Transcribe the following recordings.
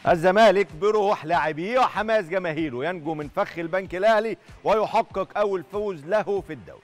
الزمالك بروح لاعبيه وحماس جماهيره ينجو من فخ البنك الاهلي ويحقق اول فوز له في الدوري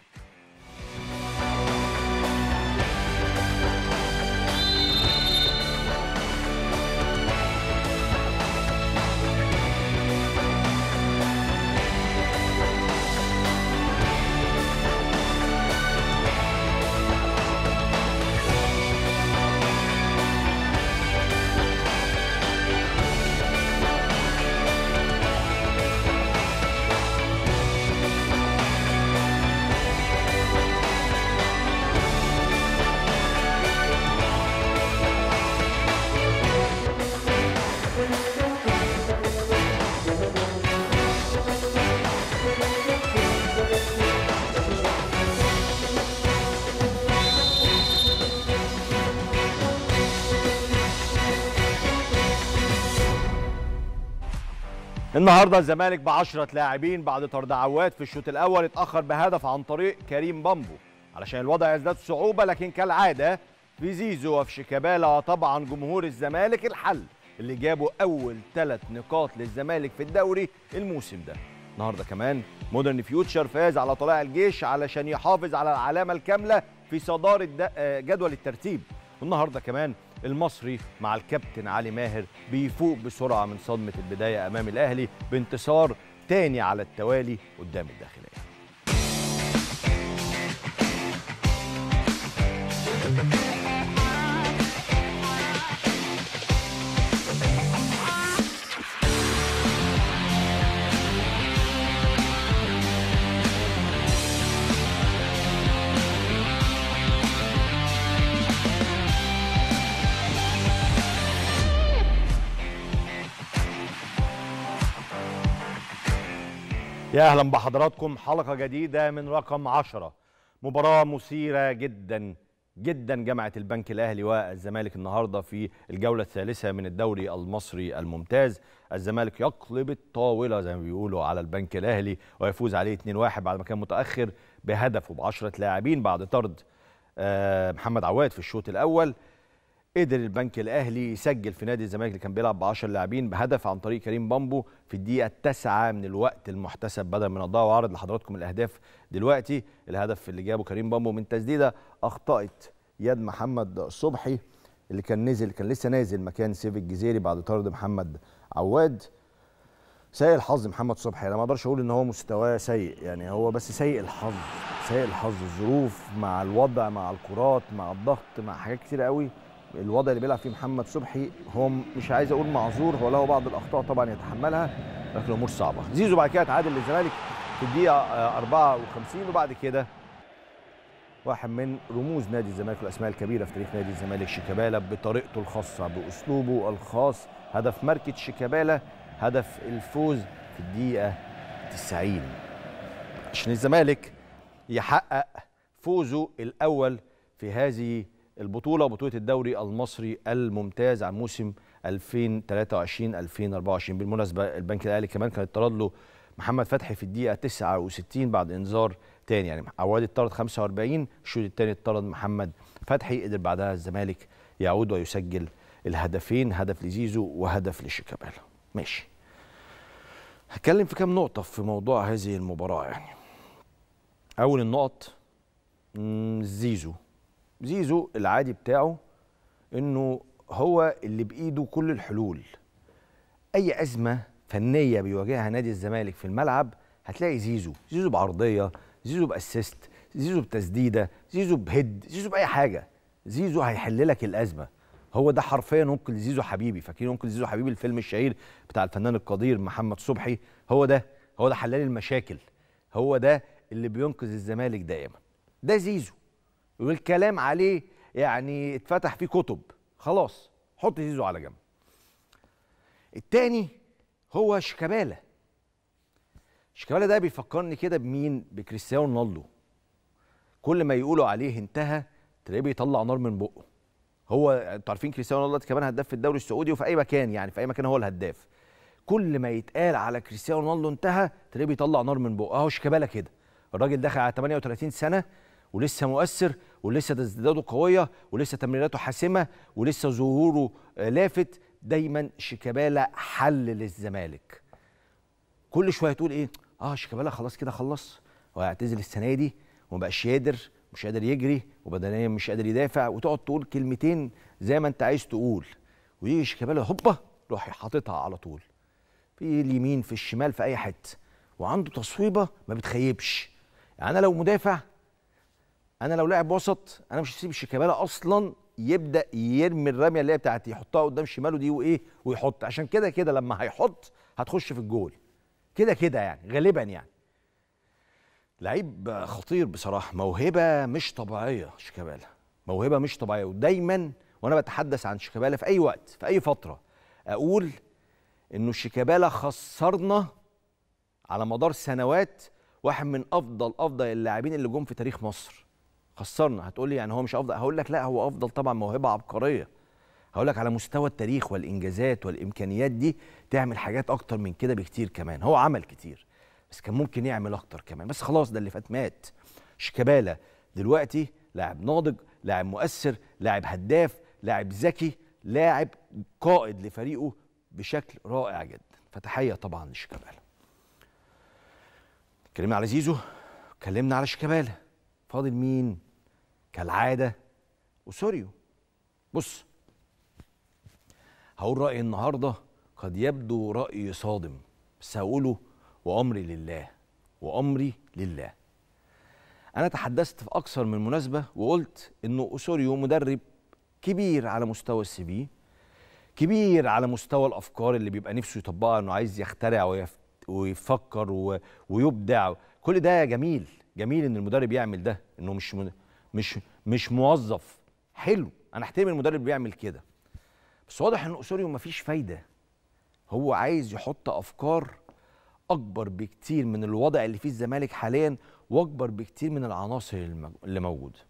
النهارده الزمالك ب 10 لاعبين بعد طرد عواد في الشوط الاول اتاخر بهدف عن طريق كريم بامبو علشان الوضع يزداد صعوبه لكن كالعاده في زيزو وفي شيكابالا طبعا جمهور الزمالك الحل اللي جابوا اول ثلاث نقاط للزمالك في الدوري الموسم ده النهارده كمان مودرن فيوتشر فاز على طلائع الجيش علشان يحافظ على العلامه الكامله في صداره جدول الترتيب والنهارده كمان المصري مع الكابتن علي ماهر بيفوق بسرعه من صدمه البدايه امام الاهلي بانتصار تاني على التوالي قدام الداخليه يا اهلا بحضراتكم حلقه جديده من رقم 10 مباراه مثيره جدا جدا جمعت البنك الاهلي والزمالك النهارده في الجوله الثالثه من الدوري المصري الممتاز الزمالك يقلب الطاوله زي ما بيقولوا على البنك الاهلي ويفوز عليه 2-1 بعد ما كان متاخر بهدف وب 10 لاعبين بعد طرد محمد عواد في الشوط الاول قدر البنك الاهلي يسجل في نادي الزمالك اللي كان بيلعب ب 10 لاعبين بهدف عن طريق كريم بامبو في الدقيقه التاسعه من الوقت المحتسب بدل من الضاع وعرض لحضراتكم الاهداف دلوقتي الهدف اللي جابه كريم بامبو من تسديده اخطات يد محمد صبحي اللي كان نزل كان لسه نازل مكان سيف الجزيري بعد طرد محمد عواد سيء الحظ محمد صبحي انا ما اقدرش اقول ان هو مستواه سيء يعني هو بس سيء الحظ سيء الحظ الظروف مع الوضع مع الكرات مع الضغط مع حاجات كتير قوي الوضع اللي بيلعب فيه محمد صبحي هو مش عايز اقول معذور هو له بعض الاخطاء طبعا يتحملها لكن الامور صعبه زيزو بعد كده تعادل للزمالك في الدقيقه 54 وبعد كده واحد من رموز نادي الزمالك والاسماء الكبيره في تاريخ نادي الزمالك شيكابالا بطريقته الخاصه باسلوبه الخاص هدف ماركه شيكابالا هدف الفوز في الدقيقه 90 عشان الزمالك يحقق فوزه الاول في هذه البطوله بطوله الدوري المصري الممتاز عن موسم 2023 2024 بالمناسبه البنك الاهلي كمان كان اتطرد له محمد فتحي في الدقيقه 69 بعد انذار تاني يعني عواد اتطرد 45 الشوط الثاني اتطرد محمد فتحي قدر بعدها الزمالك يعود ويسجل الهدفين هدف لزيزو وهدف لشيكابالا ماشي هتكلم في كام نقطه في موضوع هذه المباراه يعني اول النقط زيزو زيزو العادي بتاعه انه هو اللي بايده كل الحلول اي ازمه فنيه بيواجهها نادي الزمالك في الملعب هتلاقي زيزو زيزو بعرضيه زيزو باسيست زيزو بتسديده زيزو بهيد زيزو باي حاجه زيزو هيحل لك الازمه هو ده حرفيا انكل زيزو حبيبي فاكرين انكل زيزو حبيبي الفيلم الشهير بتاع الفنان القدير محمد صبحي هو ده هو ده حلال المشاكل هو ده اللي بينقذ الزمالك دائما ده زيزو والكلام عليه يعني اتفتح فيه كتب خلاص حط زيزو على جنب التاني هو شيكابالا شيكابالا ده بيفكرني كده بمين بكريستيانو رونالدو كل ما يقولوا عليه انتهى تلاقيه بيطلع نار من بقه هو انتوا عارفين كريستيانو رونالدو كمان هداف في الدوري السعودي وفي اي مكان يعني في اي مكان هو الهداف كل ما يتقال على كريستيانو رونالدو انتهى تلاقيه بيطلع نار من بقه اهو شيكابالا كده الراجل دخل على 38 سنه ولسه مؤثر ولسه تسديداته قويه ولسه تمريراته حاسمه ولسه ظهوره لافت دايما شيكابالا حل للزمالك كل شويه تقول ايه اه شيكابالا خلاص كده خلص وهيعتزل السنه دي وما بقاش قادر مش قادر يجري وبدنيا مش قادر يدافع وتقعد تقول كلمتين زي ما انت عايز تقول ويجي شيكابالا هوبا روح حاططها على طول في اليمين في الشمال في اي حته وعنده تصويبه ما بتخيبش يعني انا لو مدافع انا لو لاعب وسط انا مش هسيب شيكابالا اصلا يبدا يرمي الرميه اللي هي بتاعت يحطها قدام شماله دي وايه ويحط عشان كده كده لما هيحط هتخش في الجول كده كده يعني غالبا يعني لعيب خطير بصراحه موهبه مش طبيعيه شيكابالا موهبه مش طبيعيه ودايما وانا بتحدث عن شيكابالا في اي وقت في اي فتره اقول انه شيكابالا خسرنا على مدار سنوات واحد من افضل افضل اللاعبين اللي جم في تاريخ مصر خسرنا هتقول لي يعني هو مش افضل هقول لك لا هو افضل طبعا موهبه عبقريه هقول لك على مستوى التاريخ والانجازات والامكانيات دي تعمل حاجات اكتر من كده بكتير كمان هو عمل كتير بس كان ممكن يعمل اكتر كمان بس خلاص ده اللي فات مات شيكابالا دلوقتي لاعب ناضج لاعب مؤثر لاعب هداف لاعب ذكي لاعب قائد لفريقه بشكل رائع جدا فتحيه طبعا لشيكابالا اتكلمنا على زيزو اتكلمنا على شيكابالا فاضل مين كالعاده وسوريو بص هقول رايي النهارده قد يبدو راي صادم بس هقوله وامري لله وامري لله انا تحدثت في اكثر من مناسبه وقلت انه اوسوريو مدرب كبير على مستوى السي في كبير على مستوى الافكار اللي بيبقى نفسه يطبقها انه عايز يخترع ويف... ويفكر و... ويبدع كل ده جميل جميل ان المدرب يعمل ده انه مش م... مش مش موظف حلو انا احترم المدرب اللي بيعمل كده بس واضح ان اوسوريو مفيش فايده هو عايز يحط افكار اكبر بكتير من الوضع اللي فيه الزمالك حاليا واكبر بكتير من العناصر اللي موجوده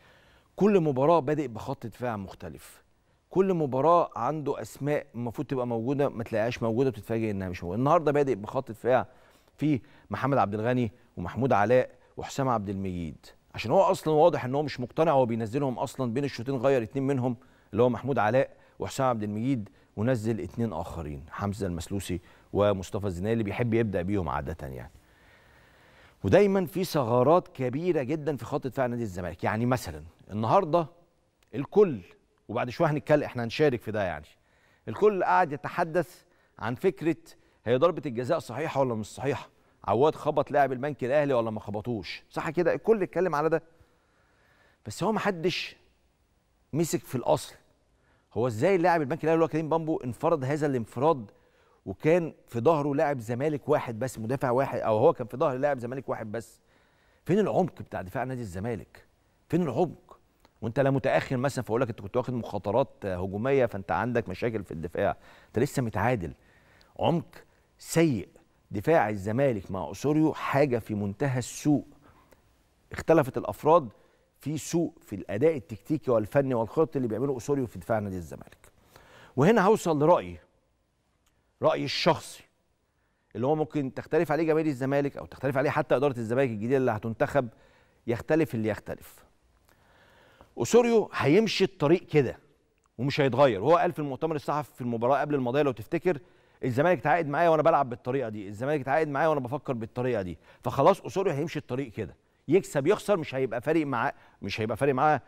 كل مباراه بادئ بخط دفاع مختلف كل مباراه عنده اسماء المفروض تبقى موجوده ما تلاقيهاش موجوده وتتفاجئ انها مش موجوده النهارده بادئ بخط دفاع في محمد عبد الغني ومحمود علاء وحسام عبد المجيد عشان هو اصلا واضح ان هو مش مقتنع هو بينزلهم اصلا بين الشوطين غير اتنين منهم اللي هو محمود علاء وحسام عبد المجيد ونزل اتنين اخرين حمزه المسلوسي ومصطفى الزناري اللي بيحب يبدا بيهم عاده يعني ودايما في ثغرات كبيره جدا في خط دفاع نادي الزمالك يعني مثلا النهارده الكل وبعد شويه هنتكلم احنا هنشارك في ده يعني الكل قاعد يتحدث عن فكره هي ضربه الجزاء صحيحه ولا مش صحيحه عواد خبط لاعب البنك الاهلي ولا ما خبطوش صح كده الكل اتكلم على ده بس هو ما حدش مسك في الاصل هو ازاي لاعب البنك الاهلي اللي هو كريم بامبو انفرد هذا الانفراد وكان في ظهره لاعب زمالك واحد بس مدافع واحد او هو كان في ظهر لاعب زمالك واحد بس فين العمق بتاع دفاع نادي الزمالك فين العمق وانت لا متاخر مثلا فاقول لك انت كنت واخد مخاطرات هجوميه فانت عندك مشاكل في الدفاع انت لسه متعادل عمق سيء دفاع الزمالك مع اسوريو حاجه في منتهى السوء اختلفت الافراد في سوء في الاداء التكتيكي والفني والخططي اللي بيعمله اسوريو في دفاع نادي الزمالك وهنا هوصل لرايي رايي الشخصي اللي هو ممكن تختلف عليه جماهير الزمالك او تختلف عليه حتى اداره الزمالك الجديده اللي هتنتخب يختلف اللي يختلف اسوريو هيمشي الطريق كده ومش هيتغير وهو قال في المؤتمر الصحفي في المباراه قبل الماضيه لو تفتكر الزمالك اتعاقد معايا وانا بلعب بالطريقه دي الزمالك اتعاقد معايا وانا بفكر بالطريقه دي فخلاص اسوريو هيمشي الطريق كده يكسب يخسر مش هيبقى فارق معاه مش هيبقى فارق معاه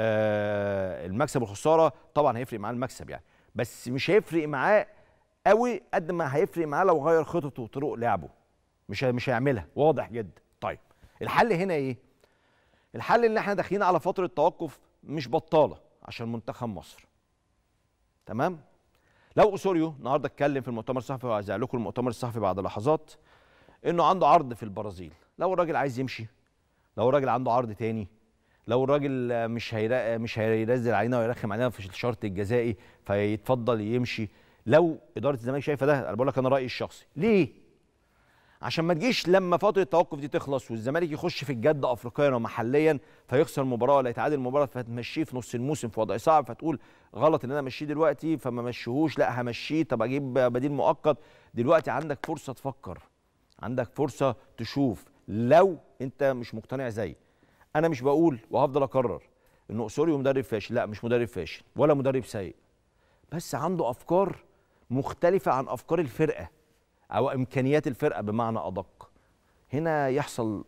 آه المكسب والخساره طبعا هيفرق معاه المكسب يعني بس مش هيفرق معاه قوي قد ما هيفرق معاه لو غير خططه وطرق لعبه مش مش هيعملها واضح جدا طيب الحل هنا ايه الحل ان احنا داخلين على فتره توقف مش بطاله عشان منتخب مصر تمام لو اسوريو النهارده اتكلم في المؤتمر الصحفي وهذيع لكم المؤتمر الصحفي بعد لحظات انه عنده عرض في البرازيل لو الراجل عايز يمشي لو الراجل عنده عرض تاني لو الراجل مش هيرا مش هينزل علينا ويرخم علينا في الشرط الجزائي فيتفضل يمشي لو اداره الزمالك شايفه ده انا بقول لك انا رايي الشخصي ليه عشان ما تجيش لما فتره التوقف دي تخلص والزمالك يخش في الجد افريقيا ومحليا فيخسر مباراه ولا يتعادل المباراه فتمشيه في نص الموسم في وضع صعب فتقول غلط ان انا امشيه دلوقتي فما مشيهوش لا همشيه طب اجيب بديل مؤقت دلوقتي عندك فرصه تفكر عندك فرصه تشوف لو انت مش مقتنع زي انا مش بقول وهفضل اكرر ان اسوريو مدرب فاشل لا مش مدرب فاشل ولا مدرب سيء بس عنده افكار مختلفه عن افكار الفرقه او امكانيات الفرقه بمعنى ادق هنا يحصل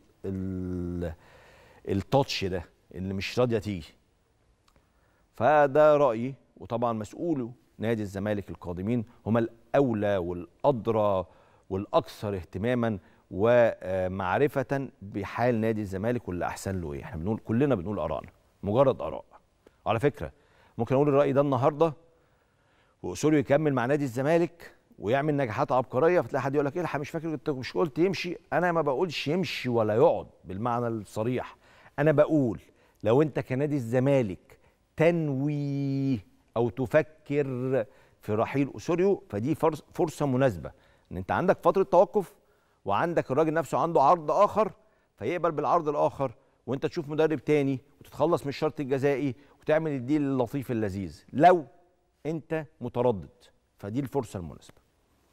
التاتش ده اللي مش راضيه تيجي فده رايي وطبعا مسؤوله نادي الزمالك القادمين هم الاولى والادرى والاكثر اهتماما ومعرفه بحال نادي الزمالك واللي احسن له ايه احنا بنقول كلنا بنقول ارائنا مجرد اراء على فكره ممكن اقول الراي ده النهارده واصوله يكمل مع نادي الزمالك ويعمل نجاحات عبقريه فتلاقي حد يقول لك ايه مش فاكر انت مش قلت يمشي انا ما بقولش يمشي ولا يقعد بالمعنى الصريح انا بقول لو انت كنادي الزمالك تنوي او تفكر في رحيل اسوريو فدي فرصه مناسبه ان انت عندك فتره توقف وعندك الراجل نفسه عنده عرض اخر فيقبل بالعرض الاخر وانت تشوف مدرب تاني وتتخلص من الشرط الجزائي وتعمل الديل اللطيف اللذيذ لو انت متردد فدي الفرصه المناسبه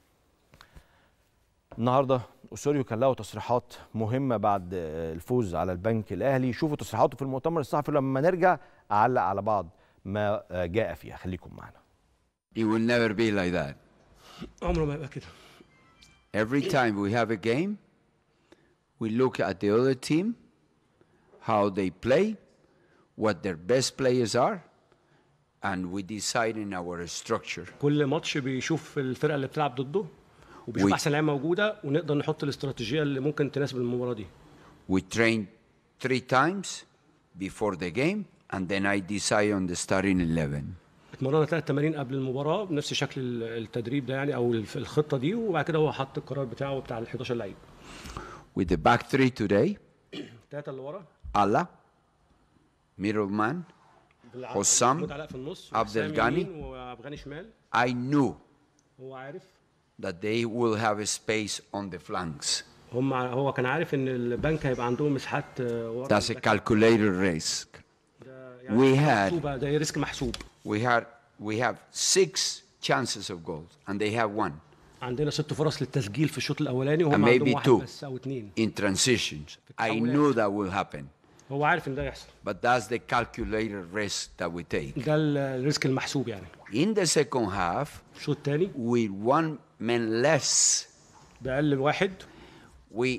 النهارده اسوريو كان له تصريحات مهمه بعد الفوز على البنك الاهلي شوفوا تصريحاته في المؤتمر الصحفي لما نرجع اعلق على بعض ما جاء فيها خليكم معنا It will never be like that. عمره ما يبقى كده Every time we have a game, we look at the other team, how they play, what their best players are, and we decide in our structure. كل ماتش بيشوف الفرقه اللي بتلعب ضده وبيشوف We- احسن لعيبه موجوده ونقدر نحط الاستراتيجيه اللي ممكن تناسب المباراه دي We train three times before the game, and then I decide on the starting 11. اتمرنا ثلاث تمارين قبل المباراه بنفس شكل ال- التدريب ده يعني او الف- الخطه دي وبعد كده هو حط القرار بتاعه بتاع ال 11 لعيب With the back three today, الثلاثه اللي ورا Allah, middle man, بالع- حسام، محمود علاء في النص عبد وحسام الغني. يمين وافغاني شمال I knew هو عارف that they will have a space on the flanks. هم ع- هو كان عارف ان البنك هيبقى عندهم مساحات آه، ورا That's a الباك. calculated risk. ده we had- محسوبة، ده ريسك محسوب We had we have six chances of goals, and they have one عندنا ست فرص للتسجيل في الشوط الاولاني وهم And maybe عندهم واحد two. بس او اثنين in transitions. I التحولات. knew that will happen, هو عارف ان ده يحصل but that's the calculated risk that we take. ده ال- الريسك المحسوب يعني In the second half, في الشوط الثاني with one man less, باقل واحد we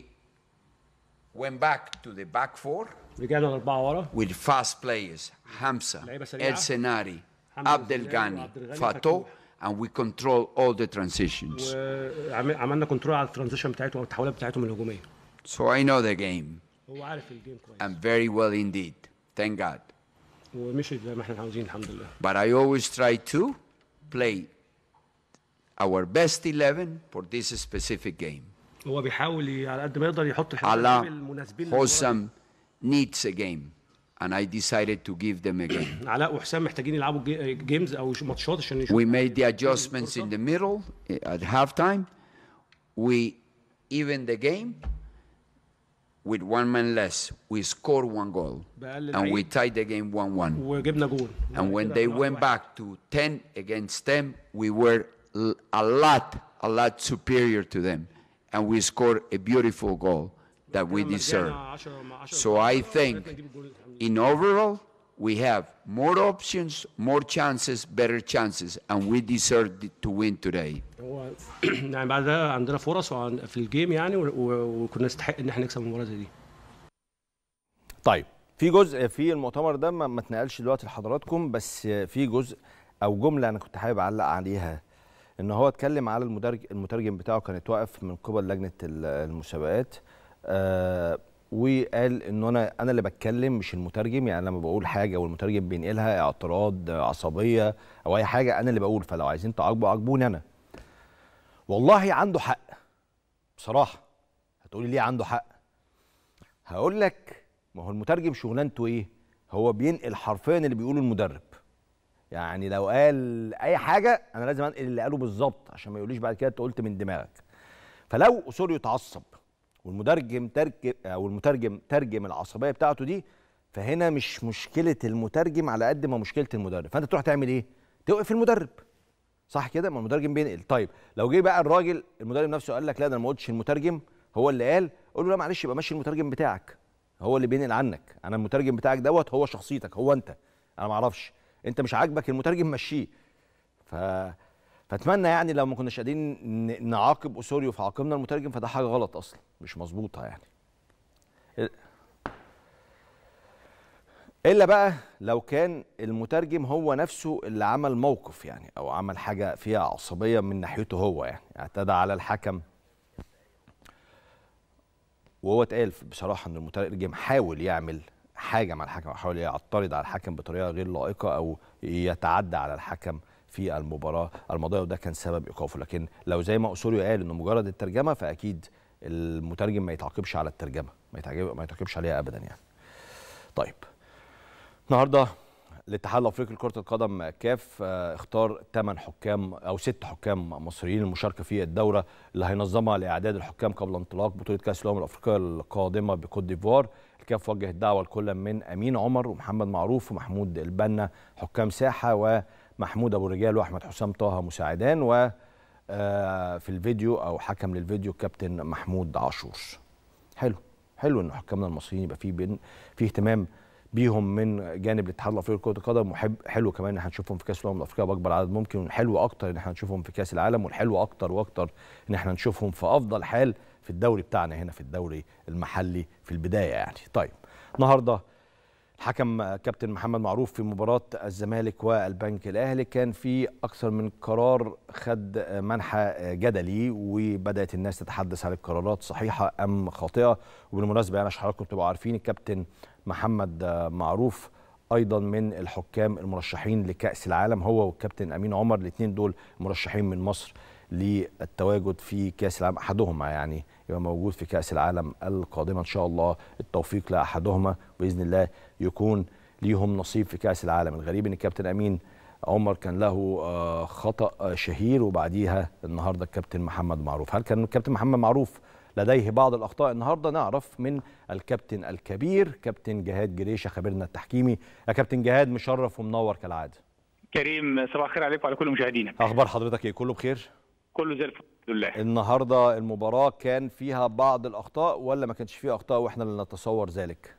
went back to the back four رجعنا لاربعه ورا with fast players Hamza, لعيبة سريعة. El Senari, حمزة Abdel الزناري Ghani, وعبد الغني Fato, فتوح. and we control all the transitions. وعملنا كنترول على الترانزيشن بتاعتهم او التحولات بتاعتهم الهجوميه So I know the game, هو عارف الجيم كويس and very well indeed. Thank God. ومشي زي ما احنا عاوزين الحمد لله But I always try to play our best 11 for this specific game. هو بيحاول ي- على قد ما يقدر يحط Allah, الحاجات المناسبين للمباراة دي. Hosam needs a game, and I decided to give them a game. علاء وحسام محتاجين يلعبوا جي- جيمز او ش- ماتشات عشان يشوفوا We made the adjustments in the middle eh, at halftime. We even the game with one man less. We scored one goal, بأقل and we لعيب. tied the game 1-1. وجبنا جول And when كده they واحد went واحد. back to 10 against them, we were l- a lot, a lot superior to them. And we scored a beautiful goal that we لما رجعنا deserve. 10 مع 10 So I think قدرنا نجيب الجول الحمد لله. in overall, we have more options, more chances, better chances, and we deserve to win today. هو يعني بعد ده عندنا فرص وعن- في الجيم يعني و- و- وكنا نستحق ان احنا نكسب المباراه زي دي طيب في جزء في المؤتمر ده ما ما اتنقلش دلوقتي لحضراتكم بس في جزء او جمله انا كنت حابب اعلق عليها ان هو اتكلم على المدرج المترجم بتاعه كان اتوقف من قبل لجنه ال- المسابقات آه وقال انه انا انا اللي بتكلم مش المترجم يعني لما بقول حاجه والمترجم بينقلها اعتراض عصبيه او اي حاجه انا اللي بقول فلو عايزين تعاقبوا عاقبوني انا والله عنده حق بصراحه هتقولي ليه عنده حق هقول لك ما هو المترجم شغلانته ايه هو بينقل حرفيا اللي بيقوله المدرب يعني لو قال اي حاجه انا لازم انقل اللي قاله بالظبط عشان ما يقوليش بعد كده انت قلت من دماغك فلو اسوريو اتعصب والمترجم ترك او المترجم ترجم العصبيه بتاعته دي فهنا مش مشكله المترجم على قد ما مشكله المدرب فانت تروح تعمل ايه توقف المدرب صح كده ما المترجم بينقل طيب لو جه بقى الراجل المدرب نفسه قال لك لا ده انا ما قلتش المترجم هو اللي قال قول له لا معلش يبقى ماشي المترجم بتاعك هو اللي بينقل عنك انا المترجم بتاعك دوت هو شخصيتك هو انت انا ما اعرفش انت مش عاجبك المترجم مشيه ف فاتمنى يعني لو ما كناش قادرين ن- نعاقب اوسوريو فعاقبنا المترجم فده حاجه غلط اصلا مش مظبوطه يعني الا بقى لو كان المترجم هو نفسه اللي عمل موقف يعني او عمل حاجه فيها عصبيه من ناحيته هو يعني اعتدى على الحكم وهو اتقال بصراحه ان المترجم حاول يعمل حاجه مع الحكم حاول يعترض على الحكم بطريقه غير لائقه او يتعدى على الحكم في المباراه الماضيه وده كان سبب ايقافه لكن لو زي ما اسوريو قال انه مجرد الترجمه فاكيد المترجم ما يتعاقبش على الترجمه ما يتعاقب- ما يتعاقبش عليها ابدا يعني طيب النهارده الاتحاد الافريقي لكره القدم كاف آه، اختار 8 حكام او 6 حكام مصريين للمشاركه في الدوره اللي هينظمها لاعداد الحكام قبل انطلاق بطوله كاس الامم الافريقيه القادمه بكوت ديفوار الكاف وجه الدعوه لكل من امين عمر ومحمد معروف ومحمود البنا حكام ساحه ومحمود ابو الرجال واحمد حسام طه مساعدان و آه، في الفيديو او حكم للفيديو كابتن محمود عاشور حلو حلو ان حكامنا المصريين يبقى في بين في اهتمام بيهم من جانب الاتحاد الافريقي لكره القدم وحب حلو كمان ان احنا نشوفهم في كاس الامم الافريقيه باكبر عدد ممكن والحلو اكتر ان احنا نشوفهم في كاس العالم والحلو اكتر واكتر ان احنا نشوفهم في افضل حال في الدوري بتاعنا هنا في الدوري المحلي في البدايه يعني طيب النهارده الحكم كابتن محمد معروف في مباراة الزمالك والبنك الأهلي كان في أكثر من قرار خد منحى جدلي وبدأت الناس تتحدث عن القرارات صحيحة أم خاطئة وبالمناسبة يعني عشان حضراتكم تبقوا عارفين الكابتن محمد معروف أيضا من الحكام المرشحين لكأس العالم هو والكابتن أمين عمر الاثنين دول مرشحين من مصر للتواجد في كأس العالم أحدهما يعني يبقى موجود في كأس العالم القادمة إن شاء الله التوفيق لأحدهما بإذن الله يكون ليهم نصيب في كأس العالم الغريب إن الكابتن أمين عمر كان له آه، خطأ آه، شهير وبعديها النهارده الكابتن محمد معروف هل كان الكابتن محمد معروف لديه بعض الأخطاء النهارده نعرف من الكابتن الكبير كابتن جهاد جريشة خبيرنا التحكيمي يا كابتن جهاد مشرف ومنور كالعادة كريم صباح الخير عليكم وعلى كل مشاهدينا أخبار حضرتك إيه كله بخير كله زي الفل الحمد لله النهارده المباراة كان فيها بعض الأخطاء ولا ما كانش فيها أخطاء وإحنا اللي نتصور ذلك؟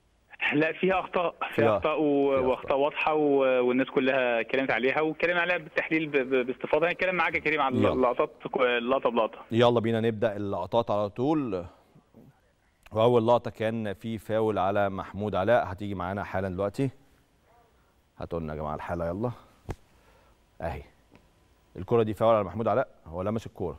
لا فيها اخطاء فيها- فيها اخطاء و- فيها واخطاء واضحه و- والناس كلها اتكلمت عليها واتكلمنا عليها بالتحليل ب- ب- باستفاضه انا اتكلم معاك يا كريم عن يلا. اللقطات لقطه بلقطه يلا بينا نبدا اللقطات على طول واول لقطه كان في فاول على محمود علاء هتيجي معانا حالا دلوقتي هاتوا لنا يا جماعه الحاله يلا اهي الكره دي فاول على محمود علاء هو لمس الكوره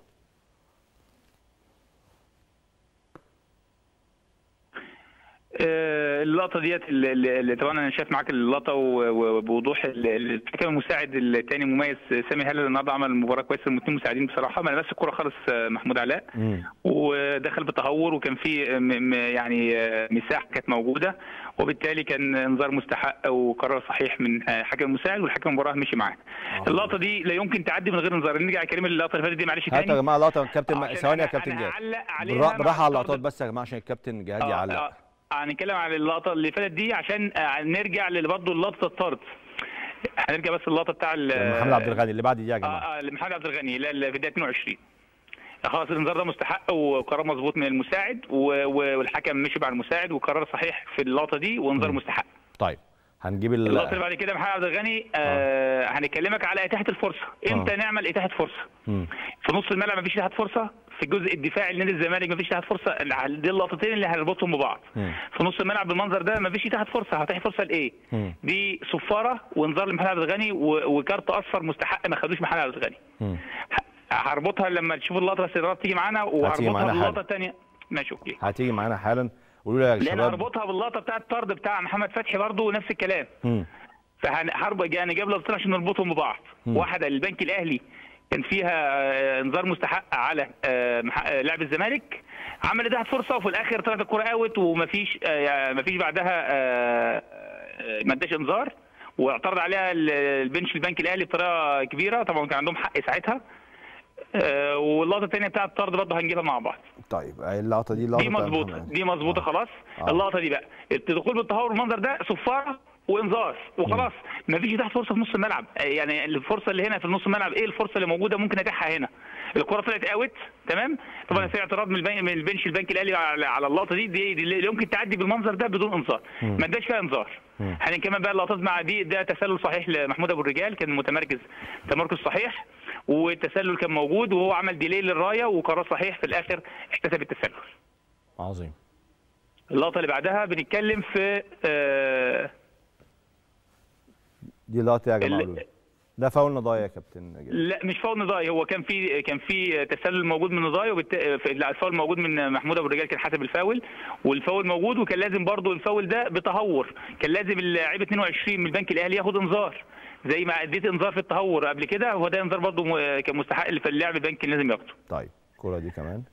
آه، اللقطه ديت اللي- اللي اللي طبعا انا شايف معاك اللقطه و- و- وبوضوح ال- ال- الحكم المساعد الثاني مميز سامي هلال النهارده عمل مباراه كويسه الاثنين مساعدين بصراحه ما لمسش الكوره خالص آه، محمود علاء امم ودخل بتهور وكان في م- م- يعني آه، مساحه كانت موجوده وبالتالي كان انذار مستحق وقرار صحيح من آه، حكم المساعد والحكم المباراه مشي معاه. اللقطه دي لا يمكن تعدي من غير انذار نرجع يا كريم اللقطه اللي فاتت دي معلش هاتوا يا تاني جماعه لقطه كابتن عشان ثواني يا أنا- كابتن أنا جهاد هعلق عليها بالرا- مع بالراحه على الطرد. اللقطات بس يا جماعه عشان الكابتن جهاد آه، يعلق آه، هنتكلم عن اللقطه اللي فاتت دي عشان آه، نرجع برضه لقطه الطرد هنرجع بس اللقطه بتاع ال- محمد عبد الغني اللي بعد دي يا جماعه اه اه محمد عبد الغني لا لا، في الدقيقه 22 خلاص الانذار ده مستحق وقرار مظبوط من المساعد و- و- والحكم مشي مع المساعد وقرار صحيح في اللقطه دي وانذار مم. مستحق طيب هنجيب اللقطه اللي ال بعد كده محمد عبد الغني آه هنكلمك على اتاحه الفرصه امتى نعمل اتاحه فرصه مم. في نص الملعب مفيش اتاحه فرصه في الجزء الدفاعي لنادي الزمالك مفيش اتاحه فرصه دي اللقطتين اللي هنربطهم ببعض مم. في نص الملعب بالمنظر ده مفيش اتاحه فرصه هتاحي فرصه لايه مم. دي صفاره وانذار لمحمد عبد الغني و- وكارت اصفر مستحق ما خدوش محمد عبد الغني مم. ه- هربطها لما تشوف اللقطه بس الرابط تيجي معانا وهربطها معانا باللقطه حالا. الثانيه ماشي اوكي هتيجي معانا حالا قولوا لي يا لان شباب هربطها باللقطه بتاعه الطرد بتاع محمد فتحي برضه نفس الكلام مم. فهربط يعني جاب لقطتين عشان نربطهم ببعض مم. واحده البنك الاهلي كان فيها آه، انذار مستحق على آه، مح- آه، لاعب الزمالك عمل ده فرصه وفي الاخر طلعت الكره اوت ومفيش آه، مفيش بعدها آه، آه، ما اداش انذار واعترض عليها ال- البنش البنك الاهلي بطريقه كبيره طبعا كان عندهم حق ساعتها آه، واللقطه الثانيه بتاعه الطرد برضه هنجيبها مع بعض طيب أهي اللقطه دي اللقطه دي بتاعت مظبوطه محمد. دي مظبوطه آه. خلاص آه. اللقطه دي بقى الدخول بالتهور بالمنظر ده صفاره وانذار وخلاص مفيش تحت فرصه في نص الملعب يعني الفرصه اللي هنا في نص الملعب ايه الفرصه اللي موجوده ممكن اتاحها هنا الكره طلعت اوت تمام طبعا في اعتراض من البنك من البنش البنك الاهلي على على اللقطه دي دي, دي اللي يمكن تعدي بالمنظر ده بدون انذار ما اداش فيها انذار هنكمل بقى اللقطات مع دي ده تسلل صحيح لمحمود ابو الرجال كان متمركز تمركز صحيح والتسلل كان موجود وهو عمل ديلي للرايه وقرار صحيح في الاخر احتسب التسلل عظيم اللقطه اللي بعدها بنتكلم في آه دي لقطه يا جماعه ال- لولو. ده فاول نضايا يا كابتن جلال. لا مش فاول نضاي هو كان في كان في تسلل موجود من نضاي وبالت... في- لا الفاول موجود من محمود ابو الرجال كان حاسب الفاول والفاول موجود وكان لازم برضو الفاول ده بتهور كان لازم اللاعب 22 من البنك الاهلي ياخد انذار زي ما اديت انذار في التهور قبل كده هو ده انذار برضو م- كان مستحق اللي في اللاعب البنك كان لازم ياخده طيب الكرة دي كمان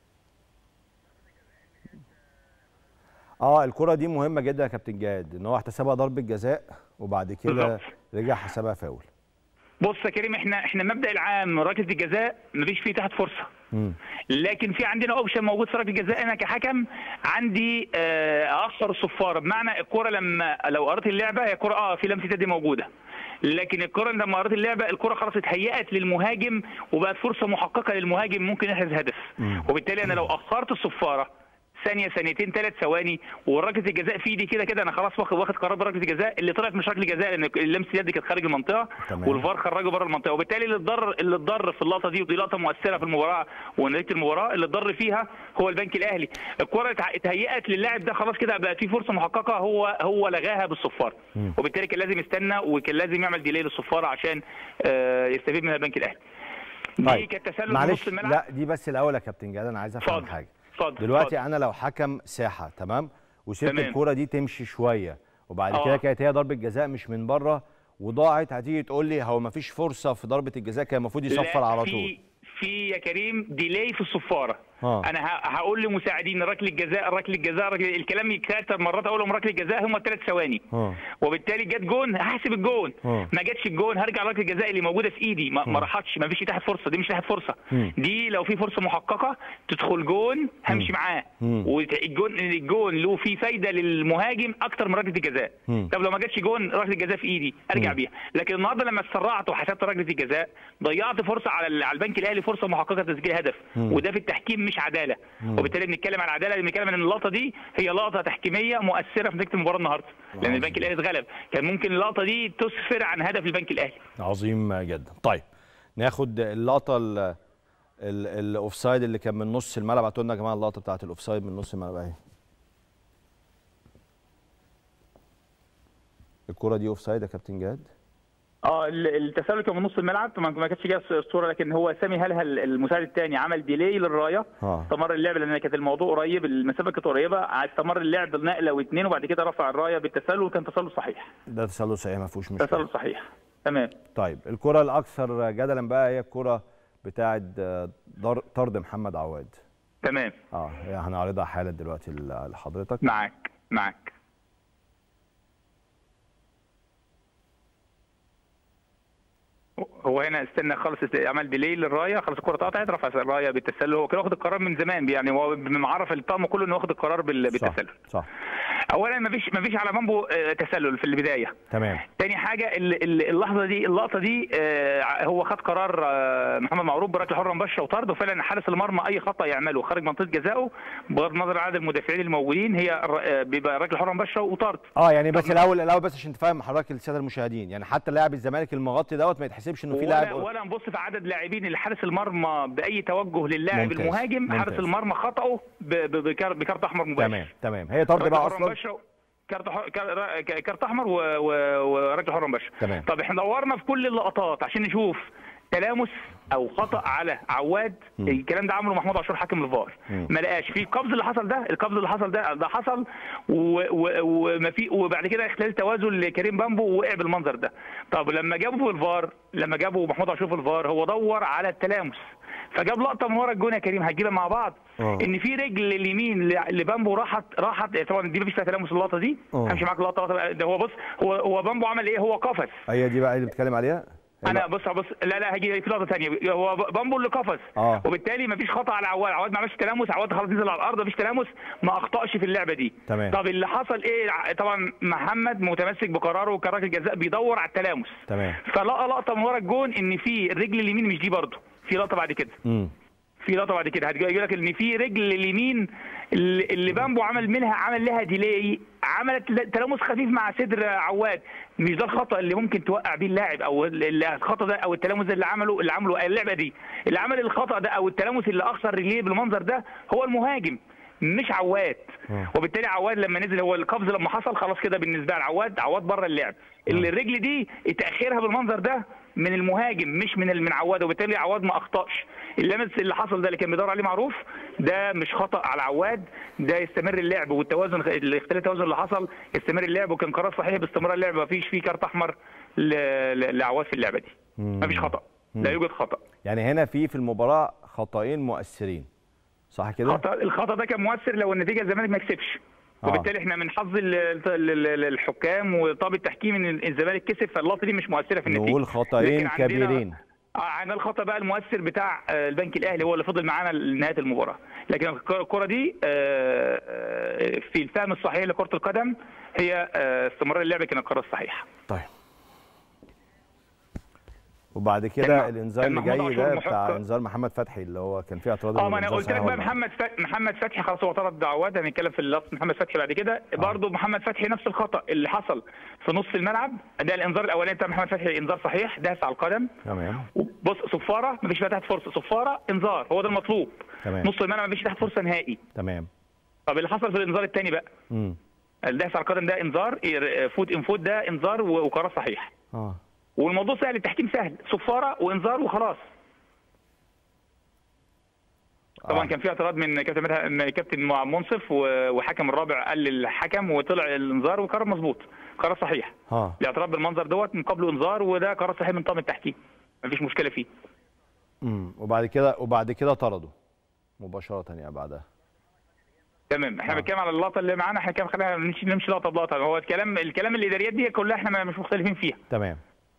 اه الكرة دي مهمة جدا يا كابتن جاد ان هو احتسبها ضربة جزاء وبعد كده بالظبط. رجع حسبها فاول بص يا كريم احنا احنا المبدا العام ركله الجزاء مفيش فيه تحت فرصه مم. لكن في عندنا اوبشن موجود في ركله الجزاء انا كحكم عندي آه، اخر الصفاره بمعنى الكره لما لو قريت اللعبه هي كره اه في لمسه يد موجوده لكن الكره لما قريت اللعبه الكره خلاص اتهيأت للمهاجم وبقت فرصه محققه للمهاجم ممكن يحرز هدف وبالتالي انا لو اخرت الصفاره ثانيه ثانيتين ثلاث ثواني وركله الجزاء في ايدي كده كده انا خلاص واخد واخد قرار بركله الجزاء اللي طلعت مش ركله جزاء لان لمسه اليد كانت خارج المنطقه تمام. والفار خرجه بره المنطقه وبالتالي اللي اتضر اللي اتضر في اللقطه دي ودي لقطه مؤثره في المباراه ونتيجه المباراه اللي اتضر فيها هو البنك الاهلي الكره اتع- اتهيأت للاعب ده خلاص كده بقت في فرصه محققه هو هو لغاها بالصفاره وبالتالي كان لازم يستنى وكان لازم يعمل ديلي للصفاره عشان آه، يستفيد منها البنك الاهلي دي طيب كانت تسلل في معلش نص الملعب لا دي بس الاول يا كابتن جاد انا عايز افهم اتفضل. حاجة اتفضل دلوقتي اتفضل. انا لو حكم ساحة تمام وسبت تمام. الكرة دي تمشي شوية وبعد آه. كده كانت هي ضربة جزاء مش من بره وضاعت هتيجي تقول لي هو ما فيش فرصة في ضربة الجزاء كان المفروض يصفر لا، على في طول في يا كريم ديلي في الصفاره آه. انا ه- هقول لمساعدين ركله الجزاء ركله الجزاء ركله الكلام يتكرر مرات اقول لهم ركله الجزاء هم ثلاث ثواني آه. وبالتالي جت جون هحسب الجون آه. ما جاتش الجون هرجع ركله الجزاء اللي موجوده في ايدي ما, ما راحتش ما فيش تحت فرصه دي مش تحت فرصه مم. دي لو في فرصه محققه تدخل جون همشي معاه مم. والجون الجون له فيه فايده للمهاجم اكتر من ركله الجزاء مم. طب لو ما جاتش جون ركله الجزاء في ايدي ارجع بيها لكن النهارده لما اتسرعت وحسبت ركله الجزاء ضيعت فرصه على ال- على البنك الاهلي فرصه محققه تسجيل هدف وده في التحكيم مش عداله وبالتالي بنتكلم عن عداله بنتكلم ان اللقطه دي هي لقطه تحكيميه مؤثره في نتيجه المباراه النهارده لان البنك الاهلي اتغلب كان ممكن اللقطه دي تسفر عن هدف البنك الاهلي عظيم جدا طيب ناخد اللقطه ال- ال- الاوفسايد اللي كان من نص الملعب هاتوا لنا يا جماعه اللقطه بتاعت الاوفسايد من نص الملعب اهي الكره دي اوفسايد يا كابتن جهاد اه ال- التسلل كان من نص الملعب ما ما كانتش جايه الصوره لكن هو سامي هلهل المساعد الثاني عمل ديلي للرايه آه. استمر اللعب لان كانت الموضوع قريب المسافه كانت قريبه استمر اللعب نقله واثنين وبعد كده رفع الرايه بالتسلل وكان تسلل صحيح ده تسلل صحيح ما فيهوش مشكله تسلل صحيح تمام طيب الكره الاكثر جدلا بقى هي الكره بتاعت آه، در- طرد محمد عواد تمام اه هي هنعرضها حالا دلوقتي ل- لحضرتك معاك معاك هو هنا استنى خلص است- عمل ديلي للرايه خلص الكره اتقطعت رفع الرايه بالتسلل هو كان واخد القرار من زمان يعني هو معرف الطقم كله انه واخد القرار بال- صح بالتسلل صح اولا ما فيش ما فيش على بامبو آه، تسلل في البدايه تمام تاني حاجه ال- ال- اللحظه دي اللقطه دي آه، هو خد قرار آه، محمد معروف بركله حره مباشره وطرد وفعلا حارس المرمى اي خطا يعمله خارج منطقه جزائه بغض النظر عن عدد المدافعين الموجودين هي الر- آه، بيبقى ركله حره مباشره وطرد اه يعني بس الاول الاول بس عشان تفهم حضرتك الساده المشاهدين يعني حتى لاعب الزمالك المغطي دوت ما يتحسبش انه في ولا, لاعب ولا نبص في عدد لاعبين اللي حارس المرمى باي توجه للاعب ممتاز، المهاجم ممتاز. حارس المرمى خطاه ب- ب- بكار- بكارت احمر مباشر تمام تمام هي طرد ركله بقى حره اصلا مباشره كارت ح- كار- ك- كارت احمر و- و- وركله حره مباشره تمام. طب احنا دورنا في كل اللقطات عشان نشوف تلامس او خطا على عواد الكلام ده عمله محمود عاشور حاكم الفار ما لقاش في القبض اللي حصل ده القبض اللي حصل ده ده حصل و- و- وما في وبعد كده اختلال توازن لكريم بامبو ووقع بالمنظر ده طب لما جابوا في الفار لما جابوا محمود عاشور في الفار هو دور على التلامس فجاب لقطه من ورا الجون يا كريم هتجيبها مع بعض آه. ان في رجل اليمين ل- لبامبو راحت راحت طبعا دي مفيش فيها تلامس اللقطه دي آه. همشي معاك اللقطه لقطة- ده هو بص هو هو بامبو عمل ايه هو قفز هي دي بقى اللي بتتكلم عليها هي انا بقى- بص بص لا لا هجي في لقطه ثانيه هو بامبو اللي قفز آه. وبالتالي مفيش خطا على عواد عواد ما عملش تلامس عواد خلاص نزل على الارض مفيش تلامس ما اخطاش في اللعبه دي تمام. طب اللي حصل ايه ع- طبعا محمد متمسك بقراره وكراكه الجزاء بيدور على التلامس تمام فلقى لقطه من ورا الجون ان في الرجل اليمين مش دي برضه في لقطه بعد كده امم في لقطه بعد كده هتجي لك ان في رجل اليمين اللي اللي بامبو عمل منها عمل لها ديلي عملت ل- تلامس خفيف مع صدر عواد مش ده الخطا اللي ممكن توقع بيه اللاعب او ال- الخطا ده او التلامس ده اللي عمله اللي عمله اللعبه دي اللي عمل الخطا ده او التلامس اللي اخسر رجليه بالمنظر ده هو المهاجم مش عواد وبالتالي عواد لما نزل هو القفز لما حصل خلاص كده بالنسبه لعواد عواد بره اللعب اللي الرجل دي تاخيرها بالمنظر ده من المهاجم مش من من عواد وبالتالي عواد ما اخطاش اللمس اللي حصل ده اللي كان بيدور عليه معروف ده مش خطا على عواد ده يستمر اللعب والتوازن الاختلاف التوازن اللي حصل يستمر اللعب وكان قرار صحيح باستمرار اللعب ما فيش فيه كارت احمر ل- ل- لعواد في اللعبه دي ما فيش خطا لا يوجد خطا يعني هنا في في المباراه خطأين مؤثرين صح كده خطا الخطا ده كان مؤثر لو النتيجه الزمالك ما كسبش آه. وبالتالي احنا من حظ ال- ال- ال- الحكام وطاقم التحكيم ان الزمالك كسب فاللقطه دي مش مؤثره في النتيجه نقول خطأين لكن عندنا- كبيرين اه عندنا الخطا بقى المؤثر بتاع آه، البنك الاهلي هو اللي فضل معانا لنهايه المباراه لكن الك- الكره دي آه، آه، في الفهم الصحيح لكره القدم هي آه، استمرار اللعب كان القرار الصحيح طيب وبعد كان كده مع- الانذار كان اللي محمود جاي عاشور ده بتاع محق- انذار محمد فتحي اللي هو كان فيه اعتراض اه إن ما انا الإنذار قلت لك صحيح بقى ولا لا. محمد فتحي محمد فتحي خلاص هو طرد دعوات هنتكلم في اللقطه محمد فتحي بعد كده برضه محمد فتحي نفس الخطا اللي حصل في نص الملعب ده الانذار الاولاني بتاع محمد فتحي انذار صحيح داس على القدم تمام بص صفاره مفيش فيها تحت فرصه صفاره انذار هو ده المطلوب تمام. نص الملعب مفيش تحت فرصه نهائي تمام طب اللي حصل في الانذار الثاني بقى امم الدهس على القدم ده انذار إيه، فوت ان فوت ده انذار و- وقرار صحيح اه والموضوع سهل التحكيم سهل صفاره وانذار وخلاص طبعا آه. كان في اعتراض من كابتن مدح- من كابتن مع- منصف و- وحكم الرابع قال للحكم وطلع الانذار وقرار مظبوط قرار صحيح اه الاعتراض بالمنظر دوت من قبله انذار وده قرار صحيح من طاقم التحكيم مفيش مشكله فيه امم وبعد كده وبعد كده طردوا مباشره يعني بعدها تمام احنا آه. بنتكلم على اللقطه اللي معانا احنا كده خلينا نمشي نمشي لقطه بلقطه هو الكلام الكلام الاداريات دي كلها احنا ما- مش مختلفين فيها تمام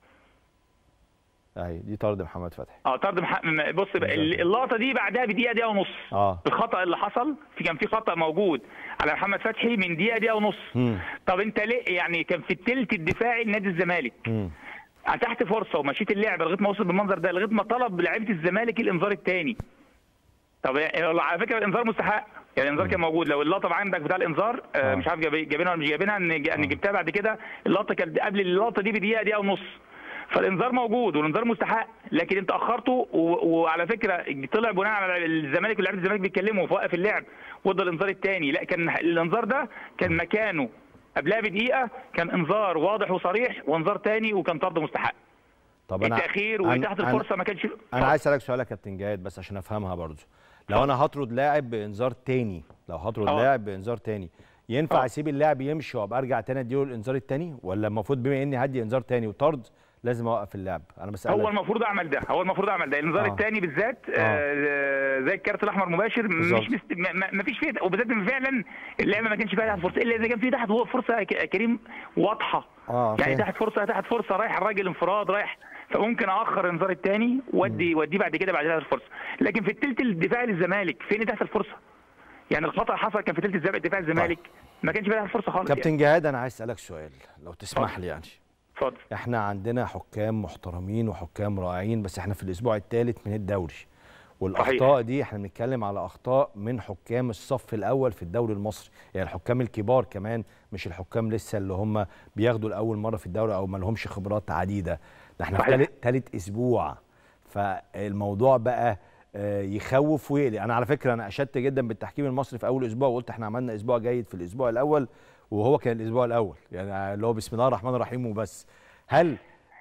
اهي دي طرد محمد فتحي اه طرد مح... م- بص بقى ال- اللقطه دي بعدها بدقيقه دقيقه ونص اه الخطا اللي حصل في كان في خطا موجود على محمد فتحي من دقيقه دقيقه ونص امم طب انت ليه يعني كان في الثلث الدفاعي لنادي الزمالك امم اتحت فرصه ومشيت اللعب لغايه ما وصل بالمنظر ده لغايه ما طلب لعيبه الزمالك الانذار الثاني طب يعني على فكره الانذار مستحق يعني الانذار كان موجود لو اللقطه عندك بتاع الانذار آه. آه. مش عارف جايب- جايبينها ولا مش جايبينها ان ج- ان جبتها بعد كده اللقطه كانت قبل اللقطه دي بدقيقه دقيقه ونص فالانذار موجود والانذار مستحق لكن انت اخرته و... وعلى فكره طلع بناء على الزمالك ولاعيبه الزمالك بيتكلموا ووقف اللعب وادى الانذار الثاني لا كان الانذار ده كان مكانه قبلها بدقيقه كان انذار واضح وصريح وانذار ثاني وكان طرد مستحق طب انا التاخير أنا- وتحت أنا- الفرصه ما كانش انا عايز اسالك سؤال يا كابتن جاهد بس عشان افهمها برضو لو انا هطرد لاعب بانذار تاني لو هطرد آه. لاعب بانذار تاني ينفع آه. اسيب اللاعب يمشي وابقى ارجع تاني اديله الانذار التاني ولا المفروض بما اني هدي انذار تاني وطرد لازم اوقف اللعب انا بسالك هو المفروض اعمل ده هو المفروض اعمل ده الانذار آه. الثاني بالذات آه. زي الكارت الاحمر مباشر بالظبط. مش مست... ما- ما ما فيش فيه وبالذات ان فعلا اللعبه ما كانش فيها تحت فرصه الا اذا كان في تحت فرصه ك- كريم واضحه اه يعني فاهم. تحت فرصه تحت فرصه رايح الراجل انفراد رايح فممكن اخر الانذار الثاني وادي وديه بعد كده بعد تحت الفرصه لكن في الثلث الدفاعي للزمالك فين تحت الفرصه يعني الخطا حصل كان في ثلث الزمالك دفاع الزمالك ما كانش فيه تحت الفرصه خالص يعني. كابتن جهاد انا عايز اسالك سؤال لو تسمح لي يعني اتفضل احنا عندنا حكام محترمين وحكام رائعين بس احنا في الاسبوع الثالث من الدوري والاخطاء دي احنا بنتكلم على اخطاء من حكام الصف الاول في الدوري المصري يعني الحكام الكبار كمان مش الحكام لسه اللي هم بياخدوا لاول مره في الدوري او ما لهمش خبرات عديده ده احنا في صحيح. ثالث ثالث اسبوع فالموضوع بقى آه، يخوف ويقلق انا على فكره انا اشدت جدا بالتحكيم المصري في اول اسبوع وقلت احنا عملنا اسبوع جيد في الاسبوع الاول وهو كان الاسبوع الاول يعني اللي هو بسم الله الرحمن الرحيم وبس هل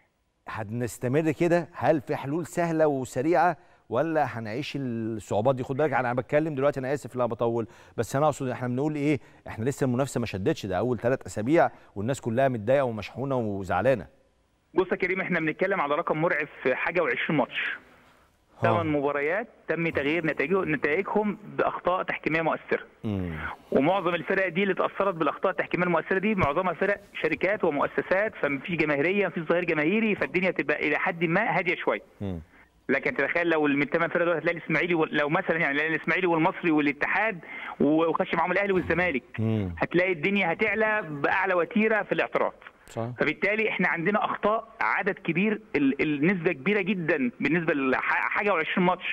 هنستمر كده هل في حلول سهله وسريعه ولا هنعيش الصعوبات دي خد بالك انا بتكلم دلوقتي انا اسف لا بطول بس انا اقصد احنا بنقول ايه احنا لسه المنافسه ما شدتش ده اول ثلاث اسابيع والناس كلها متضايقه ومشحونه وزعلانه بص يا كريم احنا بنتكلم على رقم مرعب في حاجه و20 ماتش ثمان مباريات تم تغيير نتائجه نتائجهم باخطاء تحكيميه مؤثره امم ومعظم الفرق دي اللي اتاثرت بالاخطاء التحكيميه المؤثره دي معظمها فرق شركات ومؤسسات فمفيش جماهيريه مفيش ظهير جماهيري فالدنيا تبقى الى حد ما هاديه شويه امم لكن تتخيل لو من الثمان فرق دول هتلاقي الاسماعيلي وال- لو مثلا يعني هتلاقي الاسماعيلي والمصري والاتحاد وخش معاهم الاهلي والزمالك امم هتلاقي الدنيا هتعلى باعلى وتيره في الاعتراض صح فبالتالي احنا عندنا اخطاء عدد كبير ال- النسبه كبيره جدا بالنسبه لحاجه و20 ماتش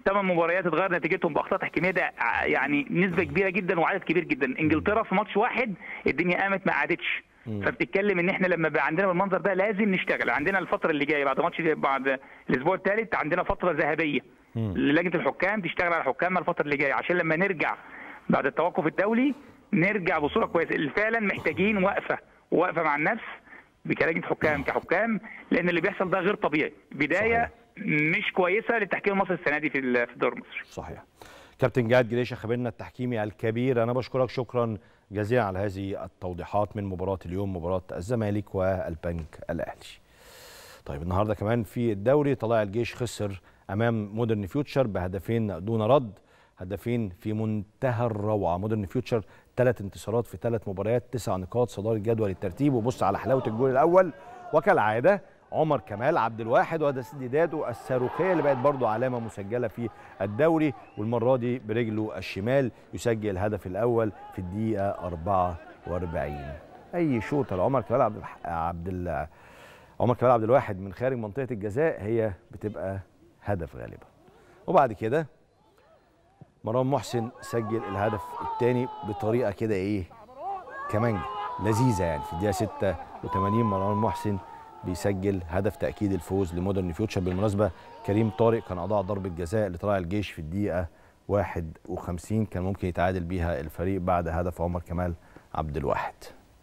ثمان مباريات اتغير نتيجتهم باخطاء تحكيميه ده ع- يعني نسبه كبيره جدا وعدد كبير جدا انجلترا في ماتش واحد الدنيا قامت ما قعدتش فبتتكلم ان احنا لما بقى عندنا بالمنظر ده لازم نشتغل عندنا الفتره اللي جايه بعد ماتش بعد الاسبوع الثالث عندنا فتره ذهبيه للجنه الحكام تشتغل على حكامنا الفتره اللي جايه عشان لما نرجع بعد التوقف الدولي نرجع بصوره كويسه اللي فعلا محتاجين وقفه وقفه مع النفس كلجنه حكام كحكام لان اللي بيحصل ده غير طبيعي بدايه مش كويسه للتحكيم المصري السنه دي في ال- في الدوري المصري صحيح كابتن جهاد جريشه خبيرنا التحكيمي الكبير انا بشكرك شكرا جزيلا على هذه التوضيحات من مباراه اليوم مباراه الزمالك والبنك الاهلي طيب النهارده كمان في الدوري طلائع الجيش خسر امام مودرن فيوتشر بهدفين دون رد هدفين في منتهى الروعه مودرن فيوتشر ثلاث انتصارات في ثلاث مباريات تسع نقاط صداره جدول الترتيب وبص على حلاوه الجول الاول وكالعاده عمر كمال عبد الواحد وتسديداته الصاروخيه اللي بقت برضه علامه مسجله في الدوري والمره دي برجله الشمال يسجل الهدف الاول في الدقيقه 44 اي شوطه لعمر كمال عبد الح... عبد ال... عمر كمال عبد الواحد من خارج منطقه الجزاء هي بتبقى هدف غالبا وبعد كده مروان محسن سجل الهدف الثاني بطريقه كده ايه كمان لذيذه يعني في الدقيقه 86 مروان محسن بيسجل هدف تاكيد الفوز لمودرن فيوتشر بالمناسبه كريم طارق كان اضاع ضربه جزاء لطلائع الجيش في الدقيقه 51 كان ممكن يتعادل بيها الفريق بعد هدف عمر كمال عبد الواحد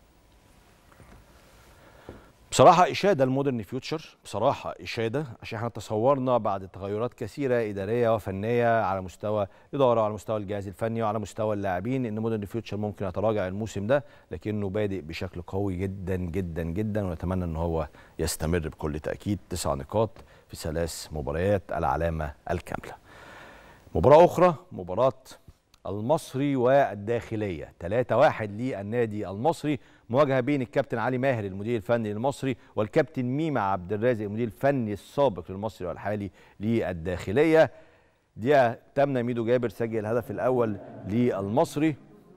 بصراحة إشادة المودرن فيوتشر بصراحة إشادة عشان احنا تصورنا بعد تغيرات كثيرة إدارية وفنية على مستوى إدارة وعلى مستوى الجهاز الفني وعلى مستوى اللاعبين إن مودرن فيوتشر ممكن يتراجع الموسم ده لكنه بادئ بشكل قوي جدا جدا جدا ونتمنى إن هو يستمر بكل تأكيد تسع نقاط في ثلاث مباريات العلامة الكاملة مباراة أخرى مباراة المصري والداخلية 3-1 للنادي المصري مواجهة بين الكابتن علي ماهر المدير الفني للمصري والكابتن ميمة عبد الرازق المدير الفني السابق للمصري والحالي للداخلية دقيقة تامنة ميدو جابر سجل الهدف الأول للمصري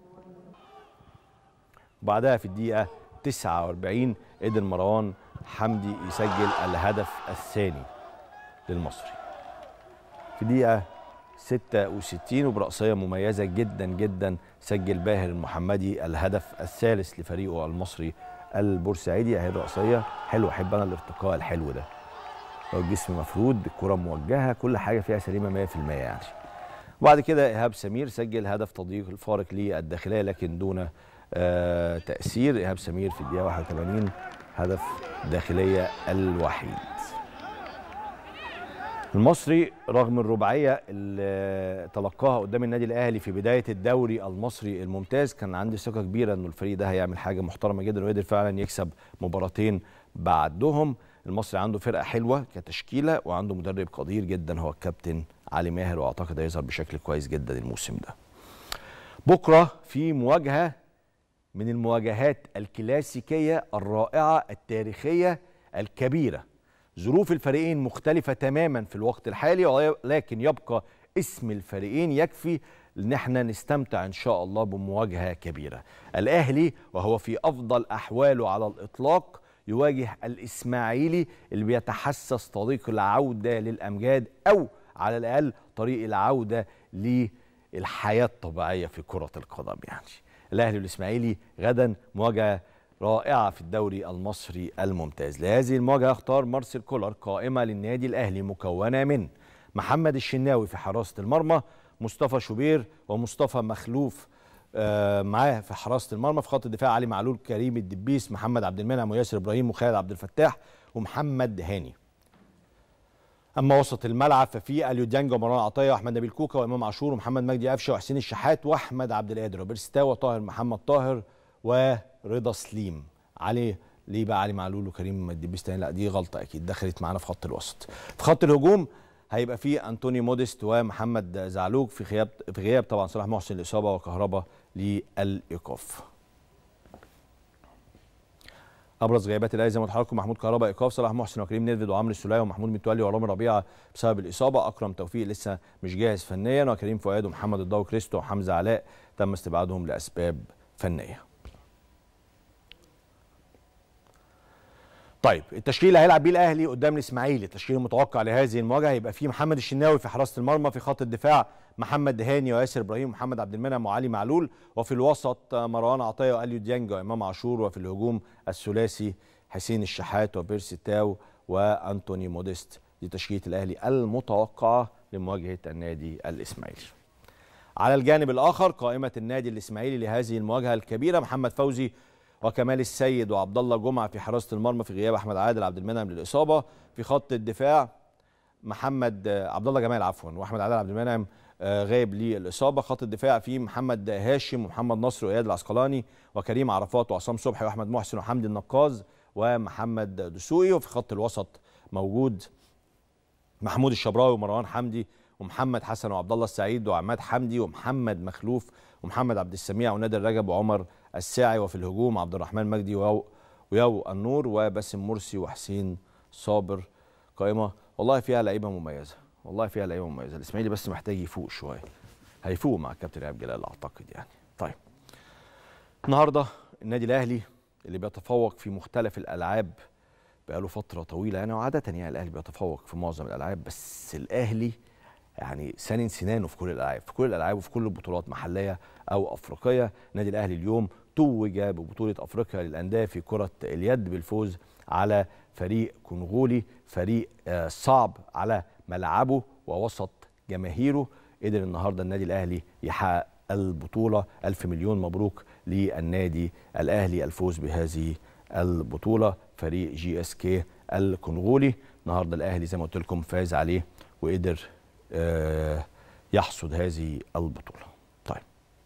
بعدها في الدقيقة 49 قدر مروان حمدي يسجل الهدف الثاني للمصري في دقيقة 66 وبرأسية مميزة جدا جدا سجل باهر المحمدي الهدف الثالث لفريقه المصري البورسعيدي اهي الرأسية حلو احب انا الارتقاء الحلو ده لو الجسم مفرود الكرة موجهة كل حاجة فيها سليمة 100% يعني وبعد كده ايهاب سمير سجل هدف تضييق الفارق للداخلية لكن دون آه تأثير ايهاب سمير في الدقيقة 81 هدف الداخلية الوحيد المصري رغم الرباعيه اللي تلقاها قدام النادي الاهلي في بدايه الدوري المصري الممتاز كان عندي ثقه كبيره انه الفريق ده هيعمل حاجه محترمه جدا وقدر فعلا يكسب مباراتين بعدهم المصري عنده فرقه حلوه كتشكيله وعنده مدرب قدير جدا هو الكابتن علي ماهر واعتقد هيظهر بشكل كويس جدا الموسم ده بكره في مواجهه من المواجهات الكلاسيكيه الرائعه التاريخيه الكبيره ظروف الفريقين مختلفة تماما في الوقت الحالي ولكن يبقى اسم الفريقين يكفي ان احنا نستمتع ان شاء الله بمواجهة كبيرة الاهلي وهو في افضل احواله على الاطلاق يواجه الاسماعيلي اللي بيتحسس طريق العودة للامجاد او على الاقل طريق العودة للحياة الطبيعية في كرة القدم يعني الاهلي والاسماعيلي غدا مواجهة رائعة في الدوري المصري الممتاز لهذه المواجهة اختار مارسيل كولر قائمة للنادي الأهلي مكونة من محمد الشناوي في حراسة المرمى مصطفى شوبير ومصطفى مخلوف آه معاه في حراسة المرمى في خط الدفاع علي معلول كريم الدبيس محمد عبد المنعم وياسر إبراهيم وخالد عبد الفتاح ومحمد هاني اما وسط الملعب ففي اليو ديانج ومروان عطيه واحمد نبيل كوكا وامام عاشور ومحمد مجدي قفشه وحسين الشحات واحمد عبد القادر وبيرستاو وطاهر محمد طاهر ورضا سليم علي ليه بقى علي معلول وكريم الدبيس تاني لا دي غلطه اكيد دخلت معانا في خط الوسط في خط الهجوم هيبقى في انطوني موديست ومحمد زعلوك في غياب في غياب طبعا صلاح محسن الاصابه وكهربا للايقاف ابرز غيابات الاهلي زي ما قلت لحضراتكم محمود كهربا ايقاف صلاح محسن وكريم نيدفيد وعمرو السوليه ومحمود متولي ورامي ربيعه بسبب الاصابه اكرم توفيق لسه مش جاهز فنيا وكريم فؤاد ومحمد الضو كريستو وحمزه علاء تم استبعادهم لاسباب فنيه طيب التشكيل اللي هيلعب بيه الاهلي قدام الاسماعيلي التشكيل المتوقع لهذه المواجهه هيبقى فيه محمد الشناوي في حراسه المرمى في خط الدفاع محمد دهاني وياسر ابراهيم ومحمد عبد المنعم وعلي معلول وفي الوسط مروان عطيه واليو ديانج وامام عاشور وفي الهجوم الثلاثي حسين الشحات وبيرسي تاو وانتوني موديست دي تشكيله الاهلي المتوقعه لمواجهه النادي الاسماعيلي على الجانب الاخر قائمه النادي الاسماعيلي لهذه المواجهه الكبيره محمد فوزي وكمال السيد وعبد الله جمعه في حراسه المرمى في غياب احمد عادل عبد المنعم للاصابه في خط الدفاع محمد عبد الله جمال عفوا واحمد عادل عبد المنعم غايب للاصابه خط الدفاع فيه محمد هاشم ومحمد نصر واياد العسقلاني وكريم عرفات وعصام صبحي واحمد محسن وحمدي النقاز ومحمد دسوقي وفي خط الوسط موجود محمود الشبراوي ومروان حمدي ومحمد حسن وعبد الله السعيد وعماد حمدي ومحمد مخلوف ومحمد عبد السميع ونادر رجب وعمر الساعي وفي الهجوم عبد الرحمن مجدي ويو, ويو النور وباسم مرسي وحسين صابر قائمه والله فيها لعيبه مميزه والله فيها لعيبه مميزه الاسماعيلي بس محتاج يفوق شويه هيفوق مع الكابتن ايهاب جلال اعتقد يعني طيب النهارده النادي الاهلي اللي بيتفوق في مختلف الالعاب بقاله فتره طويله يعني وعاده يعني الاهلي بيتفوق في معظم الالعاب بس الاهلي يعني سنن سنانه في كل الالعاب في كل الالعاب وفي كل البطولات محليه او افريقيه النادي الاهلي اليوم توج ببطوله افريقيا للانديه في كره اليد بالفوز على فريق كونغولي فريق آه صعب على ملعبه ووسط جماهيره قدر النهارده النادي الاهلي يحقق البطوله ألف مليون مبروك للنادي الاهلي الفوز بهذه البطوله فريق جي اس كي الكونغولي النهارده الاهلي زي ما قلت لكم فاز عليه وقدر آه يحصد هذه البطوله طيب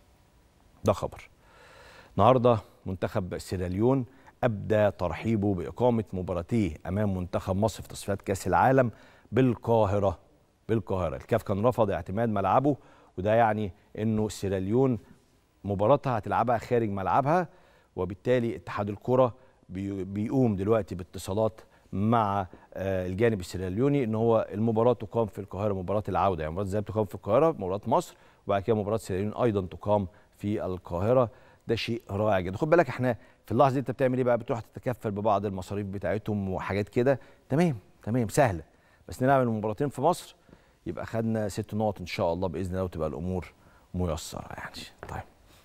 ده خبر النهارده منتخب سيراليون ابدى ترحيبه باقامه مباراتيه امام منتخب مصر في تصفيات كاس العالم بالقاهره بالقاهره الكاف كان رفض اعتماد ملعبه وده يعني انه سيراليون مباراتها هتلعبها خارج ملعبها وبالتالي اتحاد الكره بيقوم دلوقتي باتصالات مع الجانب السيراليوني ان هو المباراه تقام في القاهره مباراه العوده يعني مباراه الذهاب تقام في القاهره مباراه مصر وبعد كده مباراه سيراليون ايضا تقام في القاهره ده شيء رائع جدا خد بالك احنا في اللحظه دي انت بتعمل ايه بقى بتروح تتكفل ببعض المصاريف بتاعتهم وحاجات كده تمام تمام سهله بس نلعب المباراتين في مصر يبقى خدنا ست نقط ان شاء الله باذن الله وتبقى الامور ميسره يعني طيب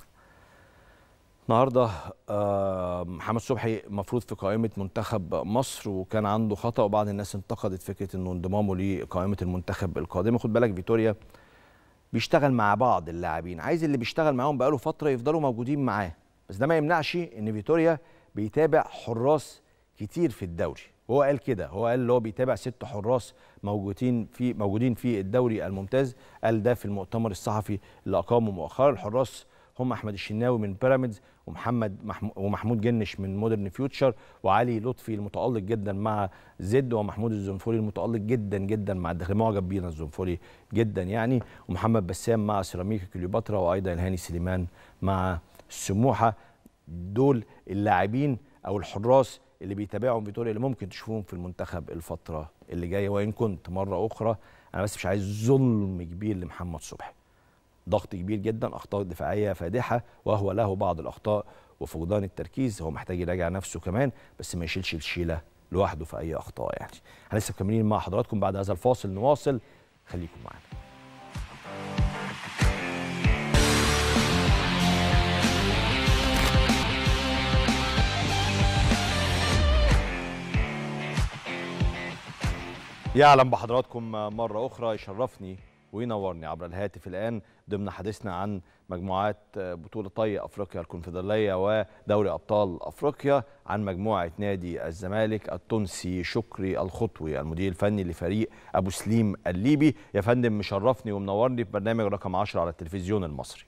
النهارده محمد صبحي مفروض في قائمه منتخب مصر وكان عنده خطا وبعض الناس انتقدت فكره انه انضمامه لقائمه المنتخب القادمه خد بالك فيتوريا بيشتغل مع بعض اللاعبين عايز اللي بيشتغل معاهم بقاله فتره يفضلوا موجودين معاه بس ده ما يمنعش ان فيتوريا بيتابع حراس كتير في الدوري وهو قال كده هو قال اللي هو بيتابع ست حراس موجودين في موجودين في الدوري الممتاز قال ده في المؤتمر الصحفي اللي اقامه مؤخرا الحراس هم احمد الشناوي من بيراميدز ومحمد ومحمود جنش من مودرن فيوتشر وعلي لطفي المتالق جدا مع زد ومحمود الزنفولي المتالق جدا جدا مع الداخل معجب بينا الزنفولي جدا يعني ومحمد بسام مع سيراميكا كليوباترا وايضا هاني سليمان مع السموحه دول اللاعبين او الحراس اللي بيتابعهم فيتوريا اللي ممكن تشوفوهم في المنتخب الفتره اللي جايه وان كنت مره اخرى انا بس مش عايز ظلم كبير لمحمد صبحي ضغط كبير جدا اخطاء دفاعيه فادحه وهو له بعض الاخطاء وفقدان التركيز هو محتاج يراجع نفسه كمان بس ما يشيلش الشيله لوحده في اي اخطاء يعني احنا لسه مكملين مع حضراتكم بعد هذا الفاصل نواصل خليكم معانا يعلم بحضراتكم مرة أخرى يشرفني وينورني عبر الهاتف الآن ضمن حديثنا عن مجموعات بطولة طي أفريقيا الكونفدرالية ودوري أبطال أفريقيا عن مجموعة نادي الزمالك التونسي شكري الخطوي المدير الفني لفريق أبو سليم الليبي يا فندم مشرفني ومنورني في برنامج رقم 10 على التلفزيون المصري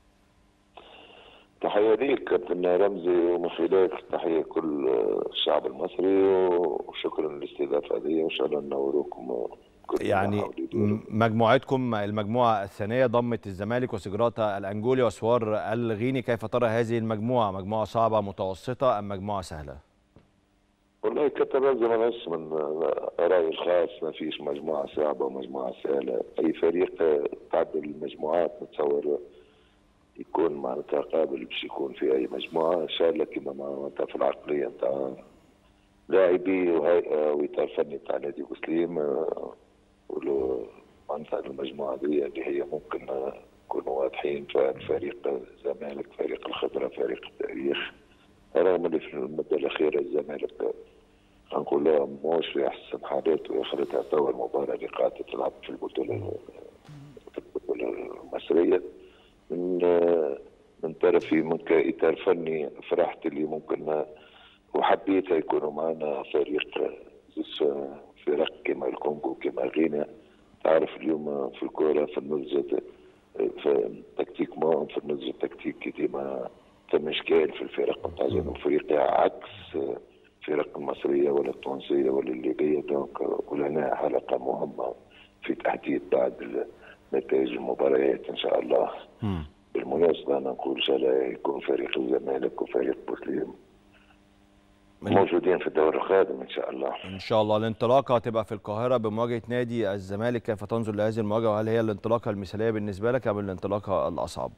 تحية ليك كابتن رمزي ومفيدك تحية كل الشعب المصري وشكرا للاستضافة هذه وإن شاء الله ننوروكم يعني مجموعتكم المجموعة الثانية ضمت الزمالك وسجراتا الأنجولي وسوار الغيني كيف ترى هذه المجموعة مجموعة صعبة متوسطة أم مجموعة سهلة؟ والله كابتن رمزي ما نقص من رأيي الخاص ما فيش مجموعة صعبة ومجموعة سهلة أي فريق تعدل المجموعات نتصور يكون معناتها قابل باش يكون في اي مجموعه ان شاء الله كما معناتها في العقليه نتاع لاعبي وهيئه واطار فني تاع نادي بوسليم آه، ولو معناتها المجموعه دي اللي هي ممكن آه، نكونوا واضحين فريق الزمالك فريق الخبره فريق التاريخ رغم اللي في المده الاخيره الزمالك آه، نقول له موش في احسن حالاته واخرتها توا المباراه اللي قاعده تلعب في البطوله في البطوله المصريه من آه، من طرفي من كاطار فني فرحت اللي ممكن آه، وحبيت يكونوا معنا فريق آه، زوز آه، فرق كما الكونغو كما غينيا تعرف اليوم آه، في الكوره في النضج آه، في تكتيكمون في النضج التكتيكي ديما ثم اشكال في الفرق نتاع جنوب افريقيا عكس آه، الفرق المصريه ولا التونسيه ولا الليبيه دونك آه، ولنا حلقه مهمه في تحديد بعد نتائج المباريات ان شاء الله مم. بالمناسبه انا نقول ان شاء الله يكون فريق الزمالك وفريق بوسليم موجودين في الدور القادم ان شاء الله ان شاء الله الانطلاقه هتبقى في القاهره بمواجهه نادي الزمالك كيف تنظر لهذه المواجهه وهل هي الانطلاقه المثاليه بالنسبه لك ام الانطلاقه الاصعب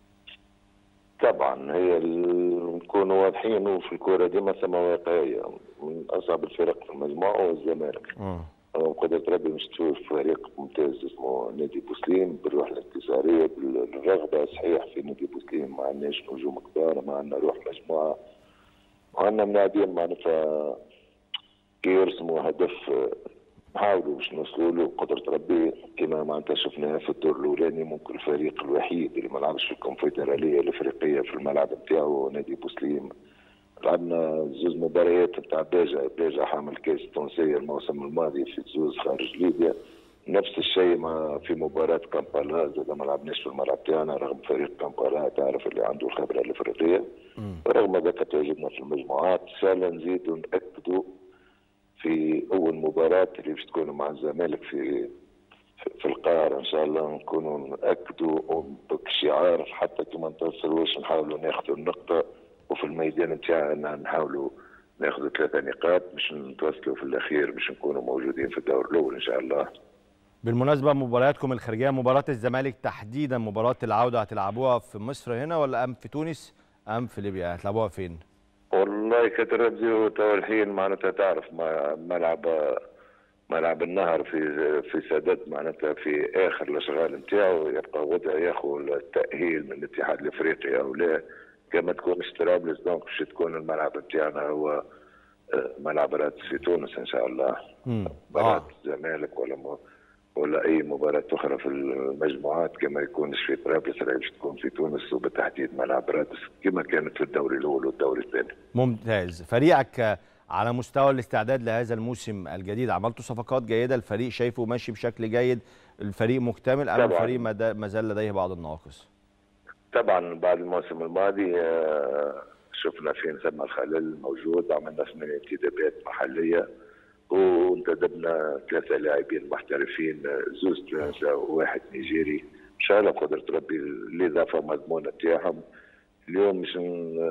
طبعا هي ال- نكونوا واضحين وفي الكوره ديما ثم واقعيه من اصعب الفرق في المجموعه هو الزمالك اه قدرة ربي مش تشوف فريق ممتاز اسمه نادي بوسليم بالروح الانتصارية بالرغبة صحيح في نادي بوسليم ما عندناش نجوم كبار ما عندنا روح مجموعة وعندنا ملاعبين معناتها كي يرسموا هدف آه، نحاولوا باش نوصلوا له بقدرة ربي كما معناتها شفناها في الدور الأولاني ممكن الفريق الوحيد اللي ما لعبش في الكونفدرالية الأفريقية في الملعب نتاعو هو نادي بوسليم لعبنا زوز مباريات نتاع باجا باجا حامل كاس التونسية الموسم الماضي في زوز خارج ليبيا نفس الشيء مع في مباراة كامبالا زاد ما لعبناش في الملعب تاعنا رغم فريق كامبالا تعرف اللي عنده الخبرة الأفريقية رغم ذلك تواجدنا في المجموعات إن شاء الله نزيدوا نأكدوا في أول مباراة اللي باش تكون مع الزمالك في في- في القاهرة إن شاء الله نكونوا نأكدوا بشعار حتى كما نتوصلوش نحاولوا ناخذوا النقطة وفي الميدان نتاعنا نحاولوا ناخذوا ثلاثة نقاط باش نتوصلوا في الأخير باش نكونوا موجودين في الدور الأول إن شاء الله بالمناسبه مبارياتكم الخارجيه مباراه الزمالك تحديدا مباراه العوده هتلعبوها في مصر هنا ولا ام في تونس ام في ليبيا هتلعبوها فين والله كتربزي توا الحين معناتها تعرف ما- ملعب ملعب النهر في في سادات معناتها في اخر الاشغال نتاعو يبقى غدا ياخذ التاهيل من الاتحاد الافريقي او لا كما تكونش طرابلس دونك باش تكون الملعب نتاعنا هو آه، ملعب رادس في تونس ان شاء الله مم. مباراة اه الزمالك ولا م... ولا اي مباراة اخرى في المجموعات كما يكونش في طرابلس راهي باش تكون في تونس وبالتحديد ملعب رادس كما كانت في الدوري الاول والدوري الثاني ممتاز فريقك آه، على مستوى الاستعداد لهذا الموسم الجديد عملتوا صفقات جيده الفريق شايفه ماشي بشكل جيد الفريق مكتمل ام طبعاً. الفريق ما دا- ما زال لديه بعض النواقص طبعا بعد الموسم الماضي آه، شفنا فين ثم الخلل موجود عملنا ثمانية انتدابات محلية وانتدبنا ثلاثة لاعبين محترفين آه، زوز توانسة وواحد نيجيري ان شاء الله بقدرة ربي الاضافة مضمونة تاعهم اليوم مش ن-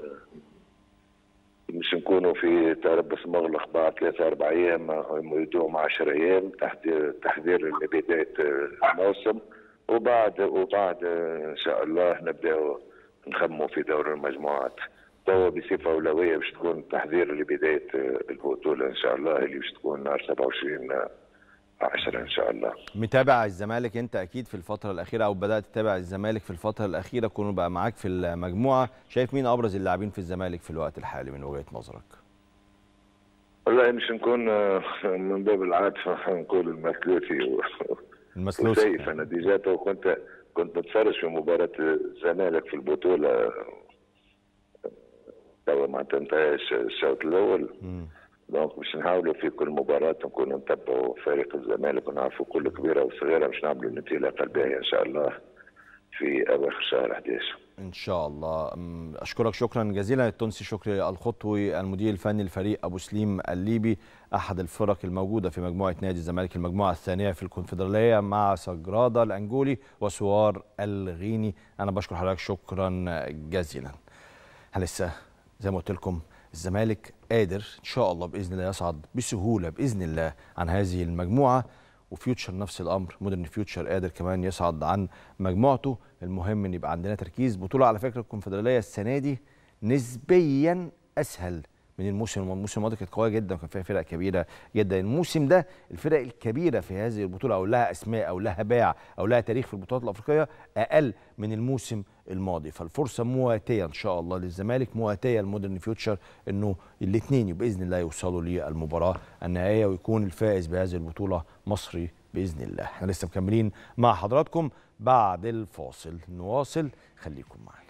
مش نكونوا في تربص مغلق بعد ثلاثة أربع أيام يدوم 10 أيام تحضير تحضير لبداية الموسم وبعد وبعد إن شاء الله نبدأ نخموا في دور المجموعات توا بصفة أولوية باش تكون تحضير لبداية البطولة إن شاء الله اللي باش تكون نهار 27 10 إن شاء الله متابع الزمالك انت اكيد في الفتره الاخيره او بدات تتابع الزمالك في الفتره الاخيره كونوا بقى معاك في المجموعه شايف مين ابرز اللاعبين في الزمالك في الوقت الحالي من وجهه نظرك والله مش نكون آه، من باب العاطفة نقول المثلوثي و- المسلوسي وسيف انا ديجا تو كنت كنت نتفرج في مباراة الزمالك في البطولة توا ما تنتهيش الشوط الأول مم. دونك باش نحاولوا في كل مباراة نكونوا نتبعوا فريق الزمالك ونعرفوا كل كبيرة وصغيرة باش نعملوا الانطلاقة الباهية إن شاء الله في أواخر شهر 11 ان شاء الله أم، اشكرك شكرا جزيلا التونسي شكري الخطوي المدير الفني لفريق ابو سليم الليبي احد الفرق الموجوده في مجموعه نادي الزمالك المجموعه الثانيه في الكونفدراليه مع سجرادا الانجولي وسوار الغيني انا بشكر حضرتك شكرا جزيلا لسه زي ما قلت لكم الزمالك قادر ان شاء الله باذن الله يصعد بسهوله باذن الله عن هذه المجموعه وفيوتشر نفس الامر مودرن فيوتشر قادر كمان يصعد عن مجموعته المهم ان يبقى عندنا تركيز بطوله على فكره الكونفدراليه السنه دي نسبيا اسهل من الموسم الموسم الماضي كانت قويه جدا وكان فيها فرق كبيره جدا الموسم ده الفرق الكبيره في هذه البطوله او لها اسماء او لها باع او لها تاريخ في البطولات الافريقيه اقل من الموسم الماضي فالفرصه مواتيه ان شاء الله للزمالك مواتيه لمودرن فيوتشر انه الاثنين باذن الله يوصلوا للمباراه النهائيه ويكون الفائز بهذه البطوله مصري باذن الله احنا لسه مكملين مع حضراتكم بعد الفاصل نواصل خليكم معنا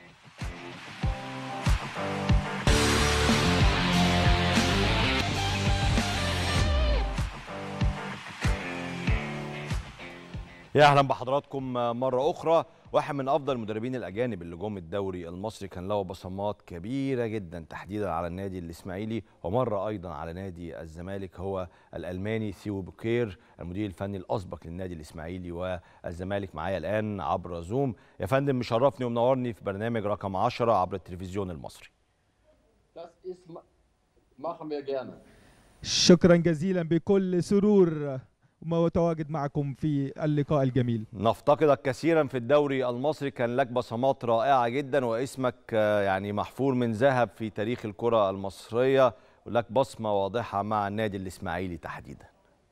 يا اهلا بحضراتكم مره اخرى واحد من افضل المدربين الاجانب اللي جم الدوري المصري كان له بصمات كبيره جدا تحديدا على النادي الاسماعيلي ومره ايضا على نادي الزمالك هو الالماني ثيو بوكير المدير الفني الاسبق للنادي الاسماعيلي والزمالك معايا الان عبر زوم يا فندم مشرفني ومنورني في برنامج رقم 10 عبر التلفزيون المصري Das ist, machen wir gerne. شكرا جزيلا بكل سرور متواجد معكم في اللقاء الجميل نفتقدك كثيرا في الدوري المصري كان لك بصمات رائعه جدا واسمك آه، يعني محفور من ذهب في تاريخ الكره المصريه ولك بصمه واضحه مع النادي الاسماعيلي تحديدا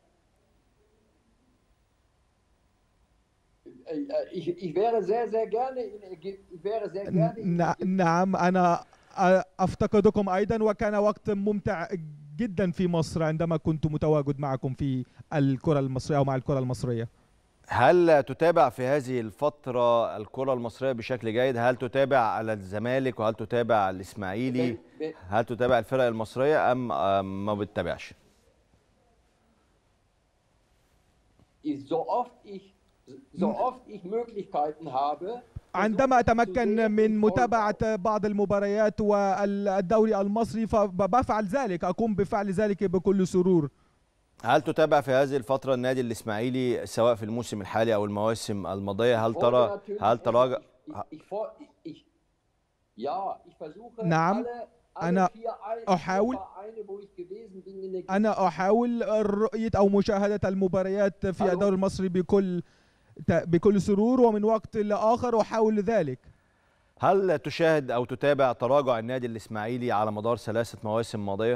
Ich, ich wäre sehr, sehr gerne in Ägypten. Ich wäre sehr gerne in ن- Ägypten. نعم أنا أ- أفتقدكم أيضا وكان وقت ممتع جدا في مصر عندما كنت متواجد معكم في الكرة المصرية أو مع الكرة المصرية هل تتابع في هذه الفترة الكرة المصرية بشكل جيد؟ هل تتابع على الزمالك وهل تتابع الإسماعيلي؟ Wenn- wenn- هل تتابع الفرق المصرية أم أم ما بتتابعش؟ ich- So oft ich, so oft ich Möglichkeiten habe, عندما versuche ich zu أتمكن sehen من und folge متابعة بعض المباريات والدوري المصري فبفعل ذلك أقوم بفعل ذلك بكل سرور هل تتابع في هذه الفترة النادي الإسماعيلي سواء في الموسم الحالي أو المواسم الماضية؟ هل ترى folge هل natürlich تراجع Ich, ich, ich, fol- ich, ich, ja, ich versuche نعم. alle, alle أنا vier, Ein- أحاول- vier Vereine, wo ich gewesen bin in Ägypten, أنا أحاول رؤية أو مشاهدة المباريات في ألو. الدوري المصري بكل بكل سرور ومن وقت لآخر أحاول ذلك هل تشاهد أو تتابع تراجع النادي الإسماعيلي على مدار ثلاثة مواسم ماضية؟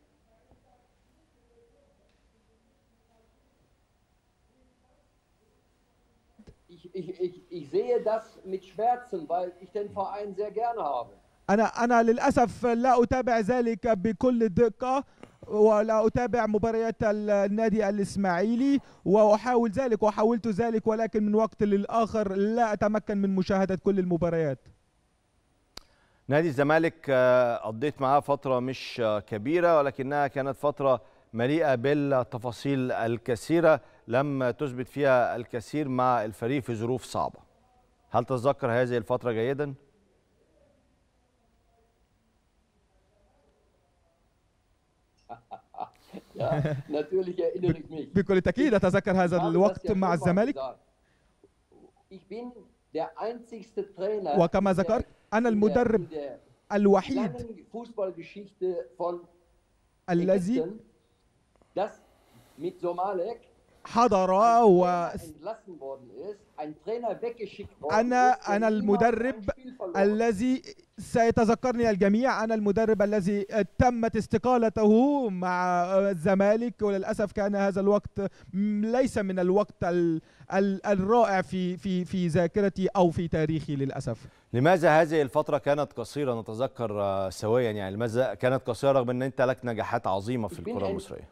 ich, ich, ich, ich sehe das mit Schmerzen, weil ich den Verein sehr gerne habe. أنا أنا للأسف لا أتابع ذلك بكل دقة ولا أتابع مباريات ال- النادي الإسماعيلي وأحاول ذلك وحاولت ذلك ولكن من وقت للآخر لا أتمكن من مشاهدة كل المباريات نادي الزمالك آه، قضيت معاه فترة مش آه، كبيرة ولكنها كانت فترة مليئة بالتفاصيل الكثيرة لم تثبت فيها الكثير مع الفريق في ظروف صعبة هل تتذكر هذه الفترة جيدا؟ Ja, natürlich erinnere ich mich. بكل تأكيد أتذكر Ich هذا habe das الوقت ja مع schon mal الزمالك gesagt. Ich bin der einzigste Trainer وكما in der- ذكرت أنا in der- المدرب in der الوحيد langen Fußballgeschichte von الذي Ägypten, das mit Somalek حضر ein و Trainer entlassen worden ist, ein Trainer weggeschickt worden أنا ist, der أنا niemals المدرب ein Spiel verloren hat. الذي سيتذكرني الجميع أنا المدرب الذي تمت استقالته مع الزمالك وللأسف كان هذا الوقت م- ليس من الوقت ال ال الرائع في في في ذاكرتي أو في تاريخي للأسف لماذا هذه الفترة كانت قصيرة نتذكر آه، سويا يعني لماذا كانت قصيرة رغم أن أنت لك نجاحات عظيمة في Ich bin الكرة ein- المصرية؟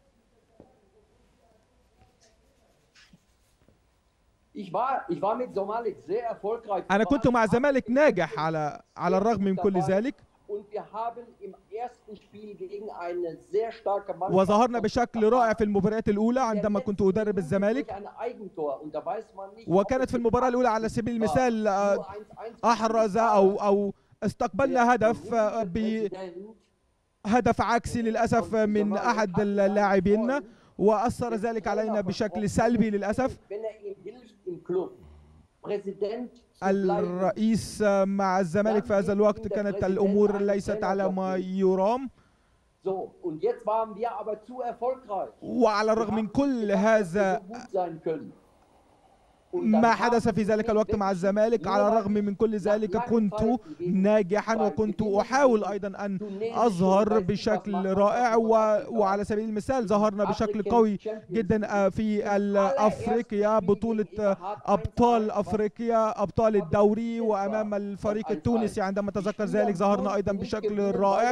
Ich war, ich war mit Somalek sehr erfolgreich. أنا Wir كنت waren مع الزمالك 18 ناجح على على الرغم من كل dabei. ذلك Und wir haben im ersten Spiel gegen eine sehr starke Mannschaft وظهرنا von بشكل Katar رائع في المباريات الأولى in der عندما كنت letzten أدرب Minute الزمالك durch ein Eigentor. Und da weiß man nicht, ob وكانت es في المباراة الأولى على سبيل المثال آه، nur 1-1 أحرز أو أو استقبلنا هدف آه، بهدف Präsident عكسي للأسف من أحد اللاعبين وأثر ذلك علينا بشكل سلبي للأسف wenn er ihm hilft im Club, Präsident zu bleiben, الرئيس مع الزمالك في هذا الوقت كانت الأمور ليست على ما يرام So, und jetzt waren wir aber zu erfolgreich. وعلى الرغم من كل هذا so gut sein können. ما حدث في ذلك الوقت مع الزمالك على الرغم من كل ذلك كنت ناجحا وكنت أحاول أيضا أن أظهر بشكل رائع و... وعلى سبيل المثال ظهرنا بشكل قوي جدا في ال- أفريقيا بطولة أبطال أفريقيا أبطال الدوري وأمام الفريق التونسي عندما أتذكر ذلك ظهرنا أيضا بشكل رائع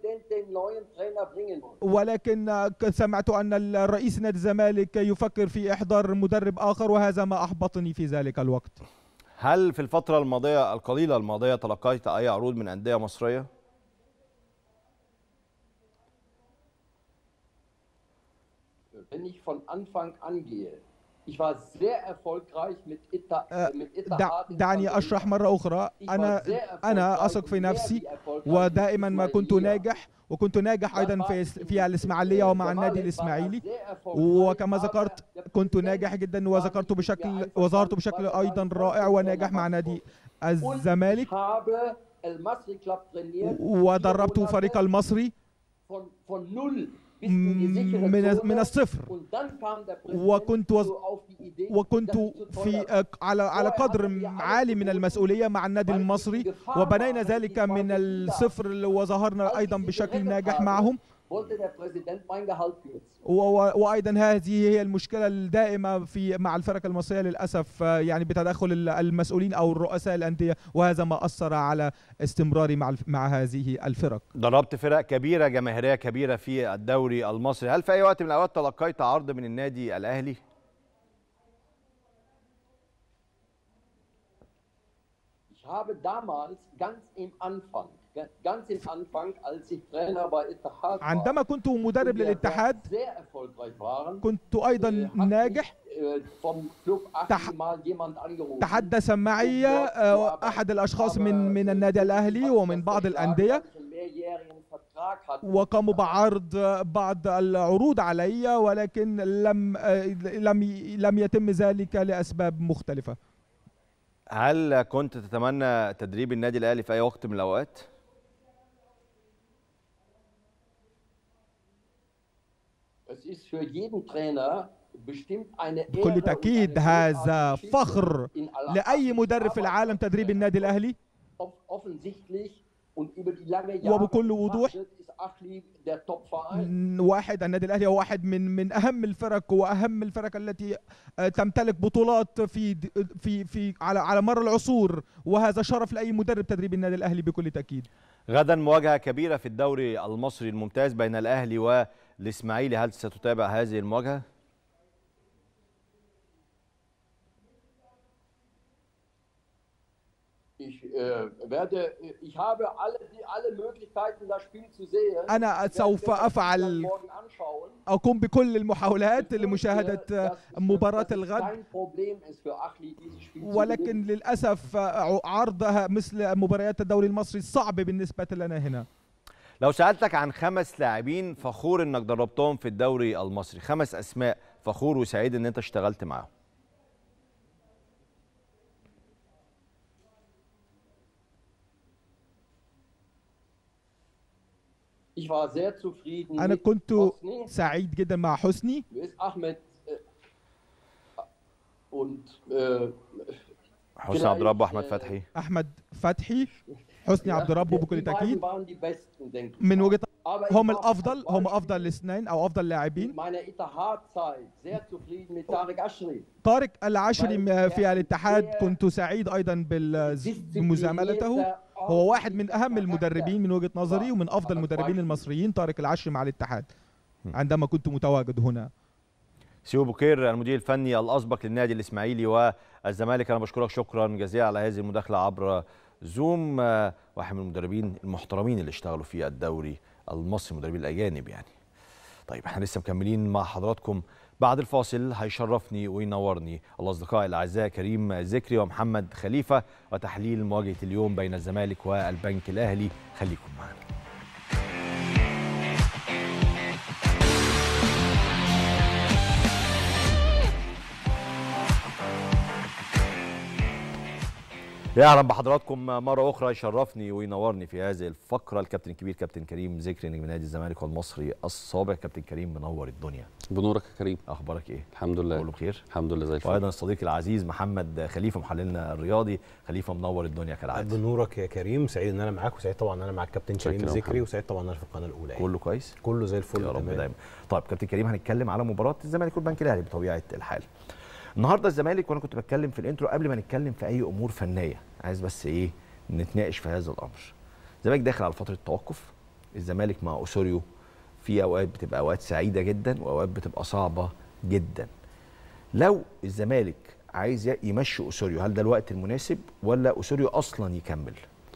ولكن سمعت أن الرئيس نادي الزمالك يفكر في إحضار مدرب آخر وهذا ما أحبطني في ذلك الوقت هل في الفترة الماضية القليلة الماضية تلقيت أي عروض من أندية مصرية؟ Wenn ich von Anfang an gehe, ich war sehr erfolgreich mit, Ita, Äh, mit دع Ittihad in دعني Tansania. أشرح مرة أخرى Ich war أنا sehr أنا erfolgreich أثق في und mehr نفسي wie erfolgreich ودائما mit ما كنت Ismailiyah. ناجح وكنت ناجح أيضا في في الإسماعيلية ومع النادي الإسماعيلي وكما ذكرت كنت ناجح جدا وذكرت بشكل وظهرت بشكل أيضا رائع وناجح مع نادي الزمالك Ich habe El Masri Club trainiert. ودربت فريق المصري Von, von null bis in die sichere من Zone. من الصفر Und dann kam der Präsident وكنت وز- so auf die Idee, وكنت dass ich zu في teuer bin. على على قدر عالي من المسؤولية مع النادي المصري وبنينا ذلك من الصفر وظهرنا أيضا بشكل ناجح معهم wollte der Präsident mein Gehalt kürzen. و- و- وايضا هذه هي المشكله الدائمه في مع الفرق المصريه للاسف آه، يعني بتدخل ال- المسؤولين او الرؤساء الانديه وهذا ما اثر على استمراري مع الف- مع هذه الفرق دربت فرق كبيرة جماهيرية كبيرة في الدوري المصري هل في أي وقت من الأوقات تلقيت عرض من النادي الأهلي؟ Ich habe damals ganz im Anfang, ga- ganz im Anfang, als ich Trainer bei Ittihad war, عندما كنت مدرب und wir للاتحاد sehr erfolgreich waren, كنت ايضا äh, hat ناجح mich, äh, vom Club تح- mal jemand angerufen. تحدث معي آه، احد الاشخاص من من النادي الاهلي ومن بعض الانديه وقاموا بعرض بعض العروض علي ولكن لم آه، لم لم يتم ذلك لاسباب مختلفه هل كنت تتمنى تدريب النادي الأهلي في أي وقت من الأوقات؟ Es ist für jeden Trainer bestimmt eine Ehre بكل und تأكيد eine هذا großartige فخر Geschichte in aller لأي Achtung. مدرب في Aber العالم تدريب النادي الأهلي off- offensichtlich und über die lange Jahre وبكل وضوح betrachtet ist Achli der Top-Verein. واحد النادي الاهلي هو واحد من من اهم الفرق واهم الفرق التي آه، تمتلك بطولات في د- في في على على مر العصور وهذا شرف لاي مدرب تدريب النادي الاهلي بكل تاكيد غدا مواجهة كبيرة في الدوري المصري الممتاز بين الأهلي والإسماعيلي هل ستتابع هذه المواجهة؟ Ich äh, werde, ich habe alle, die, alle Möglichkeiten, das Spiel zu sehen. أنا Ich werde سوف mir das Spiel أفعل dann morgen anschauen. اقوم بكل المحاولات لمشاهده Dass آه، es- مباراه dass es الغد kein Problem ist für Achli, dieses Spiel zu ولكن gewinnen. للاسف آه، عرضها مثل مباريات الدوري المصري صعب بالنسبه لنا هنا لو سألتك عن خمس لاعبين فخور إنك دربتهم في الدوري المصري خمس أسماء فخور وسعيد إن أنت اشتغلت معاهم Ich war sehr zufrieden انا mit كنت Hosni, سعيد جدا مع حسني mit Ahmed äh, und äh, حسني عبد الرب وأحمد فتحي احمد فتحي حسني عبد ربه بكل die beiden تاكيد waren die besten, denke ich. من وجهه Aber ich هم war الافضل zum هم Beispiel افضل الاثنين او افضل in لاعبين meiner Ittihad-Zeit sehr zufrieden mit Tarek Ashri. طارق العشري م- في الاتحاد كنت سعيد ايضا بال- بمزاملته هو واحد من اهم المدربين من وجهه نظري ومن افضل المدربين المصريين طارق العشري مع الاتحاد عندما كنت متواجد هنا سيو بوكير المدير الفني الاسبق للنادي الاسماعيلي والزمالك انا بشكرك شكرا جزيلا على هذه المداخله عبر زوم آه، واحد من المدربين المحترمين اللي اشتغلوا في الدوري المصري المدربين الاجانب يعني طيب احنا لسه مكملين مع حضراتكم بعد الفاصل هيشرفني وينورني الاصدقاء الاعزاء كريم ذكري ومحمد خليفه وتحليل مواجهه اليوم بين الزمالك والبنك الاهلي خليكم معنا يا اهلا بحضراتكم مره اخرى يشرفني وينورني في هذه الفقره الكابتن الكبير كابتن كريم ذكري نجم نادي الزمالك والمصري السابق كابتن كريم منور الدنيا بنورك يا كريم اخبارك ايه الحمد لله كله بخير الحمد لله زي الفل وايضا الصديق العزيز محمد خليفه محللنا الرياضي خليفه منور الدنيا كالعاده بنورك يا كريم سعيد ان انا معاك وسعيد طبعا ان انا مع الكابتن كريم شكرا ذكري محمد. وسعيد طبعا ان انا في القناه الاولى يعني. كله كويس كله زي الفل يا رب تمام. دايما طيب كابتن كريم هنتكلم على مباراه الزمالك والبنك الاهلي بطبيعه الحال النهارده الزمالك وانا كنت بتكلم في الانترو قبل ما نتكلم في اي امور فنيه عايز بس ايه نتناقش في هذا الامر الزمالك داخل على فتره توقف الزمالك مع اوسوريو في اوقات بتبقى اوقات سعيده جدا واوقات بتبقى صعبه جدا لو الزمالك عايز ي- يمشي اوسوريو هل ده الوقت المناسب ولا اوسوريو اصلا يكمل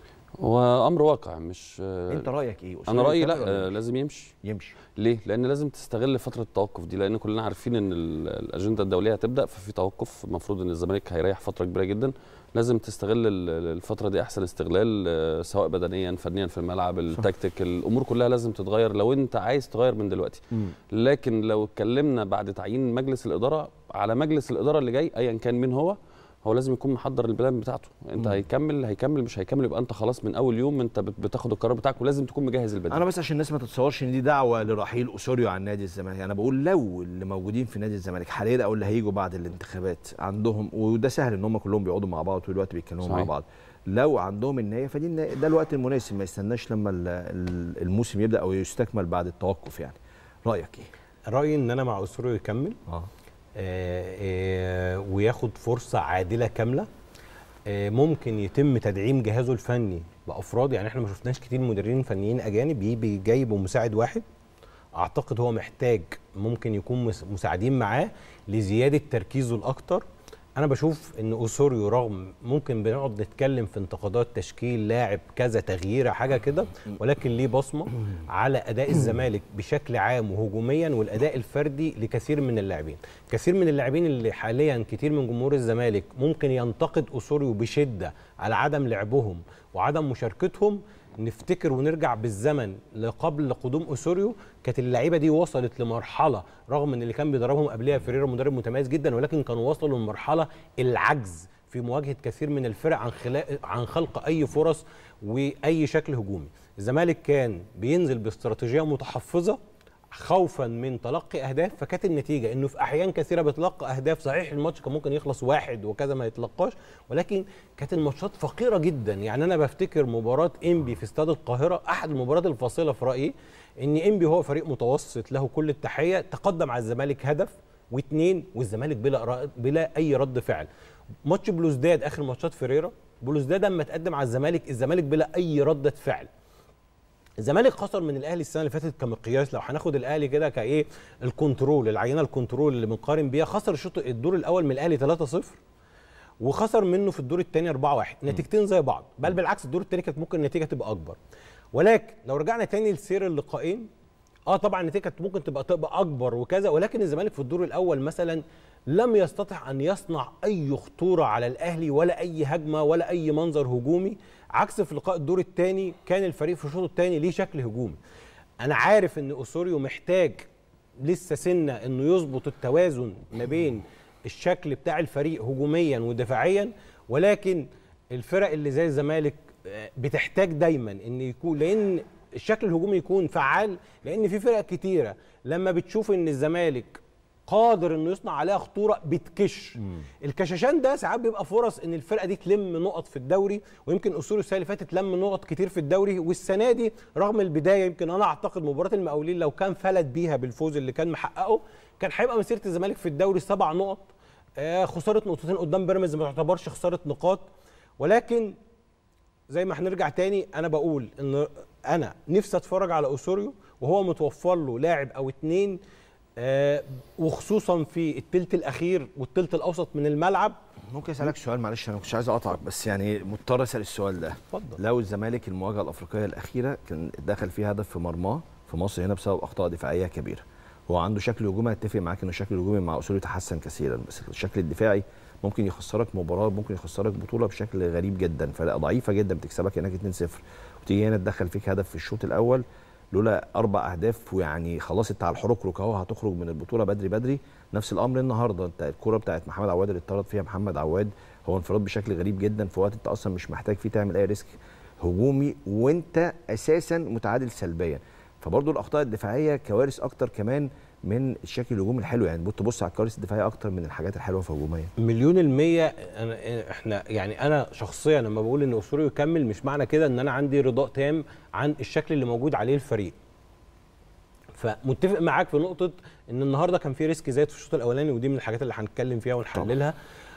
هو امر واقع مش انت رايك ايه انا أوسوريو رايي يكمل لا ولا آه، يمشي؟ لازم يمشي يمشي ليه لان لازم تستغل فتره التوقف دي لان كلنا عارفين ان ال- الاجنده الدوليه هتبدا ففي توقف المفروض ان الزمالك هيريح فتره كبيره جدا لازم تستغل ال- ال- الفتره دي احسن استغلال آه، سواء بدنيا فنيا في الملعب التكتيك الامور كلها لازم تتغير لو انت عايز تغير من دلوقتي لكن لو اتكلمنا بعد تعيين مجلس الاداره على مجلس الاداره اللي جاي ايا كان مين هو هو لازم يكون محضر البلان بتاعته انت هيكمل هيكمل مش هيكمل يبقى انت خلاص من اول يوم انت بت- بتاخد القرار بتاعك ولازم تكون مجهز البديل انا بس عشان الناس ما تتصورش ان دي دعوه لرحيل اوسوريو عن نادي الزمالك انا بقول لو اللي موجودين في نادي الزمالك حاليا او اللي هيجوا بعد الانتخابات عندهم وده سهل ان هم كلهم بيقعدوا مع بعض طول الوقت بيتكلموا مع صحيح. بعض لو عندهم النيه فدي النا- ده الوقت المناسب ما يستناش لما ال- ال- الموسم يبدا او يستكمل بعد التوقف يعني رايك ايه رايي ان انا مع اسوريو يكمل اه آه آه وياخد فرصه عادله كامله آه ممكن يتم تدعيم جهازه الفني بافراد يعني احنا ما شفناش كتير مدربين فنيين اجانب بيجي جايب مساعد واحد اعتقد هو محتاج ممكن يكون مس- مساعدين معاه لزياده تركيزه الاكتر انا بشوف ان اوسوريو رغم ممكن بنقعد نتكلم في انتقادات تشكيل لاعب كذا تغييره حاجه كده ولكن ليه بصمه على اداء الزمالك بشكل عام وهجوميا والاداء الفردي لكثير من اللاعبين كثير من اللاعبين اللي حاليا كتير من جمهور الزمالك ممكن ينتقد اوسوريو بشده على عدم لعبهم وعدم مشاركتهم نفتكر ونرجع بالزمن لقبل قدوم اوسوريو كانت اللعيبه دي وصلت لمرحله رغم ان اللي كان بيدربهم قبلها فيريرا مدرب متميز جدا ولكن كانوا وصلوا لمرحله العجز في مواجهه كثير من الفرق عن خلق عن خلق اي فرص واي شكل هجومي الزمالك كان بينزل باستراتيجيه متحفظه خوفا من تلقي اهداف فكانت النتيجه انه في احيان كثيره بيتلقى اهداف صحيح الماتش كان ممكن يخلص واحد وكذا ما يتلقاش ولكن كانت الماتشات فقيره جدا يعني انا بفتكر مباراه انبي في استاد القاهره احد المباريات الفاصله في رايي ان انبي هو فريق متوسط له كل التحيه تقدم على الزمالك هدف واثنين والزمالك بلا را- بلا اي رد فعل ماتش بلوزداد اخر ماتشات فيريرا بلوزداد لما تقدم على الزمالك الزمالك بلا اي رده فعل الزمالك خسر من الاهلي السنه اللي فاتت كمقياس لو هناخد الاهلي كده كايه الكنترول العينه الكنترول اللي بنقارن بيها خسر الشوط الدور الاول من الاهلي 3-0 وخسر منه في الدور الثاني 4-1 نتيجتين زي بعض بل بالعكس الدور الثاني كانت ممكن النتيجه تبقى اكبر ولكن لو رجعنا تاني لسير اللقاءين اه طبعا النتيجه كانت ممكن تبقى تبقى اكبر وكذا ولكن الزمالك في الدور الاول مثلا لم يستطع ان يصنع اي خطوره على الاهلي ولا اي هجمه ولا اي منظر هجومي عكس في لقاء الدور الثاني كان الفريق في الشوط الثاني ليه شكل هجومي انا عارف ان اوسوريو محتاج لسه سنه انه يظبط التوازن ما بين الشكل بتاع الفريق هجوميا ودفاعيا ولكن الفرق اللي زي الزمالك آه، بتحتاج دايما ان يكون لان الشكل الهجومي يكون فعال لان في فرق كتيره لما بتشوف ان الزمالك قادر انه يصنع عليها خطوره بتكش الكشاشان ده ساعات بيبقى فرص ان الفرقه دي تلم نقط في الدوري ويمكن اصول السنه اللي فاتت لم نقط كتير في الدوري والسنه دي رغم البدايه يمكن انا اعتقد مباراه المقاولين لو كان فلت بيها بالفوز اللي كان محققه كان هيبقى مسيره الزمالك في الدوري سبع نقط آه خساره نقطتين قدام بيراميدز ما تعتبرش خساره نقاط ولكن زي ما هنرجع تاني انا بقول ان انا نفسي اتفرج على اوسوريو وهو متوفر له لاعب او اتنين آه وخصوصا في التلت الاخير والتلت الاوسط من الملعب ممكن اسالك سؤال معلش انا ما كنتش عايز اقطعك بس يعني مضطر اسال السؤال ده اتفضل. لو الزمالك المواجهه الافريقيه الاخيره كان دخل فيها هدف في مرماه في مصر هنا بسبب اخطاء دفاعيه كبيره هو عنده شكل هجومي اتفق معاك انه الشكل الهجومي مع اصول يتحسن كثيرا بس الشكل الدفاعي ممكن يخسرك مباراه ممكن يخسرك بطوله بشكل غريب جدا فرقه ضعيفه جدا بتكسبك هناك 2-0 وتيجي هنا تدخل فيك هدف في الشوط الاول لولا اربع اهداف ويعني خلاص انت على الحركرك اهو هتخرج من البطوله بدري بدري نفس الامر النهارده انت الكوره بتاعت محمد عواد اللي اتطرد فيها محمد عواد هو انفراد بشكل غريب جدا في وقت انت اصلا مش محتاج فيه تعمل اي ريسك هجومي وانت اساسا متعادل سلبيا فبرضه الاخطاء الدفاعيه كوارث اكتر كمان من الشكل الهجومي الحلو يعني تبص على الكوارث الدفاعيه اكتر من الحاجات الحلوه في هجوميا مليون المية أنا احنا يعني انا شخصيا لما بقول ان اسوريو يكمل مش معنى كده ان انا عندي رضاء تام عن الشكل اللي موجود عليه الفريق فمتفق معاك في نقطة ان النهارده كان في ريسك زايد في الشوط الاولاني ودي من الحاجات اللي هنتكلم فيها ونحللها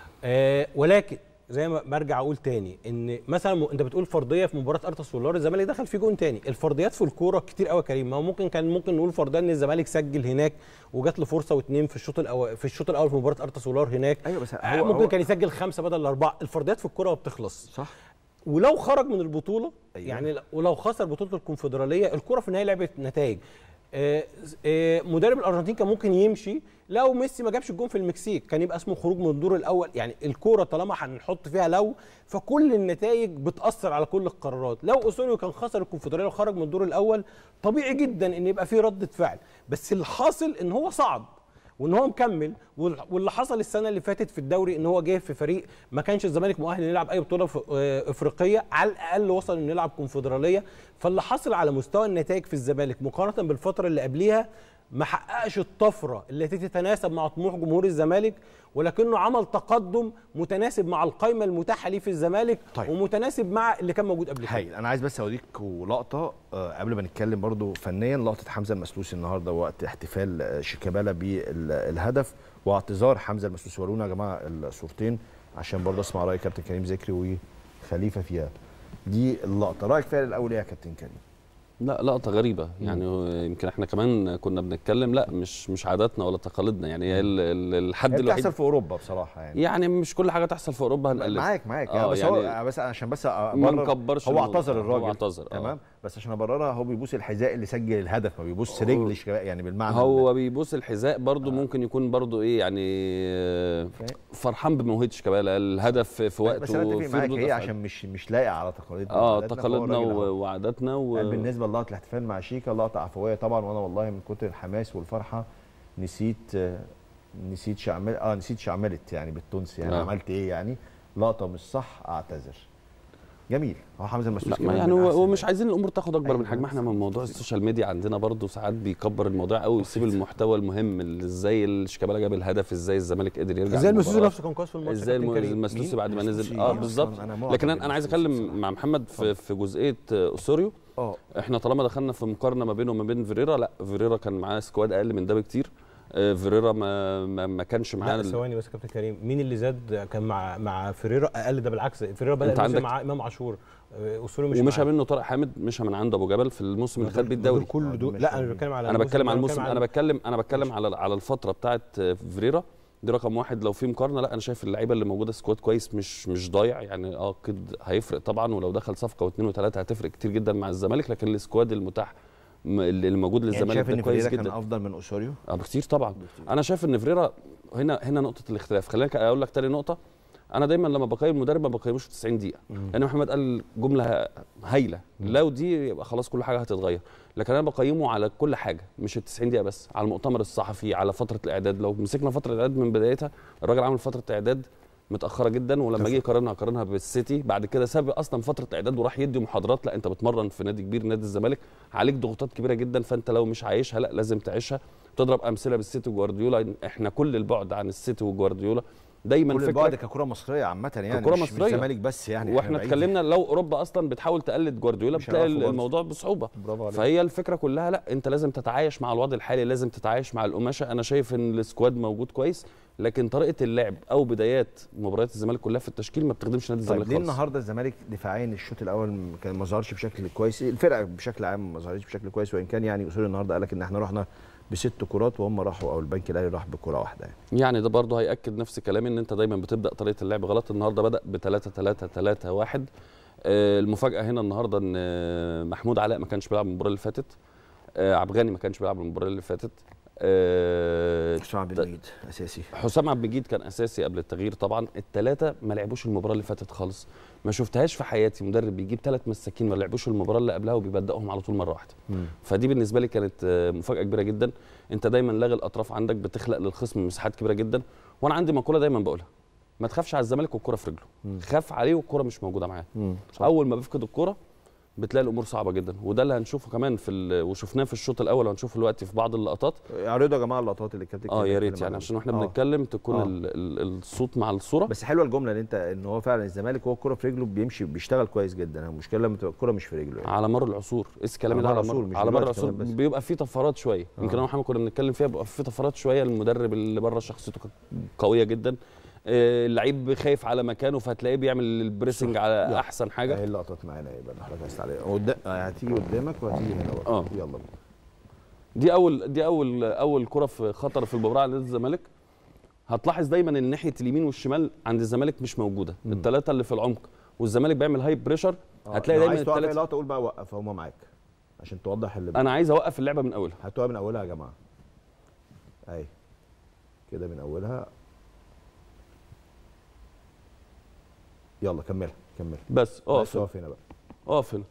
آه ولكن زي ما برجع اقول تاني ان مثلا م- انت بتقول فرضيه في مباراه ارتا سولار الزمالك دخل في جون تاني الفرديات في الكوره كتير قوي يا كريم ما هو ممكن كان ممكن نقول فرضيه ان الزمالك سجل هناك وجات له فرصه واثنين في الشوط الاول في الشوط الاول في مباراه ارتا سولار هناك ايوه بس آه، هو ممكن هو كان يسجل خمسه بدل الاربعه الفرديات في الكوره ما بتخلص صح ولو خرج من البطوله أيوة. أيوة. يعني ل- ولو خسر بطوله الكونفدراليه الكره في النهايه لعبه نتائج آه، آه، مدرب الارجنتين كان ممكن يمشي لو ميسي ما جابش الجون في المكسيك كان يبقى اسمه خروج من الدور الاول يعني الكوره طالما هنحط فيها لو فكل النتائج بتاثر على كل القرارات لو اوسوريو كان خسر الكونفدراليه وخرج من الدور الاول طبيعي جدا ان يبقى فيه رده فعل بس الحاصل ان هو صعد وان هو مكمل وال- واللي حصل السنه اللي فاتت في الدوري ان هو جه في فريق ما كانش الزمالك مؤهل انه يلعب اي بطوله ف- آه، افريقيه على الاقل وصل انه يلعب كونفدراليه فاللي حصل على مستوى النتائج في الزمالك مقارنه بالفتره اللي قبليها ما حققش الطفره التي تتناسب مع طموح جمهور الزمالك ولكنه عمل تقدم متناسب مع القائمه المتاحه ليه في الزمالك طيب. ومتناسب مع اللي كان موجود قبل كده هايل انا عايز بس اوريك لقطه آه، قبل ما نتكلم برضو فنيا لقطه حمزه المسلوسي النهارده وقت احتفال آه، شيكابالا بالهدف واعتذار حمزه المسلوسي ورونا يا جماعه الصورتين عشان برضو اسمع راي كابتن كريم ذكري وخليفه فيها دي اللقطه رايك فيها الاول ايه يا كابتن كريم لا لقطة غريبة يعني هو يمكن احنا كمان كنا بنتكلم لا مش مش عاداتنا ولا تقاليدنا يعني هي ال- ال- الحد هي الوحيد بتحصل في اوروبا بصراحه يعني يعني مش كل حاجة تحصل في اوروبا هنقلدها معاك معاك آه، آه بس يعني هو بس عشان بس ما ابرر نكبرش هو الموضوع. اعتذر هو الراجل اعتذر، آه. تمام بس عشان ابررها هو بيبوس الحذاء اللي سجل الهدف ما بيبوس رجل شيكابالا يعني بالمعنى هو بيبوس الحذاء برضو ممكن يكون برضو ايه يعني آه، فرحان بموهبة شيكابالا الهدف في وقته بس انا اتفق في معاك ردود هي أفعال. عشان مش مش لايقه على تقاليدنا اه وعاداتنا، فهو تقاليدنا الراجل و- أهو. وعاداتنا و... قال بالنسبه للقطه الاحتفال مع شيكا لقطه عفويه طبعا وانا والله من كتر الحماس والفرحه نسيت آه، نسيت شعمل اه نسيت شعملت يعني بالتونسي يعني آه. عملت ايه يعني لقطه مش صح اعتذر جميل هو حمزه لا المسلوسي ما كمان يعني من هو أحسن هو مش عايزين الامور تاخد اكبر من أيوة، حجمها احنا بس- من موضوع السوشيال ميديا عندنا برضو ساعات بيكبر الموضوع قوي يسيب المحتوى المهم اللي ازاي الشيكابالا جاب الهدف ازاي الزمالك قدر يرجع ازاي المسلوسي المباراة. نفسه كان كويس في الماتش يا ازاي كابتن الم- كريم؟ المسلوسي بعد ما نزل المسلوسي؟ اه أصلاً بالظبط أنا معجب لكن انا انا عايز بالمسلوسي اتكلم بصراحة. مع محمد في في جزئيه آه، اوسوريو اه احنا طالما دخلنا في مقارنه ما بينه وما بين فيريرا لا فيريرا كان معاه سكواد اقل من ده بكتير آه، فيريرا ما ما, ما كانش معاه لا ال- ثواني بس يا كابتن كريم مين اللي زاد كان مع مع فيريرا اقل ده بالعكس فيريرا بدا أنت الموسم عندك- مع امام عاشور آه، اسوريو مش ومشى معاه. منه طارق حامد مشى من عند ابو جبل في الموسم اللي فات بيه دول الدوري كل دول مش لا انا موجود. بتكلم على انا بتكلم على الموسم بتكلم انا بتكلم انا بتكلم على على الفتره بتاعت فيريرا دي رقم واحد لو في مقارنه لا انا شايف اللعيبه اللي موجوده سكواد كويس مش مش ضايع يعني اه اكيد هيفرق طبعا ولو دخل صفقه واثنين وثلاثه هتفرق كتير جدا مع الزمالك لكن السكواد المتاح م- اللي موجود يعني للزمالك شايف ده ان كويس فريرا كان جدا افضل من اوسوريو اه بكتير طبعا انا شايف ان فريرا هنا هنا نقطه الاختلاف خليني اقول لك تاني نقطه انا دايما لما بقيم مدرب ما بقيموش في 90 دقيقه لان محمد قال جمله هايله لو دي يبقى خلاص كل حاجه هتتغير لكن انا بقيمه على كل حاجه مش ال 90 دقيقه بس على المؤتمر الصحفي على فتره الاعداد لو مسكنا فتره الاعداد من بدايتها الراجل عامل فتره اعداد متاخره جدا ولما جه يقارنها قارنها بالسيتي بعد كده ساب اصلا فتره اعداد وراح يدي محاضرات لا انت بتمرن في نادي كبير نادي الزمالك عليك ضغوطات كبيره جدا فانت لو مش عايشها لا لازم تعيشها تضرب امثله بالسيتي وجوارديولا احنا كل البعد عن السيتي وجوارديولا دايما كل فكرة البعد ككره مصريه عامه يعني ككرة مش مصرية. مش الزمالك بس يعني واحنا إحنا بعيد. اتكلمنا لو اوروبا اصلا بتحاول تقلد جوارديولا مش بتلاقي هيعرفوا برضه. الموضوع بصعوبه برافو عليك. فهي الفكره كلها لا انت لازم تتعايش مع الوضع الحالي لازم تتعايش مع القماشه انا شايف ان السكواد موجود كويس لكن طريقه اللعب او بدايات مباريات الزمالك كلها في التشكيل ما بتخدمش نادي طيب الزمالك ليه خالص النهارده الزمالك دفاعيا الشوط الاول كان ما ظهرش بشكل كويس الفرقه بشكل عام ما ظهرتش بشكل كويس وان كان يعني اصول النهارده قال لك ان احنا رحنا بست كرات وهم راحوا او البنك الاهلي راح بكره واحده يعني يعني ده برضه هياكد نفس كلامي ان انت دايما بتبدا طريقه اللعب غلط النهارده بدا ب 3 3 3 1 آه، المفاجاه هنا النهارده ان آه، محمود علاء ما كانش بيلعب المباراه اللي فاتت آه، عبد الغني ما كانش بيلعب المباراه اللي فاتت آه، حسام عبد المجيد اساسي حسام عبد المجيد كان اساسي قبل التغيير طبعا الثلاثه ما لعبوش المباراه اللي فاتت خالص ما شفتهاش في حياتي مدرب بيجيب ثلاث مساكين ما لعبوش المباراه اللي قبلها وبيبداهم على طول مره واحده فدي بالنسبه لي كانت آه، مفاجاه كبيره جدا انت دايما لاغي الاطراف عندك بتخلق للخصم مساحات كبيره جدا وانا عندي مقوله دايما بقولها ما تخافش على الزمالك والكره في رجله خاف عليه والكره مش موجوده معاه مم. اول ما بيفقد الكره بتلاقي الامور صعبه جدا وده اللي هنشوفه كمان في ال- وشفناه في الشوط الاول وهنشوفه دلوقتي في بعض اللقطات اعرضوا يا جماعه اللقطات اللي كانت اه يا ريت يعني عشان واحنا آه. بنتكلم تكون آه. ال- ال- الصوت مع الصوره بس حلوه الجمله ان انت ان هو فعلا الزمالك هو الكره في رجله بيمشي بيشتغل كويس جدا المشكله لما تبقى الكره مش في رجله يعني. على مر العصور اسم كلامي ده على على مر مر العصور، مش على مر دلوقتي العصور كمان بس. بيبقى فيه طفرات شويه يمكن انا ومحمد كنا بنتكلم فيها بيبقى فيه طفرات شويه المدرب اللي بره شخصيته كانت قويه جدا آه، اللعيب خايف على مكانه فهتلاقيه بيعمل البريسنج على يلا. احسن حاجه اهي اللقطات معانا يبقى اللي حضرتك عايز عليها قدام آه، هتيجي قدامك وهتيجي هنا برضه آه. يلا بينا. دي اول دي اول اول كره في خطر في المباراه على نادي الزمالك هتلاحظ دايما ان ناحيه اليمين والشمال عند الزمالك مش موجوده الثلاثه اللي في العمق والزمالك بيعمل هاي بريشر آه، هتلاقي لو دايما عايز توقف اي الثلاثه لقطه قول بقى وقف هم معاك عشان توضح اللي انا عايز اوقف اللعبه من اولها هاتوها من اولها يا جماعه اهي كده من اولها يلا كملها كملها بس بس اقف اقف هنا بقى اقف هنا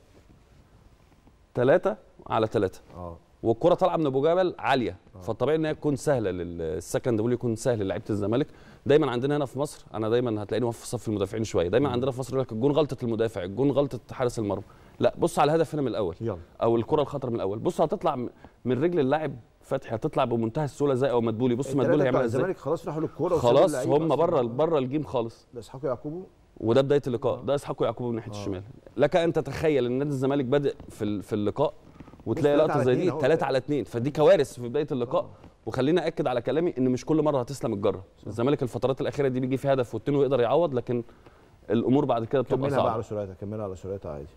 ثلاثه على ثلاثه اه والكره طالعه من ابو جبل عاليه فالطبيعي ان هي تكون سهله للسكند بول يكون سهل للعيبه الزمالك دايما عندنا هنا في مصر انا دايما هتلاقيني واقف في صف المدافعين شويه دايما عندنا في مصر يقول لك الجون غلطه المدافع الجون غلطه حارس المرمى لا بص على الهدف هنا من الاول يلا او الكره الخطر من الاول بص هتطلع م- من رجل اللاعب فتحي هتطلع بمنتهى السهوله زي او مدبولي بص التلاتة مدبولي بتوع هيعملها ازاي الزمالك خلاص راحوا للكوره خلاص هم بره بره الجيم خالص ده اسحاق يعقوبو وده بدايه اللقاء ده اسحاق يعقوب من ناحيه الشمال لك ان تتخيل ان نادي الزمالك بادئ في ال- في اللقاء وتلاقي تلاتة لقطه على زي اتنين دي أهو. 3 على 2 فدي كوارث في بدايه اللقاء وخلينا اكد على كلامي ان مش كل مره هتسلم الجره الزمالك الفترات الاخيره دي بيجي فيها هدف والتاني ويقدر يعوض لكن الامور بعد كده بتبقى كملها بقى صعبه على سرعتها كملها على سرعتها عادي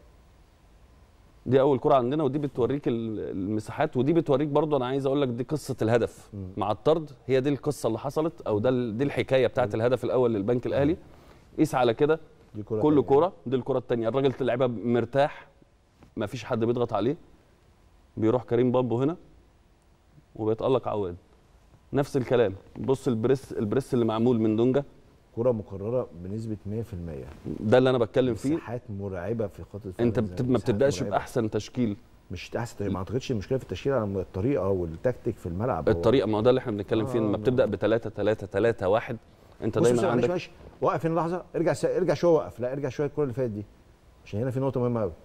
دي اول كره عندنا ودي بتوريك ال- المساحات ودي بتوريك برضو انا عايز اقول لك دي قصه الهدف مع الطرد هي دي القصه اللي حصلت او ده ال- دي الحكايه بتاعت الهدف الاول للبنك الاهلي قيس على كده دي كوره كل تانية. كوره دي الكره الثانيه الراجل لعبها مرتاح ما فيش حد بيضغط عليه بيروح كريم بامبو هنا وبيتالق عواد نفس الكلام بص البريس البريس اللي معمول من دونجا كوره مكرره بنسبه 100% ده اللي انا بتكلم فيه مساحات مرعبه في خط الدفاع انت الزمالك، بت... ما مساحات بتبداش مرعبة. باحسن تشكيل مش احسن ما اعتقدش المشكله في التشكيل على الطريقه والتكتيك في الملعب هو- الطريقه ما هو ده اللي احنا بنتكلم فيه آه، لما لا. بتبدا ب 3 3 3 1 انت بص بص دايما معلش عندك معلش وقف هنا لحظه ارجع س... ارجع شويه وقف لا ارجع شويه الكوره اللي فاتت دي عشان هنا في نقطه مهمه قوي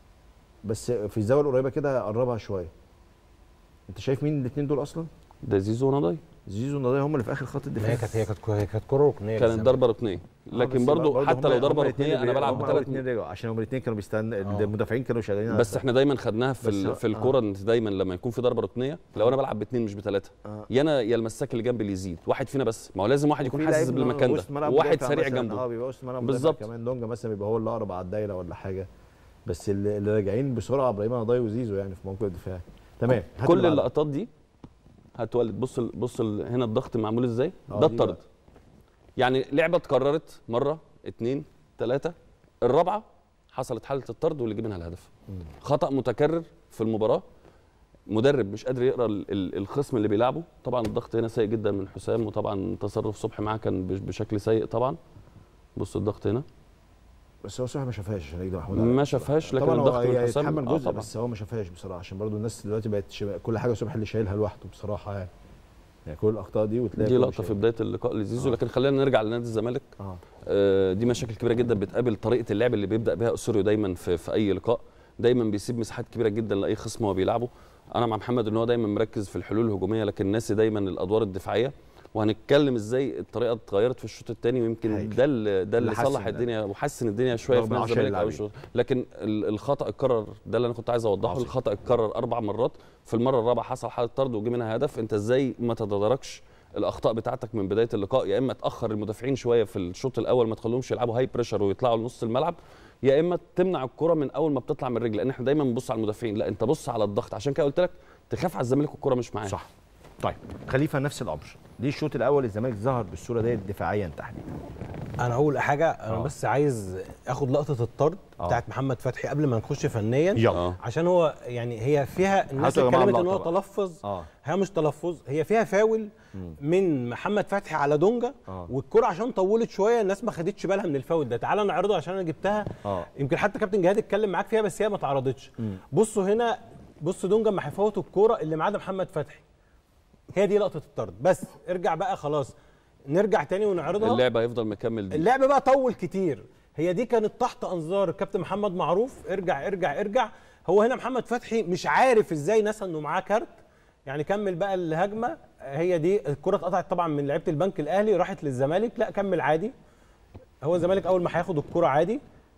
بس في الزاويه القريبه كده قربها شويه انت شايف مين الاثنين دول اصلا ده زيزو ونضاي زيزو والنضايا هم اللي في اخر خط ما الدفاع هي كانت هي كانت هي كانت كره ركنيه كانت للزمالك. ضربه ركنيه لكن برضو حتى لو ضربه ركنيه انا بلعب بثلاث الاثنين رجعوا عشان هم الاثنين كانوا بيستنى آه. المدافعين كانوا شغالين على بس الدفاع. احنا دايما خدناها في بس ال- هو- في الكوره ان دايما لما يكون في ضربه ركنيه لو انا بلعب باثنين مش بثلاثه آه. يا انا يا المساك اللي جنبي اللي يزيد واحد فينا بس ما هو لازم واحد يكون وفي حاسس لعيب بالمكان وسط ده ملعب وواحد مدافع سريع مثلاً، اه جنبه بيبقى وسط ملعب بالظبط. بالظبط كمان دونجا مثلا بيبقى هو اللي اقرب على الدايره ولا حاجه بس اللي اللي راجعين بسرعه ابراهيم نضاي وزيزو يعني في موقف الدفاع تمام هات كل اللي بعده. اللقطات دي هتولد بص ال- بص ال- هنا الضغط معمول ازاي آه، ده دي الطرد بقى. يعني لعبه اتكررت مره اتنين تلاته الرابعه حصلت حاله الطرد واللي جه منها الهدف خطا متكرر في المباراه مدرب مش قادر يقرا ال- ال- الخصم اللي بيلعبه طبعا الضغط هنا سيء جدا من حسام وطبعا تصرف صبحي معاه كان بش- بشكل سيء طبعا بص الضغط هنا بس هو صراحه ما شافهاش عشان يكذب محمود ما علي. شافهاش لكن طبعا هو الضغط من هي حسام يتحمل آه جزء طبعاً. بس هو ما شافهاش بصراحه عشان برضو الناس دلوقتي بقت شبه كل حاجه صبحي اللي شايلها لوحده بصراحه يعني يعني كل الاخطاء دي وتلاقي دي كله لقطه في شايل. بدايه اللقاء لزيزو لكن خلينا نرجع لنادي الزمالك اه آه، دي مشاكل كبيره جدا بتقابل طريقه اللعب اللي بيبدا بها اسوريو دايما في, في اي لقاء دايما بيسيب مساحات كبيره جدا لاي خصم هو بيلعبه انا مع محمد ان هو دايما مركز في الحلول الهجوميه لكن ناسي دايما الادوار الدفاعيه وهنتكلم ازاي الطريقه اتغيرت في الشوط الثاني ويمكن هايل. ده اللي ده اللي اللي حسن صلح ده. الدنيا وحسن الدنيا شويه رغم في نادي عشان الزمالك او اللاعبين. الشوط لكن ال- الخطا اتكرر ده اللي انا كنت عايز اوضحه عظيم. الخطا اتكرر اربع مرات في المره الرابعه حصل حاله طرد وجه منها هدف انت ازاي ما تتداركش الاخطاء بتاعتك من بدايه اللقاء يا اما تاخر المدافعين شويه في الشوط الاول ما تخليهمش يلعبوا هاي بريشر ويطلعوا لنص الملعب يا اما تمنع الكره من اول ما بتطلع من الرجل لان احنا دايما بنبص على المدافعين لا انت بص على الضغط عشان كده قلت لك تخاف على الزمالك والكره مش معاه صح طيب خليفه نفس الامر دي الشوط الاول الزمالك ظهر بالصوره ديت دفاعيا تحديدا انا اول حاجه انا آه. بس عايز اخد لقطه الطرد آه. بتاعت محمد فتحي قبل ما نخش فنيا يلا. آه. عشان هو يعني هي فيها الناس هاتوا يا جماعة اتكلمت ان هو اللقطة بقى. تلفظ اه هي مش تلفظ هي فيها فاول من محمد فتحي على دونجا آه. والكره عشان طولت شويه الناس ما خدتش بالها من الفاول ده تعالى نعرضه عشان انا جبتها اه يمكن حتى كابتن جهاد اتكلم معاك فيها بس هي ما اتعرضتش بصوا هنا بص دونجا ما هيفوت الكوره اللي معاه ده محمد فتحي هي دي لقطه الطرد بس ارجع بقى خلاص نرجع تاني ونعرضها اللعب هيفضل مكمل دي اللعب بقى طول كتير هي دي كانت تحت انظار الكابتن محمد معروف ارجع ارجع ارجع هو هنا محمد فتحي مش عارف ازاي نسى انه معاه كارت يعني كمل بقى الهجمه هي دي الكره اتقطعت طبعا من لعيبه البنك الاهلي راحت للزمالك لا كمل عادي هو الزمالك اول ما هياخد الكره عادي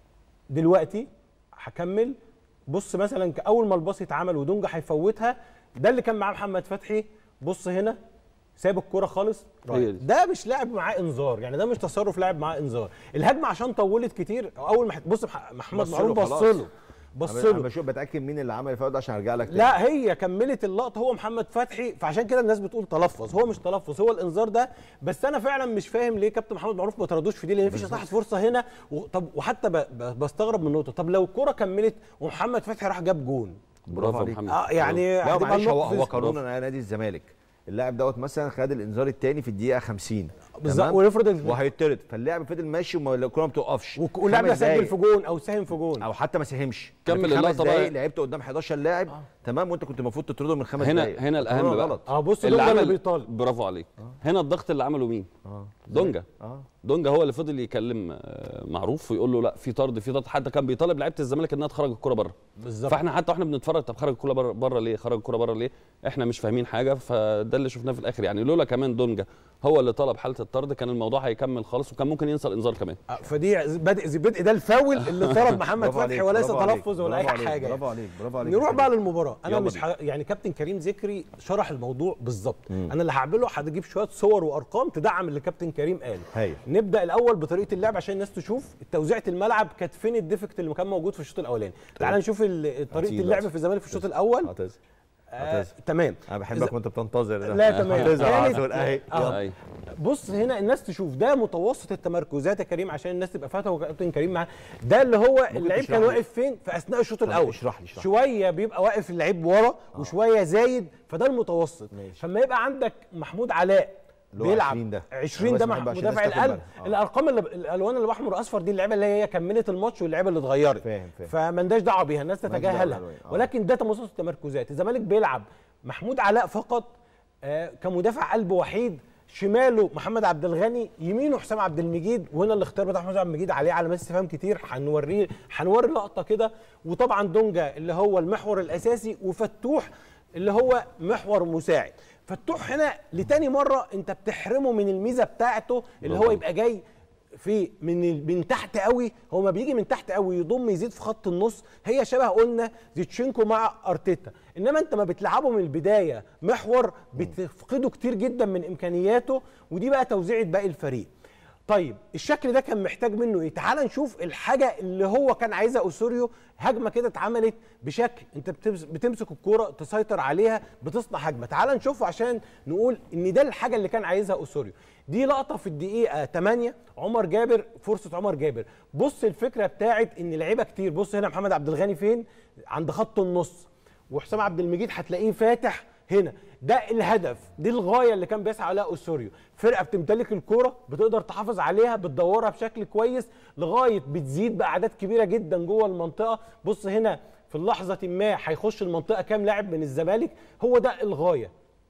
دلوقتي هكمل بص مثلا اول ما الباص يتعمل ودونجا هيفوتها ده اللي كان معاه محمد فتحي بص هنا ساب الكرة خالص هي رايح. دي. ده مش لاعب معاه انذار يعني ده مش تصرف لاعب معاه انذار الهجمه عشان طولت كتير اول ما بص مح- محمد بص معروف له بص خلاص. له بص انا له بشوف بتاكد مين اللي عمل الفاول ده عشان ارجع لك تاني. لا هي كملت اللقطه هو محمد فتحي فعشان كده الناس بتقول تلفظ هو مش تلفظ هو الانذار ده بس انا فعلا مش فاهم ليه كابتن محمد معروف ما تردوش في دي لان مفيش اتاحت فرصه هنا و... طب وحتى ب... ب... بستغرب من نقطه طب لو الكره كملت ومحمد فتحي راح جاب جون برافو يا عليك. محمد اه يعني لا هتبقى معلش هو النقطة هو في- قانونا نادي الزمالك اللاعب دوت مثلا خد الانذار الثاني في الدقيقه 50 بالظبط تمام؟ ونفرض ال- وهيطرد فاللاعب فضل ماشي وما- الكره ما بتوقفش وك- واللاعب ده خمس سجل دقايق. في جون او ساهم في جون او حتى ما ساهمش كمل في خمس اللقطة بقى. دقايق لعبت قدام 11 لاعب تمام وانت كنت المفروض تطرده من خمس هنا دقايق هنا الاهم قانونا بقى غلط اه بص اللي دونجا اللي عمل بيطالب برافو عليك هنا الضغط اللي عمله مين اه دونجا اه دونجا هو اللي فضل يكلم آه، معروف ويقول له لا في طرد في طرد حتى كان بيطالب لعيبه الزمالك انها تخرج الكره بره بالظبط فاحنا حتى واحنا بنتفرج طب خرج الكره بره بره ليه خرج الكره بره ليه احنا مش فاهمين حاجه فده اللي شفناه في الاخر يعني لولا كمان دونجا هو اللي طلب حاله الطرد كان الموضوع هيكمل خالص وكان ممكن ينسى الانذار كمان آه، فدي بدء بدء ده الفاول اللي طلب محمد برافو فتحي عليك، وليس برافو عليك، تلفظ ولا اي برافو عليك، حاجه برافو عليك برافو عليك نروح يا بقى حبيبي. للمباراه انا يلا مش بينا. ح... يعني كابتن كريم ذكري شرح الموضوع بالظبط انا اللي هعمله هجيب شويه صور وارقام تدعم اللي كابتن كريم قاله هايل. نبدا الاول بطريقه اللعب عشان الناس تشوف توزيعه الملعب كانت فين الديفكت اللي كان موجود في الشوط الاولاني تعال نشوف ال- طريقه هتيجي اللعب دلوقتي. في الزمالك في الشوط الاول اعتذر آه اعتذر تمام انا بحبك وانت بتنتظر ده لا، تمام. هتظهر على كانت- طول اهي آه. يلا. أيوة. بص هنا الناس تشوف ده متوسط التمركزات يا كريم عشان الناس تبقى فاهمه وكابتن كريم معاه ده اللي هو اللعيب تشرح كان لي؟ واقف فين في اثناء الشوط طب الاول اشرح لي- اشرح لي. شويه بيبقى واقف اللعيب ورا وشويه زايد فده المتوسط ماشي. فما يبقى عندك محمود علاء اللي هو بيلعب 20 ده. 20 أنا ده بس مح- بحب عشان مدافع الناس تاخد القلب بالها. آه. الارقام اللي الالوان اللي باحمر واصفر دي اللعيبه اللي هي كملت الماتش واللعيبه اللي اتغيرت فاهم، فاهم. فمالناش دعوه بيها الناس مالناش دعوة تتجاهلها بالألوان. آه. ولكن ده تمسك التمركزات الزمالك بيلعب محمود علاء فقط آه، كمدافع قلب وحيد شماله محمد عبد الغني يمينه حسام عبد المجيد وهنا الاختيار بتاع حسام عبد المجيد عليه علامات استفهام كتير هنوريه هنوري لقطه كده وطبعا دونجا اللي هو المحور الاساسي وفتوح اللي هو محور مساعد فتوح هنا لتاني مره انت بتحرمه من الميزه بتاعته اللي هو يبقى جاي في من ال- من تحت قوي هو ما بيجي من تحت قوي يضم يزيد في خط النص هي شبه قلنا زيتشينكو مع ارتيتا انما انت ما بتلعبه من البدايه محور بتفقده كتير جدا من امكانياته ودي بقى توزيعه باقي الفريق طيب الشكل ده كان محتاج منه ايه تعال نشوف الحاجه اللي هو كان عايزها اوسوريو هجمه كده اتعملت بشكل انت بتمس- بتمسك الكوره تسيطر عليها بتصنع هجمه تعال نشوفه عشان نقول ان ده الحاجه اللي كان عايزها اوسوريو دي لقطه في الدقيقه 8 عمر جابر فرصه عمر جابر بص الفكره بتاعت ان لعيبه كتير بص هنا محمد عبد الغني فين عند خط النص وحسام عبد المجيد هتلاقيه فاتح هنا ده الهدف دي الغايه اللي كان بيسعى عليها اوسوريو فرقه بتمتلك الكوره بتقدر تحافظ عليها بتدورها بشكل كويس لغايه بتزيد باعداد كبيره جدا جوه المنطقه بص هنا في اللحظه ما هيخش المنطقه كام لاعب من الزمالك هو ده الغايه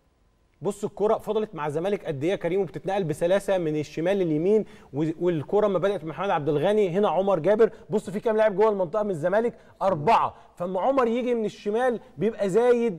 بص الكرة فضلت مع الزمالك قد ايه يا كريم وبتتنقل بسلاسه من الشمال لليمين و- والكرة ما بدات من محمد عبد الغني هنا عمر جابر بص في كام لاعب جوه المنطقه من الزمالك اربعه فاما عمر يجي من الشمال بيبقى زايد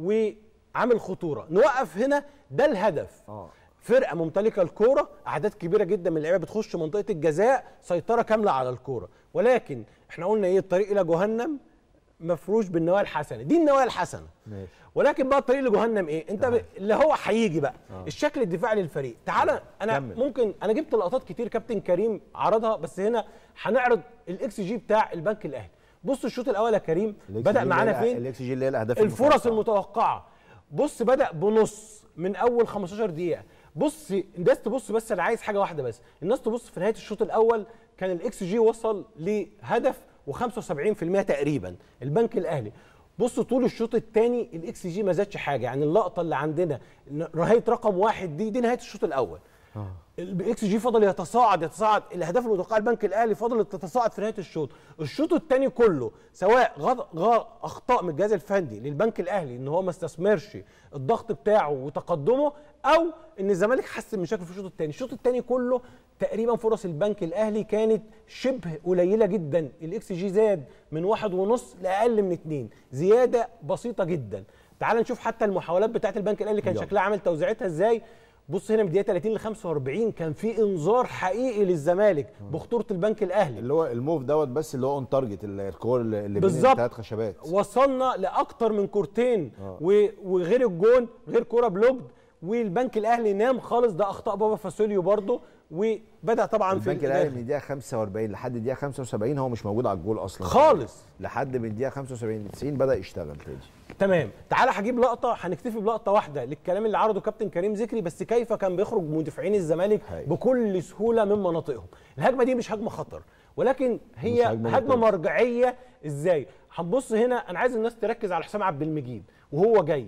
وعامل خطوره نوقف هنا ده الهدف اه فرقه ممتلكه الكوره اعداد كبيره جدا من اللعيبه بتخش منطقه الجزاء سيطره كامله على الكوره ولكن احنا قلنا ايه الطريق الى جهنم مفروش بالنوايا الحسنه دي النوايا الحسنه ماشي ولكن بقى الطريق لجهنم ايه انت ب... اللي هو هيجي بقى آه. الشكل الدفاعي للفريق تعالى انا كمل. ممكن انا جبت لقطات كتير كابتن كريم عرضها بس هنا هنعرض الاكس جي بتاع البنك الاهلي بص الشوط الاول يا كريم بدا معانا فين الاكس جي اللي هي الاهداف الفرص المتوقعة. المتوقعه بص بدا بنص من اول 15 دقيقه بص الناس تبص بس انا عايز حاجه واحده بس الناس تبص في نهايه الشوط الاول كان الاكس جي وصل لهدف و75% تقريبا البنك الاهلي بص طول الشوط الثاني الاكس جي ما زادش حاجه يعني اللقطه اللي عندنا نهايه رقم واحد دي دي نهايه الشوط الاول الاكس جي فضل يتصاعد يتصاعد الاهداف المتوقعه البنك الاهلي فضلت تتصاعد في نهايه الشوط الشوط الثاني كله سواء غض... غ... اخطاء من الجهاز الفني للبنك الاهلي ان هو ما استثمرش الضغط بتاعه وتقدمه او ان الزمالك حسن من شكله في الشوط الثاني الشوط الثاني كله تقريبا فرص البنك الاهلي كانت شبه قليله جدا الاكس جي زاد من واحد ونص لاقل من اتنين زياده بسيطه جدا تعال نشوف حتى المحاولات بتاعت البنك الاهلي كان يلا. شكلها عامل توزيعتها ازاي بص هنا من دقيقه 30 ل 45 كان في انذار حقيقي للزمالك بخطوره البنك الاهلي اللي هو الموف دوت بس اللي هو اون تارجت الكور اللي بين بالظبط. الثلاث خشبات وصلنا لاكتر من كورتين و- وغير الجون غير كوره بلوجد والبنك الاهلي نام خالص ده اخطاء بابا فاسوليو برضه وبدا طبعا في البنك الاهلي الآخر. من الدقيقه 45 لحد الدقيقه 75 هو مش موجود على الجول اصلا خالص. لحد من الدقيقه 75 90 بدا يشتغل تاني تمام تعالى هجيب لقطه هنكتفي بلقطه واحده للكلام اللي عرضه كابتن كريم ذكري بس كيف كان بيخرج مدافعين الزمالك هاي. بكل سهوله من مناطقهم الهجمه دي مش هجمه خطر ولكن هي مش هجمة هجمه مرتدة. مرجعيه ازاي هنبص هنا انا عايز الناس تركز على حسام عبد المجيد وهو جاي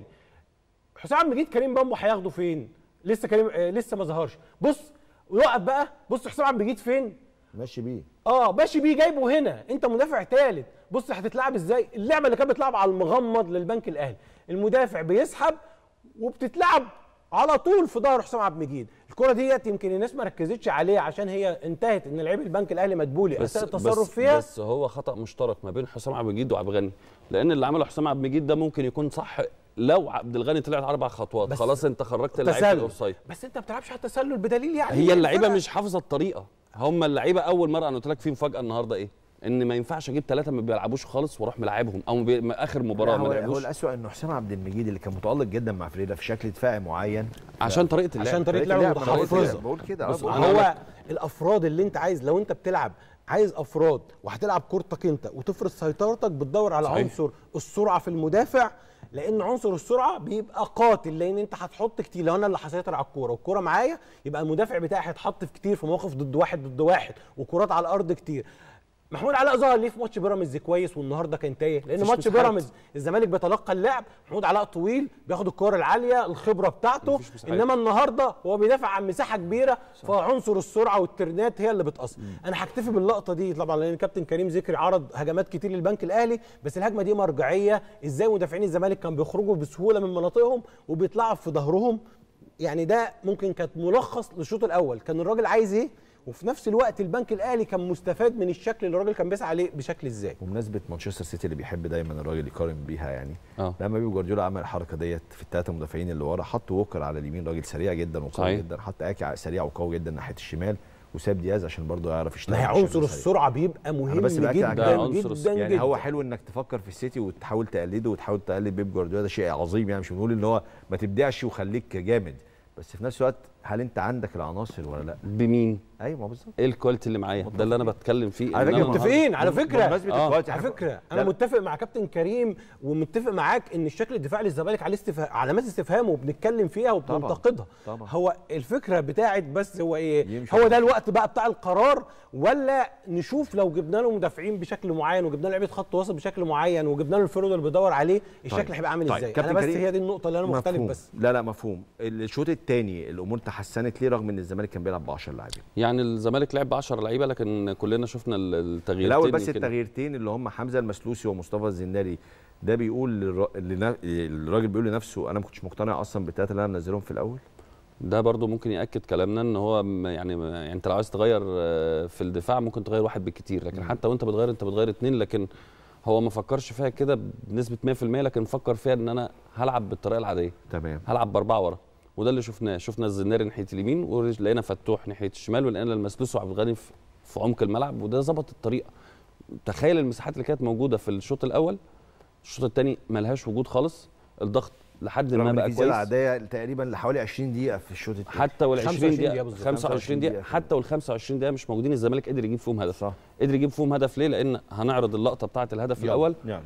حسام عبد المجيد كريم بامبو هياخده فين لسه كريم آه لسه ما ظهرش بص وقف بقى بص حسام عبد المجيد فين ماشي بيه اه ماشي بيه جايبه هنا انت مدافع ثالث بص هتتلعب ازاي اللعبه اللي كانت بتلعب على المغمض للبنك الاهلي المدافع بيسحب وبتتلعب على طول في ظهر حسام عبد المجيد الكره ديت يمكن الناس ما ركزتش عليها عشان هي انتهت ان لعيب البنك الاهلي مدبولي بس اثناء التصرف بس فيها بس هو خطا مشترك ما بين حسام عبد المجيد وعبد الغني لان اللي عمله حسام عبد المجيد ده ممكن يكون صح لو عبد الغني طلع اربع خطوات بس خلاص انت خرجت اللعيب تسلل الاوفسايد بس انت ما بتلعبش على التسلل بدليل يعني هي اللعيبه الفرق. مش حافظه الطريقه هم اللعيبه اول مره انا قلت لك في مفاجاه النهارده ايه ان ما ينفعش اجيب ثلاثه ما بيلعبوش خالص واروح ملاعبهم او بي... ما اخر مباراه لا، ما هو, هو لعبوش الاسوء انه حسام عبد المجيد اللي كان متالق جدا مع فريده في شكل دفاعي معين عشان طريقه اللعب عشان طريقه طريقة لعب اللعب، أنا بقول كده، متحفظه بقول كده، آه، بص، بقول أنا كده. هو الافراد اللي انت عايز لو انت بتلعب عايز افراد وهتلعب كورتك انت وتفرض سيطرتك بتدور على صحيح. عنصر السرعه في المدافع لان عنصر السرعه بيبقى قاتل لان انت هتحط كتير لو انا اللي هسيطر على الكوره والكوره معايا يبقى المدافع بتاعي هيتحط في كتير في مواقف ضد واحد ضد واحد وكرات على الارض كتير محمود علاء ظهر ليه في ماتش بيراميدز كويس والنهارده كان تايه لان مفيش ماتش مساحات. بيراميدز الزمالك بيتلقى اللعب محمود علاء طويل بياخد الكوره العاليه الخبره بتاعته مفيش مساحات. انما النهارده هو بيدافع عن مساحه كبيره فعنصر السرعه والترنات هي اللي بتاثر انا هكتفي باللقطه دي طبعا لان كابتن كريم ذكري عرض هجمات كتير للبنك الاهلي بس الهجمه دي مرجعيه ازاي مدافعين الزمالك كانوا بيخرجوا بسهوله من مناطقهم وبيطلعوا في ظهرهم يعني ده ممكن كانت ملخص للشوط الاول كان الراجل عايز ايه وفي نفس الوقت البنك الاهلي كان مستفاد من الشكل اللي الراجل كان بيسعى عليه بشكل ازاي بمناسبه مانشستر سيتي اللي بيحب دايما الراجل يقارن بيها يعني اه لما بيب جوارديولا عمل الحركه ديت في الثلاثه مدافعين اللي ورا حط ووكر على اليمين راجل سريع جدا وقوي صحيح. جدا حط اكي سريع وقوي جدا ناحيه الشمال وساب دياز عشان برضه يعرف يشتغل ما هي بشكل عنصر سريع. السرعه بيبقى مهم بس بأكد على جدا ده جدا, عنصر جدا يعني هو حلو انك تفكر في السيتي وتحاول تقلده وتحاول تقلد بيب جوارديولا ده شيء عظيم يعني مش بنقول ان هو ما تبدعش وخليك جامد بس في نفس الوقت هل انت عندك العناصر ولا لا؟ بمين ايوه ما بالظبط ايه الكواليتي اللي معايا ده اللي انا بتكلم فيه على إن فكرة أنا- متفقين على فكره بمناسبه آه. الكواليتي على إحنا- فكره انا لا، متفق مع كابتن كريم ومتفق معاك ان الشكل الدفاعي للزمالك عليه استفهام علامات استفهام وبنتكلم فيها وبننتقدها طبعا. هو الفكره بتاعت بس هو ايه يمشي هو ده الوقت بقى بتاع القرار ولا نشوف لو جبنا له مدافعين بشكل معين وجبنا له لعيبه خط وسط بشكل معين وجبنا له الفرود اللي بيدور عليه الشكل هيبقى عامل طيب، ازاي كابتن انا بس كريم، هي دي النقطه اللي انا مختلف مفهوم. بس لا لا مفهوم الشوط الثاني الامور تحسنت ليه رغم ان الزمالك كان بيلعب ب 10 لاعبين يعني الزمالك لعب ب 10 لعيبه لكن كلنا شفنا ال- التغييرين الاول بس يمكن. التغييرتين اللي هم حمزه المسلوسي ومصطفى الزناري ده بيقول للر... لنا... الراجل بيقول لنفسه انا ما كنتش مقتنع اصلا بالثلاثه اللي انا منزلهم في الاول ده برضو ممكن ياكد كلامنا ان هو م- يعني يعني انت لو عايز تغير آه، في الدفاع ممكن تغير واحد بالكتير لكن حتى وانت بتغير انت بتغير اتنين لكن هو ما فكرش فيها كده بنسبه 100% لكن فكر فيها ان انا هلعب بالطريقه العاديه تمام هلعب باربعه ورا وده اللي شفناه شفنا الزناري ناحيه اليمين ولقينا فتوح ناحيه الشمال ولقينا المسلوس وعبد الغني في في عمق الملعب وده ظبط الطريقه تخيل المساحات اللي كانت موجوده في الشوط الاول الشوط الثاني ملهاش وجود خالص الضغط لحد ما رغم ان بقى في زياده كويس عاديه تقريبا لحوالي 20 دقيقه في الشوط الثاني حتى وال 20 25 دقيقة دقيقة بالظبط. 25 دقيقة دقيقة. حتى وال 25 دقيقة مش موجودين الزمالك قدر يجيب فيهم هدف صح قدر يجيب فيهم هدف ليه؟ لأن هنعرض اللقطة بتاعة الهدف يلا، الأول يلا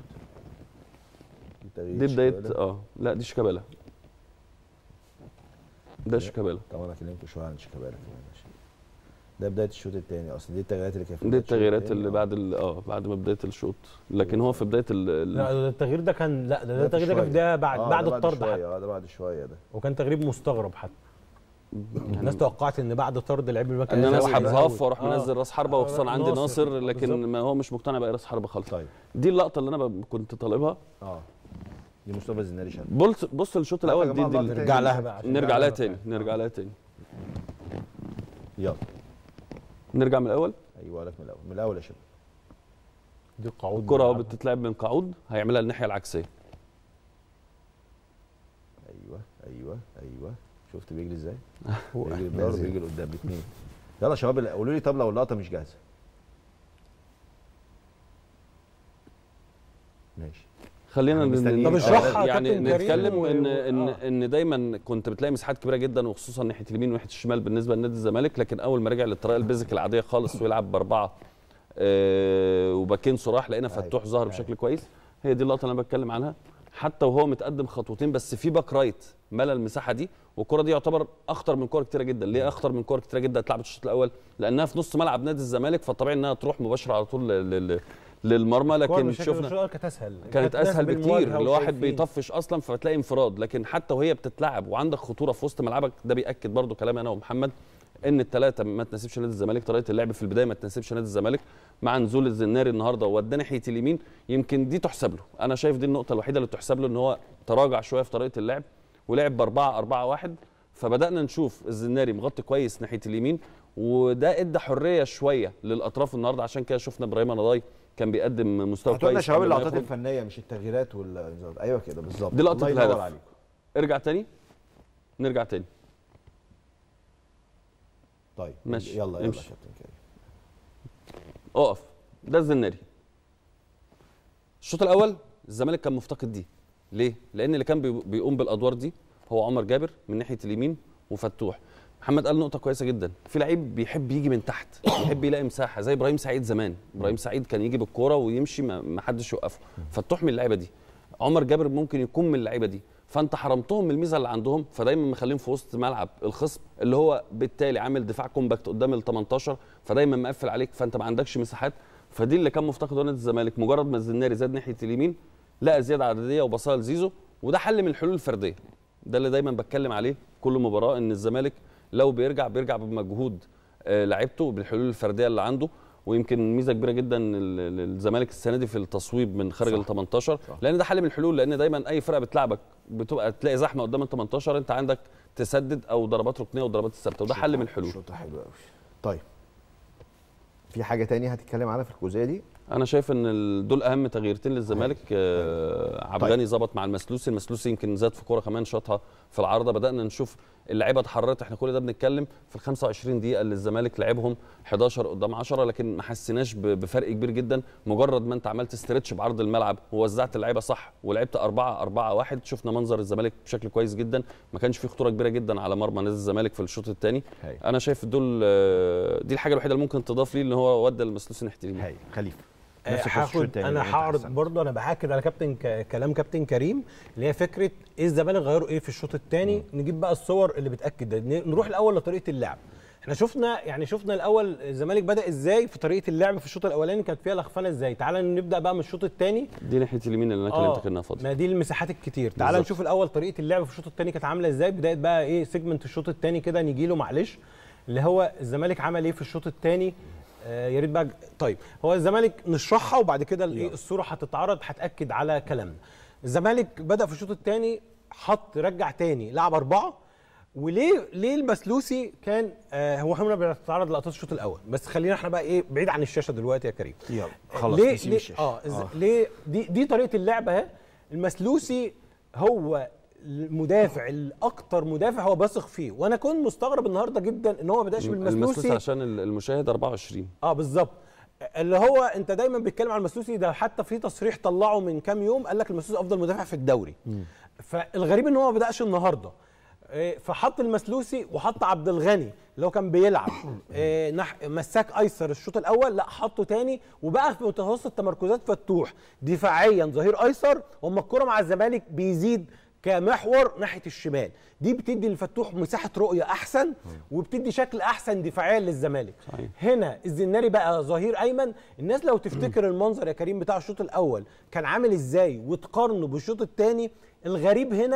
دي بداية اه لا دي شيكابالا ده شيكابالا طبعا انا كلمته شويه عن شيكابالا كمان ماشي ده بدايه الشوط الثاني اصل دي التغييرات اللي كانت في دي بداية الشوط التغييرات التاني. اللي بعد ال- اه بعد ما بداية الشوط لكن هو في بداية ال- ال- لا ده التغيير ده كان لا ده, ده ده في التغيير ده كان في شوية. ده بعد آه، بعد ده الطرد شويه حتى اه ده بعد شويه ده وكان تغريب مستغرب حتى الناس توقعت ان بعد طرد لعيب المكان ان انا الأول اسحب يبقى هاف أول. واروح آه. منزل راس حربه آه، وخصوصا عندي ناصر لكن بالظبط. ما هو مش مقتنع بقى راس حربه خالص طيب دي اللقطه اللي انا ب- كنت طالبها اه دي مصطفى الزناري شال بص بص الشوط لا يا الاول دي, جماعة، دي اللقطة نرجع لها بقى عشان نرجع نرجع لها لها تاني نرجع لها تاني يلا نرجع من الاول ايوه لك من الاول من الاول يا شباب دي قعود الكره اهو بيلعبها. بتتلعب من قعود هيعملها الناحيه العكسيه ايوه ايوه ايوه شفت بيجري ازاي؟ هو بيجري نازل. للدار بيجري لقدام الاثنين يلا يا شباب قولوا لي طب لو اللقطه مش جاهزه ماشي خلينا إحنا ن- مستنيين. ن- طب اشرحها آه، يا يعني كابتن كريم نتكلم و- ان و- ان آه. ان دايما كنت بتلاقي مساحات كبيره جدا وخصوصا ناحيه اليمين وناحيه الشمال بالنسبه لنادي الزمالك لكن اول ما رجع للطريقه البيزك العاديه خالص ويلعب باربعه آه، وباكين صراح لقينا فتوح ظهر بشكل كويس هي دي اللقطه اللي انا بتكلم عنها حتى وهو متقدم خطوتين بس في باك رايت ملى المساحه دي والكره دي يعتبر اخطر من كور كتيره جدا ليه اخطر من كور كتيره جدا اتلعبت الشوط الاول لانها في نص ملعب نادي الزمالك فالطبيعي انها تروح مباشره على طول ل- ل- للمرمى الكورة لكن مش شفنا شفنا كانت اسهل كانت ناس اسهل بالمواجهة بكتير الواحد وشايفين. بيطفش اصلا فتلاقي انفراد لكن حتى وهي بتتلعب وعندك خطوره في وسط ملعبك ده بياكد برضو كلامي انا ومحمد ان الثلاثه ما تناسبش نادي الزمالك طريقه اللعب في البدايه ما تناسبش نادي الزمالك مع نزول الزناري النهارده ووداه ناحيه اليمين يمكن دي تحسب له انا شايف دي النقطه الوحيده اللي تحسب له ان هو تراجع شويه في طريقه اللعب ولعب ب 4 4 1 فبدانا نشوف الزناري مغطي كويس ناحيه اليمين وده ادى حريه شويه للاطراف النهارده عشان كده شفنا ابراهيم نضاي كان بيقدم مستوى هاتوا لنا كويس شباب قبل ما اللقطات يخرج. الفنيه مش التغييرات وال ايوه كده بالظبط دي لقطه الله ينور الهدف عليكم ارجع تاني نرجع تاني طيب ماشي، يلا يلا يا امشي. كابتن كريم اقف ده الزناري الشوط الاول الزمالك كان مفتقد دي ليه لان اللي كان بي- بيقوم بالادوار دي هو عمر جابر من ناحيه اليمين وفتوح محمد قال نقطة كويسة جدا، في لعيب بيحب يجي من تحت، بيحب يلاقي مساحة زي ابراهيم سعيد زمان، ابراهيم سعيد كان يجي بالكورة ويمشي ما ما حدش يوقفه، فتوح من اللعيبة دي، عمر جابر ممكن يكون من اللعيبة دي، فانت حرمتهم من الميزة اللي عندهم فدايما مخليهم في وسط ملعب الخصم اللي هو بالتالي عامل دفاع كومباكت قدام ال 18 فدايما مقفل عليك فانت ما عندكش مساحات فدي اللي كان مفتقده نادي الزمالك مجرد ما الزناري زاد ناحيه اليمين لقى زياده عدديه وبصاله لزيزو وده حل من الحلول الفرديه ده اللي دايما بتكلم عليه كل مباراه ان الزمالك لو بيرجع بيرجع بمجهود آه، لعيبته بالحلول الفرديه اللي عنده ويمكن ميزه كبيره جدا لل- للزمالك السنه دي في التصويب من خارج ال 18 لان ده حل من الحلول لان دايما اي فرقه بتلعبك بتبقى تلاقي زحمه قدام ال 18 انت عندك تسدد او ضربات ركنيه وضربات الثابته وده حل من الحلول شوطه حلوه قوي طيب في حاجه تانية هتتكلم عنها في الجزئيه دي انا شايف ان ال- دول اهم تغييرتين للزمالك آه عبد الغني ظبط مع المسلوسي المسلوسي يمكن زاد في كوره كمان شاطها في العارضه بدانا نشوف اللعيبه اتحررت احنا كل ده بنتكلم في ال 25 دقيقه اللي الزمالك لعبهم 11 قدام 10 لكن ما حسيناش ب- بفرق كبير جدا مجرد ما انت عملت استرتش بعرض الملعب ووزعت اللعيبه صح ولعبت 4 4 1 شفنا منظر الزمالك بشكل كويس جدا ما كانش فيه خطوره كبيره جدا على مرمى نادي الزمالك في الشوط الثاني هاي. انا شايف دول آه، دي الحاجه الوحيده اللي ممكن تضاف ليه ان هو ودى المسلوسي ناحيه اليمين هاي خليفه آه، نفس القصة الشوط هاخد التاني انا اللي أنت هعرض أحسن. برضو انا باكد على كابتن ك... كلام كابتن كريم اللي هي فكره ايه الزمالك غيروا ايه في الشوط الثاني نجيب بقى الصور اللي بتاكد ده ن- نروح الاول لطريقه اللعب احنا شفنا يعني شفنا الاول الزمالك بدا ازاي في طريقه اللعب في الشوط الاولاني كانت فيها لخفنه ازاي تعال نبدا بقى من الشوط الثاني دي ناحيه اليمين اللي انا كلمتك انها فاضيه ما دي المساحات الكتير تعال بالظبط. نشوف الاول طريقه اللعب في الشوط الثاني كانت عامله ازاي بدايه بقى ايه سيجمنت الشوط الثاني كده نيجي له معلش اللي هو الزمالك عمل ايه في الشوط الثاني آه يا ريت بقى طيب هو الزمالك نشرحها وبعد كده الايه الصوره هتتعرض هتاكد على كلامنا الزمالك بدا في الشوط الثاني حط رجع تاني لعب اربعه وليه ليه المسلوسي كان آه هو احنا بنتعرض لقطات الشوط الاول بس خلينا احنا بقى ايه بعيد عن الشاشه دلوقتي يا كريم يلا خلاص ليه نسيب ليه الشاشة. اه, آه. ليه دي دي طريقه اللعبه اهي المسلوسي هو المدافع الاكتر مدافع هو بيثق فيه وانا كنت مستغرب النهارده جدا ان هو ما بداش المسلوسي بالمسلوسي عشان ال- المشاهد 24 اه بالظبط اللي هو انت دايما بيتكلم عن المسلوسي ده حتى في تصريح طلعه من كام يوم قال لك المسلوسي افضل مدافع في الدوري فالغريب ان هو ما بداش النهارده إيه، فحط المسلوسي وحط عبد الغني اللي هو كان بيلعب إيه، نح... مساك ايسر الشوط الاول لا حطه تاني وبقى في متوسط تمركزات فتوح دفاعيا ظهير ايسر واما الكره مع الزمالك بيزيد كمحور ناحيه الشمال دي بتدي لفتوح مساحه رؤيه احسن وبتدي شكل احسن دفاعيا للزمالك صحيح. هنا الزناري بقى ظهير ايمن الناس لو تفتكر المنظر يا كريم بتاع الشوط الاول كان عامل ازاي وتقارنه بالشوط الثاني الغريب هنا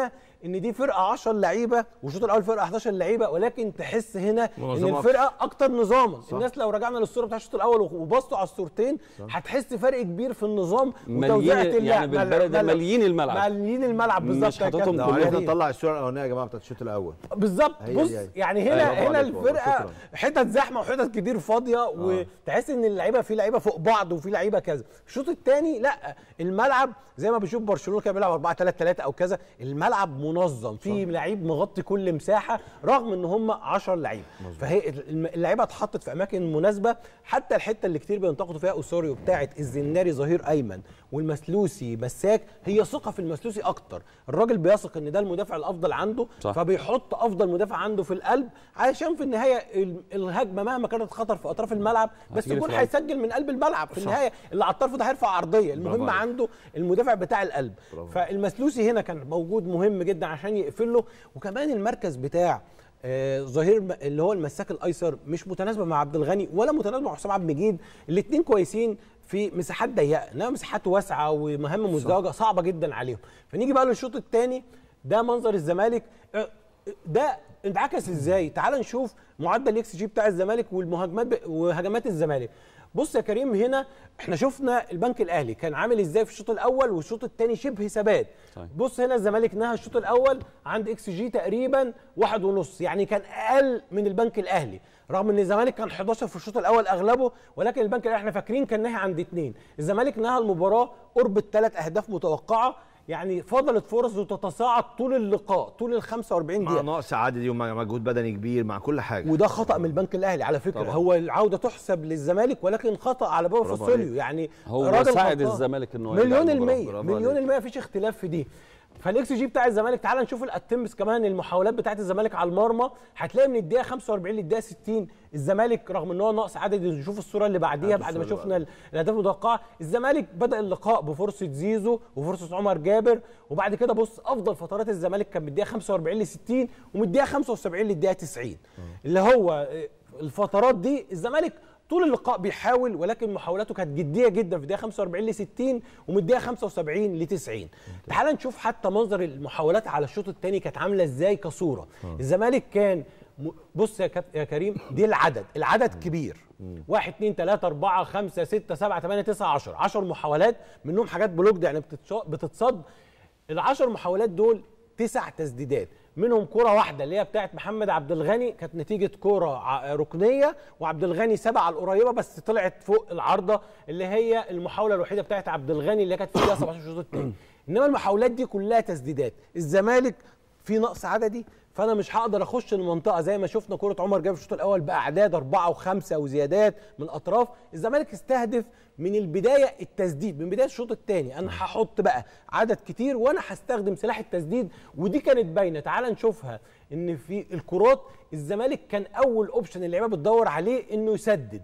ان دي فرقه 10 لعيبه والشوط الاول فرقه 11 لعيبه ولكن تحس هنا ان منظمة الفرقه اكتر نظاما الناس لو رجعنا للصوره بتاع الشوط الاول وبصوا على الصورتين هتحس فرق كبير في النظام مليين- وتوزيعه يعني اللعب بالبلدي مل- مليين الملعب. مليين الملعب بالظبط مش يا حاططهم كابتن. لو كلهم. عرفنا مليين. نطلع الصوره الاولانيه يا جماعه بتاعت الشوط الاول بالظبط هي بص دي هي. يعني هنا أيوة، برافو هنا عليك والله، الفرقه شكراً. حتت زحمه وحتت كتير فاضيه وتحس ان اللعيبه في لعيبه فوق بعض وفي لعيبه كذا الشوط الثاني لا الملعب زي ما بنشوف برشلونه كده بيلعب 4 3 3 او كذا الملعب منظم في لعيب مغطي كل مساحه رغم ان هم 10 لعيبه فهي الم- اللعيبه اتحطت في اماكن مناسبه حتى الحته اللي كتير بينتقدوا فيها اوسوريو بتاعه الزناري ظهير ايمن والمسلوسي مساك هي ثقه في المسلوسي اكتر الراجل بيثق ان ده المدافع الافضل عنده صح. فبيحط افضل مدافع عنده في القلب علشان في النهايه ال- الهجمه مهما كانت خطر في اطراف الملعب بس هتيجي الجول في القلب. هيسجل من قلب الملعب في النهايه اللي على الطرف ده هيرفع عرضيه المهم عليك. عنده المدافع بتاع القلب فالمسلوسي هنا كان موجود مهم جدا عشان يقفل له وكمان المركز بتاع آه، ظهير م- اللي هو المساك الايسر مش متناسبه مع عبد الغني ولا متناسبه مع حسام عبد المجيد الاثنين كويسين في مساحات ضيقه انما مساحات واسعه ومهام مزدوجه صعبه جدا عليهم فنيجي بقى للشوط الثاني ده منظر الزمالك آه، ده انعكس ازاي تعال نشوف معدل الاكس جي بتاع الزمالك والمهاجمات ب... وهجمات الزمالك بص يا كريم هنا احنا شفنا البنك الاهلي كان عامل ازاي في الشوط الاول والشوط الثاني شبه ثبات صحيح. بص هنا الزمالك نهى الشوط الاول عند اكس جي تقريبا واحد ونص يعني كان اقل من البنك الاهلي رغم ان الزمالك كان 11 في الشوط الاول اغلبه ولكن البنك الاهلي احنا فاكرين كان نهي عند اثنين الزمالك نهى المباراه قرب الثلاث اهداف متوقعه يعني فضلت فرص وتتصاعد طول اللقاء طول ال 45 مع دقيقه نقص عددي ومع مجهود بدني كبير مع كل حاجه وده خطا من البنك الاهلي على فكره طبعا. هو العوده تحسب للزمالك ولكن خطا على بابا برافو فاسوليو عليك. يعني هو راجل ساعد غلطان. الزمالك إن هو يرجع مليون المباراة. المية برافو مليون عليك. المية مفيش اختلاف في دي فالاكس جي بتاع الزمالك تعال نشوف الاتمس كمان المحاولات بتاعت الزمالك على المرمى هتلاقي من الدقيقه 45 للدقيقه 60 الزمالك رغم ان هو ناقص عدد نشوف الصوره اللي بعديها بعد ما الصورة شفنا ال- الاهداف المتوقعه الزمالك بدا اللقاء بفرصه زيزو وفرصه عمر جابر وبعد كده بص افضل فترات الزمالك كان من الدقيقه 45 ل 60 ومن الدقيقه 75 للدقيقه 90 اللي هو آه، الفترات دي الزمالك طول اللقاء بيحاول ولكن محاولاته كانت جديه جدا في الدقيقه 45 ل 60 ومن الدقيقه 75 ل 90 تعال نشوف حتى منظر المحاولات على الشوط الثاني كانت عامله ازاي كصوره الزمالك كان م- بص يا, كاب يا كريم دي العدد العدد كبير واحد اتنين تلاتة أربعة خمسة ستة سبعة تمانية تسعة عشر عشر محاولات منهم حاجات بلوكد يعني بتتش- بتتصد العشر محاولات دول تسع تسديدات منهم كرة واحدة اللي هي بتاعت محمد عبد الغني كانت نتيجة كرة ع- ركنية وعبد الغني سبع على القريبة بس طلعت فوق العارضة اللي هي المحاولة الوحيدة بتاعت عبد الغني اللي كانت في الدقيقة 17 الشوط الثاني انما المحاولات دي كلها تسديدات الزمالك في نقص عددي فانا مش هقدر اخش المنطقه زي ما شفنا كره عمر جاب الشوط الاول باعداد اربعه وخمسه وزيادات من الاطراف الزمالك استهدف من البدايه التسديد من بدايه الشوط الثاني انا هحط بقى عدد كتير وانا هستخدم سلاح التسديد ودي كانت باينه تعال نشوفها ان في الكرات الزمالك كان اول اوبشن اللعيبه بتدور عليه انه يسدد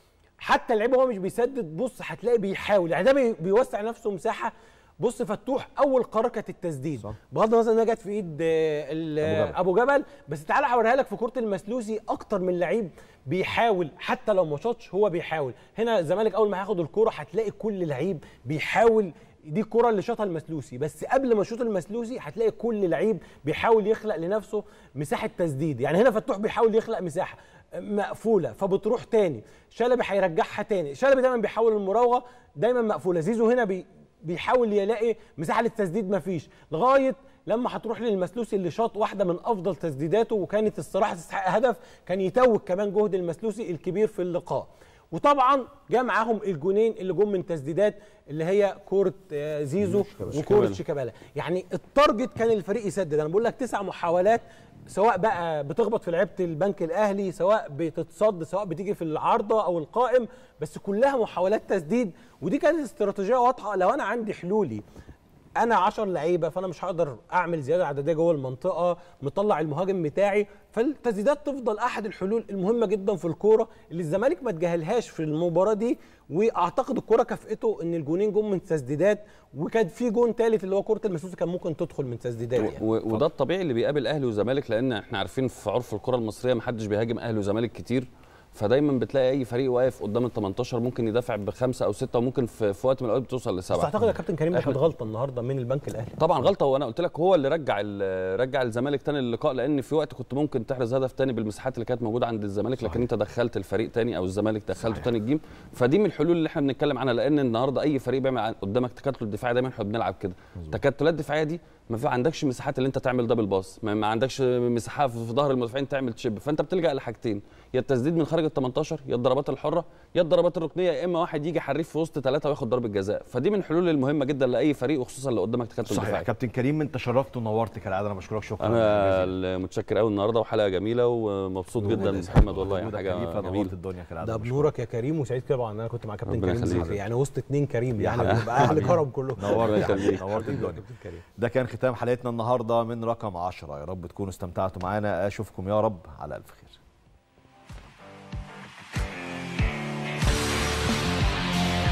حتى اللعيب وهو مش بيسدد بص هتلاقي بيحاول يعني ده بي- بيوسع نفسه مساحه بص فتوح اول قرار كانت التسديد بغض النظر انها جت في ايد آه، ال- أبو جبل. ابو جبل بس تعالى هوريها لك في كره المسلوسي اكتر من لعيب بيحاول حتى لو ما شاطش هو بيحاول هنا الزمالك اول ما هياخد الكوره هتلاقي كل لعيب بيحاول دي الكره اللي شاطها المسلوسي بس قبل ما يشوط المسلوسي هتلاقي كل لعيب بيحاول يخلق لنفسه مساحه تسديد يعني هنا فتوح بيحاول يخلق مساحه مقفوله فبتروح تاني شلبي هيرجعها تاني شلبي دايما بيحاول المراوغه دايما مقفوله زيزو هنا بي بيحاول يلاقي مساحه للتسديد مفيش لغايه لما هتروح للمسلوسي اللي شاط واحده من افضل تسديداته وكانت الصراحه تستحق هدف كان يتوج كمان جهد المسلوسي الكبير في اللقاء وطبعا جاء معاهم الجونين اللي جم من تسديدات اللي هي كوره آه، زيزو وكوره شيكابالا يعني التارجت كان الفريق يسدد انا بقول لك تسع محاولات سواء بقى بتخبط في لعيبه البنك الاهلي سواء بتتصد سواء بتيجي في العارضه او القائم بس كلها محاولات تسديد ودي كانت استراتيجيه واضحه لو انا عندي حلولي انا 10 لعيبه فانا مش هقدر اعمل زياده عدديه جوه المنطقه مطلع المهاجم بتاعي فالتسديدات تفضل احد الحلول المهمه جدا في الكوره اللي الزمالك ما تجاهلهاش في المباراه دي واعتقد الكوره كافئته ان الجونين جم من تسديدات وكان في جون ثالث اللي هو كره المسوسي كان ممكن تدخل من تسديدات يعني. و- وده الطبيعي اللي بيقابل اهلي وزمالك لان احنا عارفين في عرف الكره المصريه ما حدش بيهاجم اهلي وزمالك كتير فدايما بتلاقي اي فريق واقف قدام ال 18 ممكن يدافع بخمسه او سته وممكن في, في وقت من الاوقات بتوصل بس لسبعه اعتقد يا كابتن كريم دي إحنا- كانت غلطه النهارده من البنك الاهلي طبعا غلطه وانا قلت لك هو اللي رجع ال- رجع الزمالك تاني للقاء لان في وقت كنت ممكن تحرز هدف تاني بالمساحات اللي كانت موجوده عند الزمالك لكن انت دخلت الفريق تاني او الزمالك دخلته تاني الجيم فدي من الحلول اللي احنا بنتكلم عنها لان النهارده اي فريق بيعمل عن- قدامك تكتل دفاعي دايما احنا بنلعب كده التكتلات الدفاعيه دي ما في عندكش مساحات اللي انت تعمل دبل باص ما, ما عندكش مساحه في في ظهر المدافعين تعمل تشيب فانت بتلجا لحاجتين يا التسديد من خارج ال 18 يا الضربات الحره يا الضربات الركنيه يا اما واحد يجي حريف في وسط ثلاثه وياخد ضربه جزاء فدي من الحلول المهمه جدا لاي فريق وخصوصا اللي قدامك تكتل صحيح دفاعي كابتن كريم انت شرفت ونورت كالعاده انا بشكرك شكرا انا جزيلا. متشكر قوي النهارده وحلقه جميله ومبسوط جدا وجودك- محمد والله وجودك حاجه خليفة، جميله نورت الدنيا كالعاده ده بشكرك. بنورك يا كريم وسعيد طبعا ان انا كنت مع كابتن ربنا كريم يخليك. صحفي يعني وسط اتنين كريم يا يعني حبيبي. بيبقى اهل حبيبي. كرم كلهم نورت ربنا يا يخليك. حبيبي، نورت الدنيا ده كان ختام حلقتنا النهارده من رقم 10 يا رب تكونوا استمتعتوا معانا اشوفكم يا رب على الف خير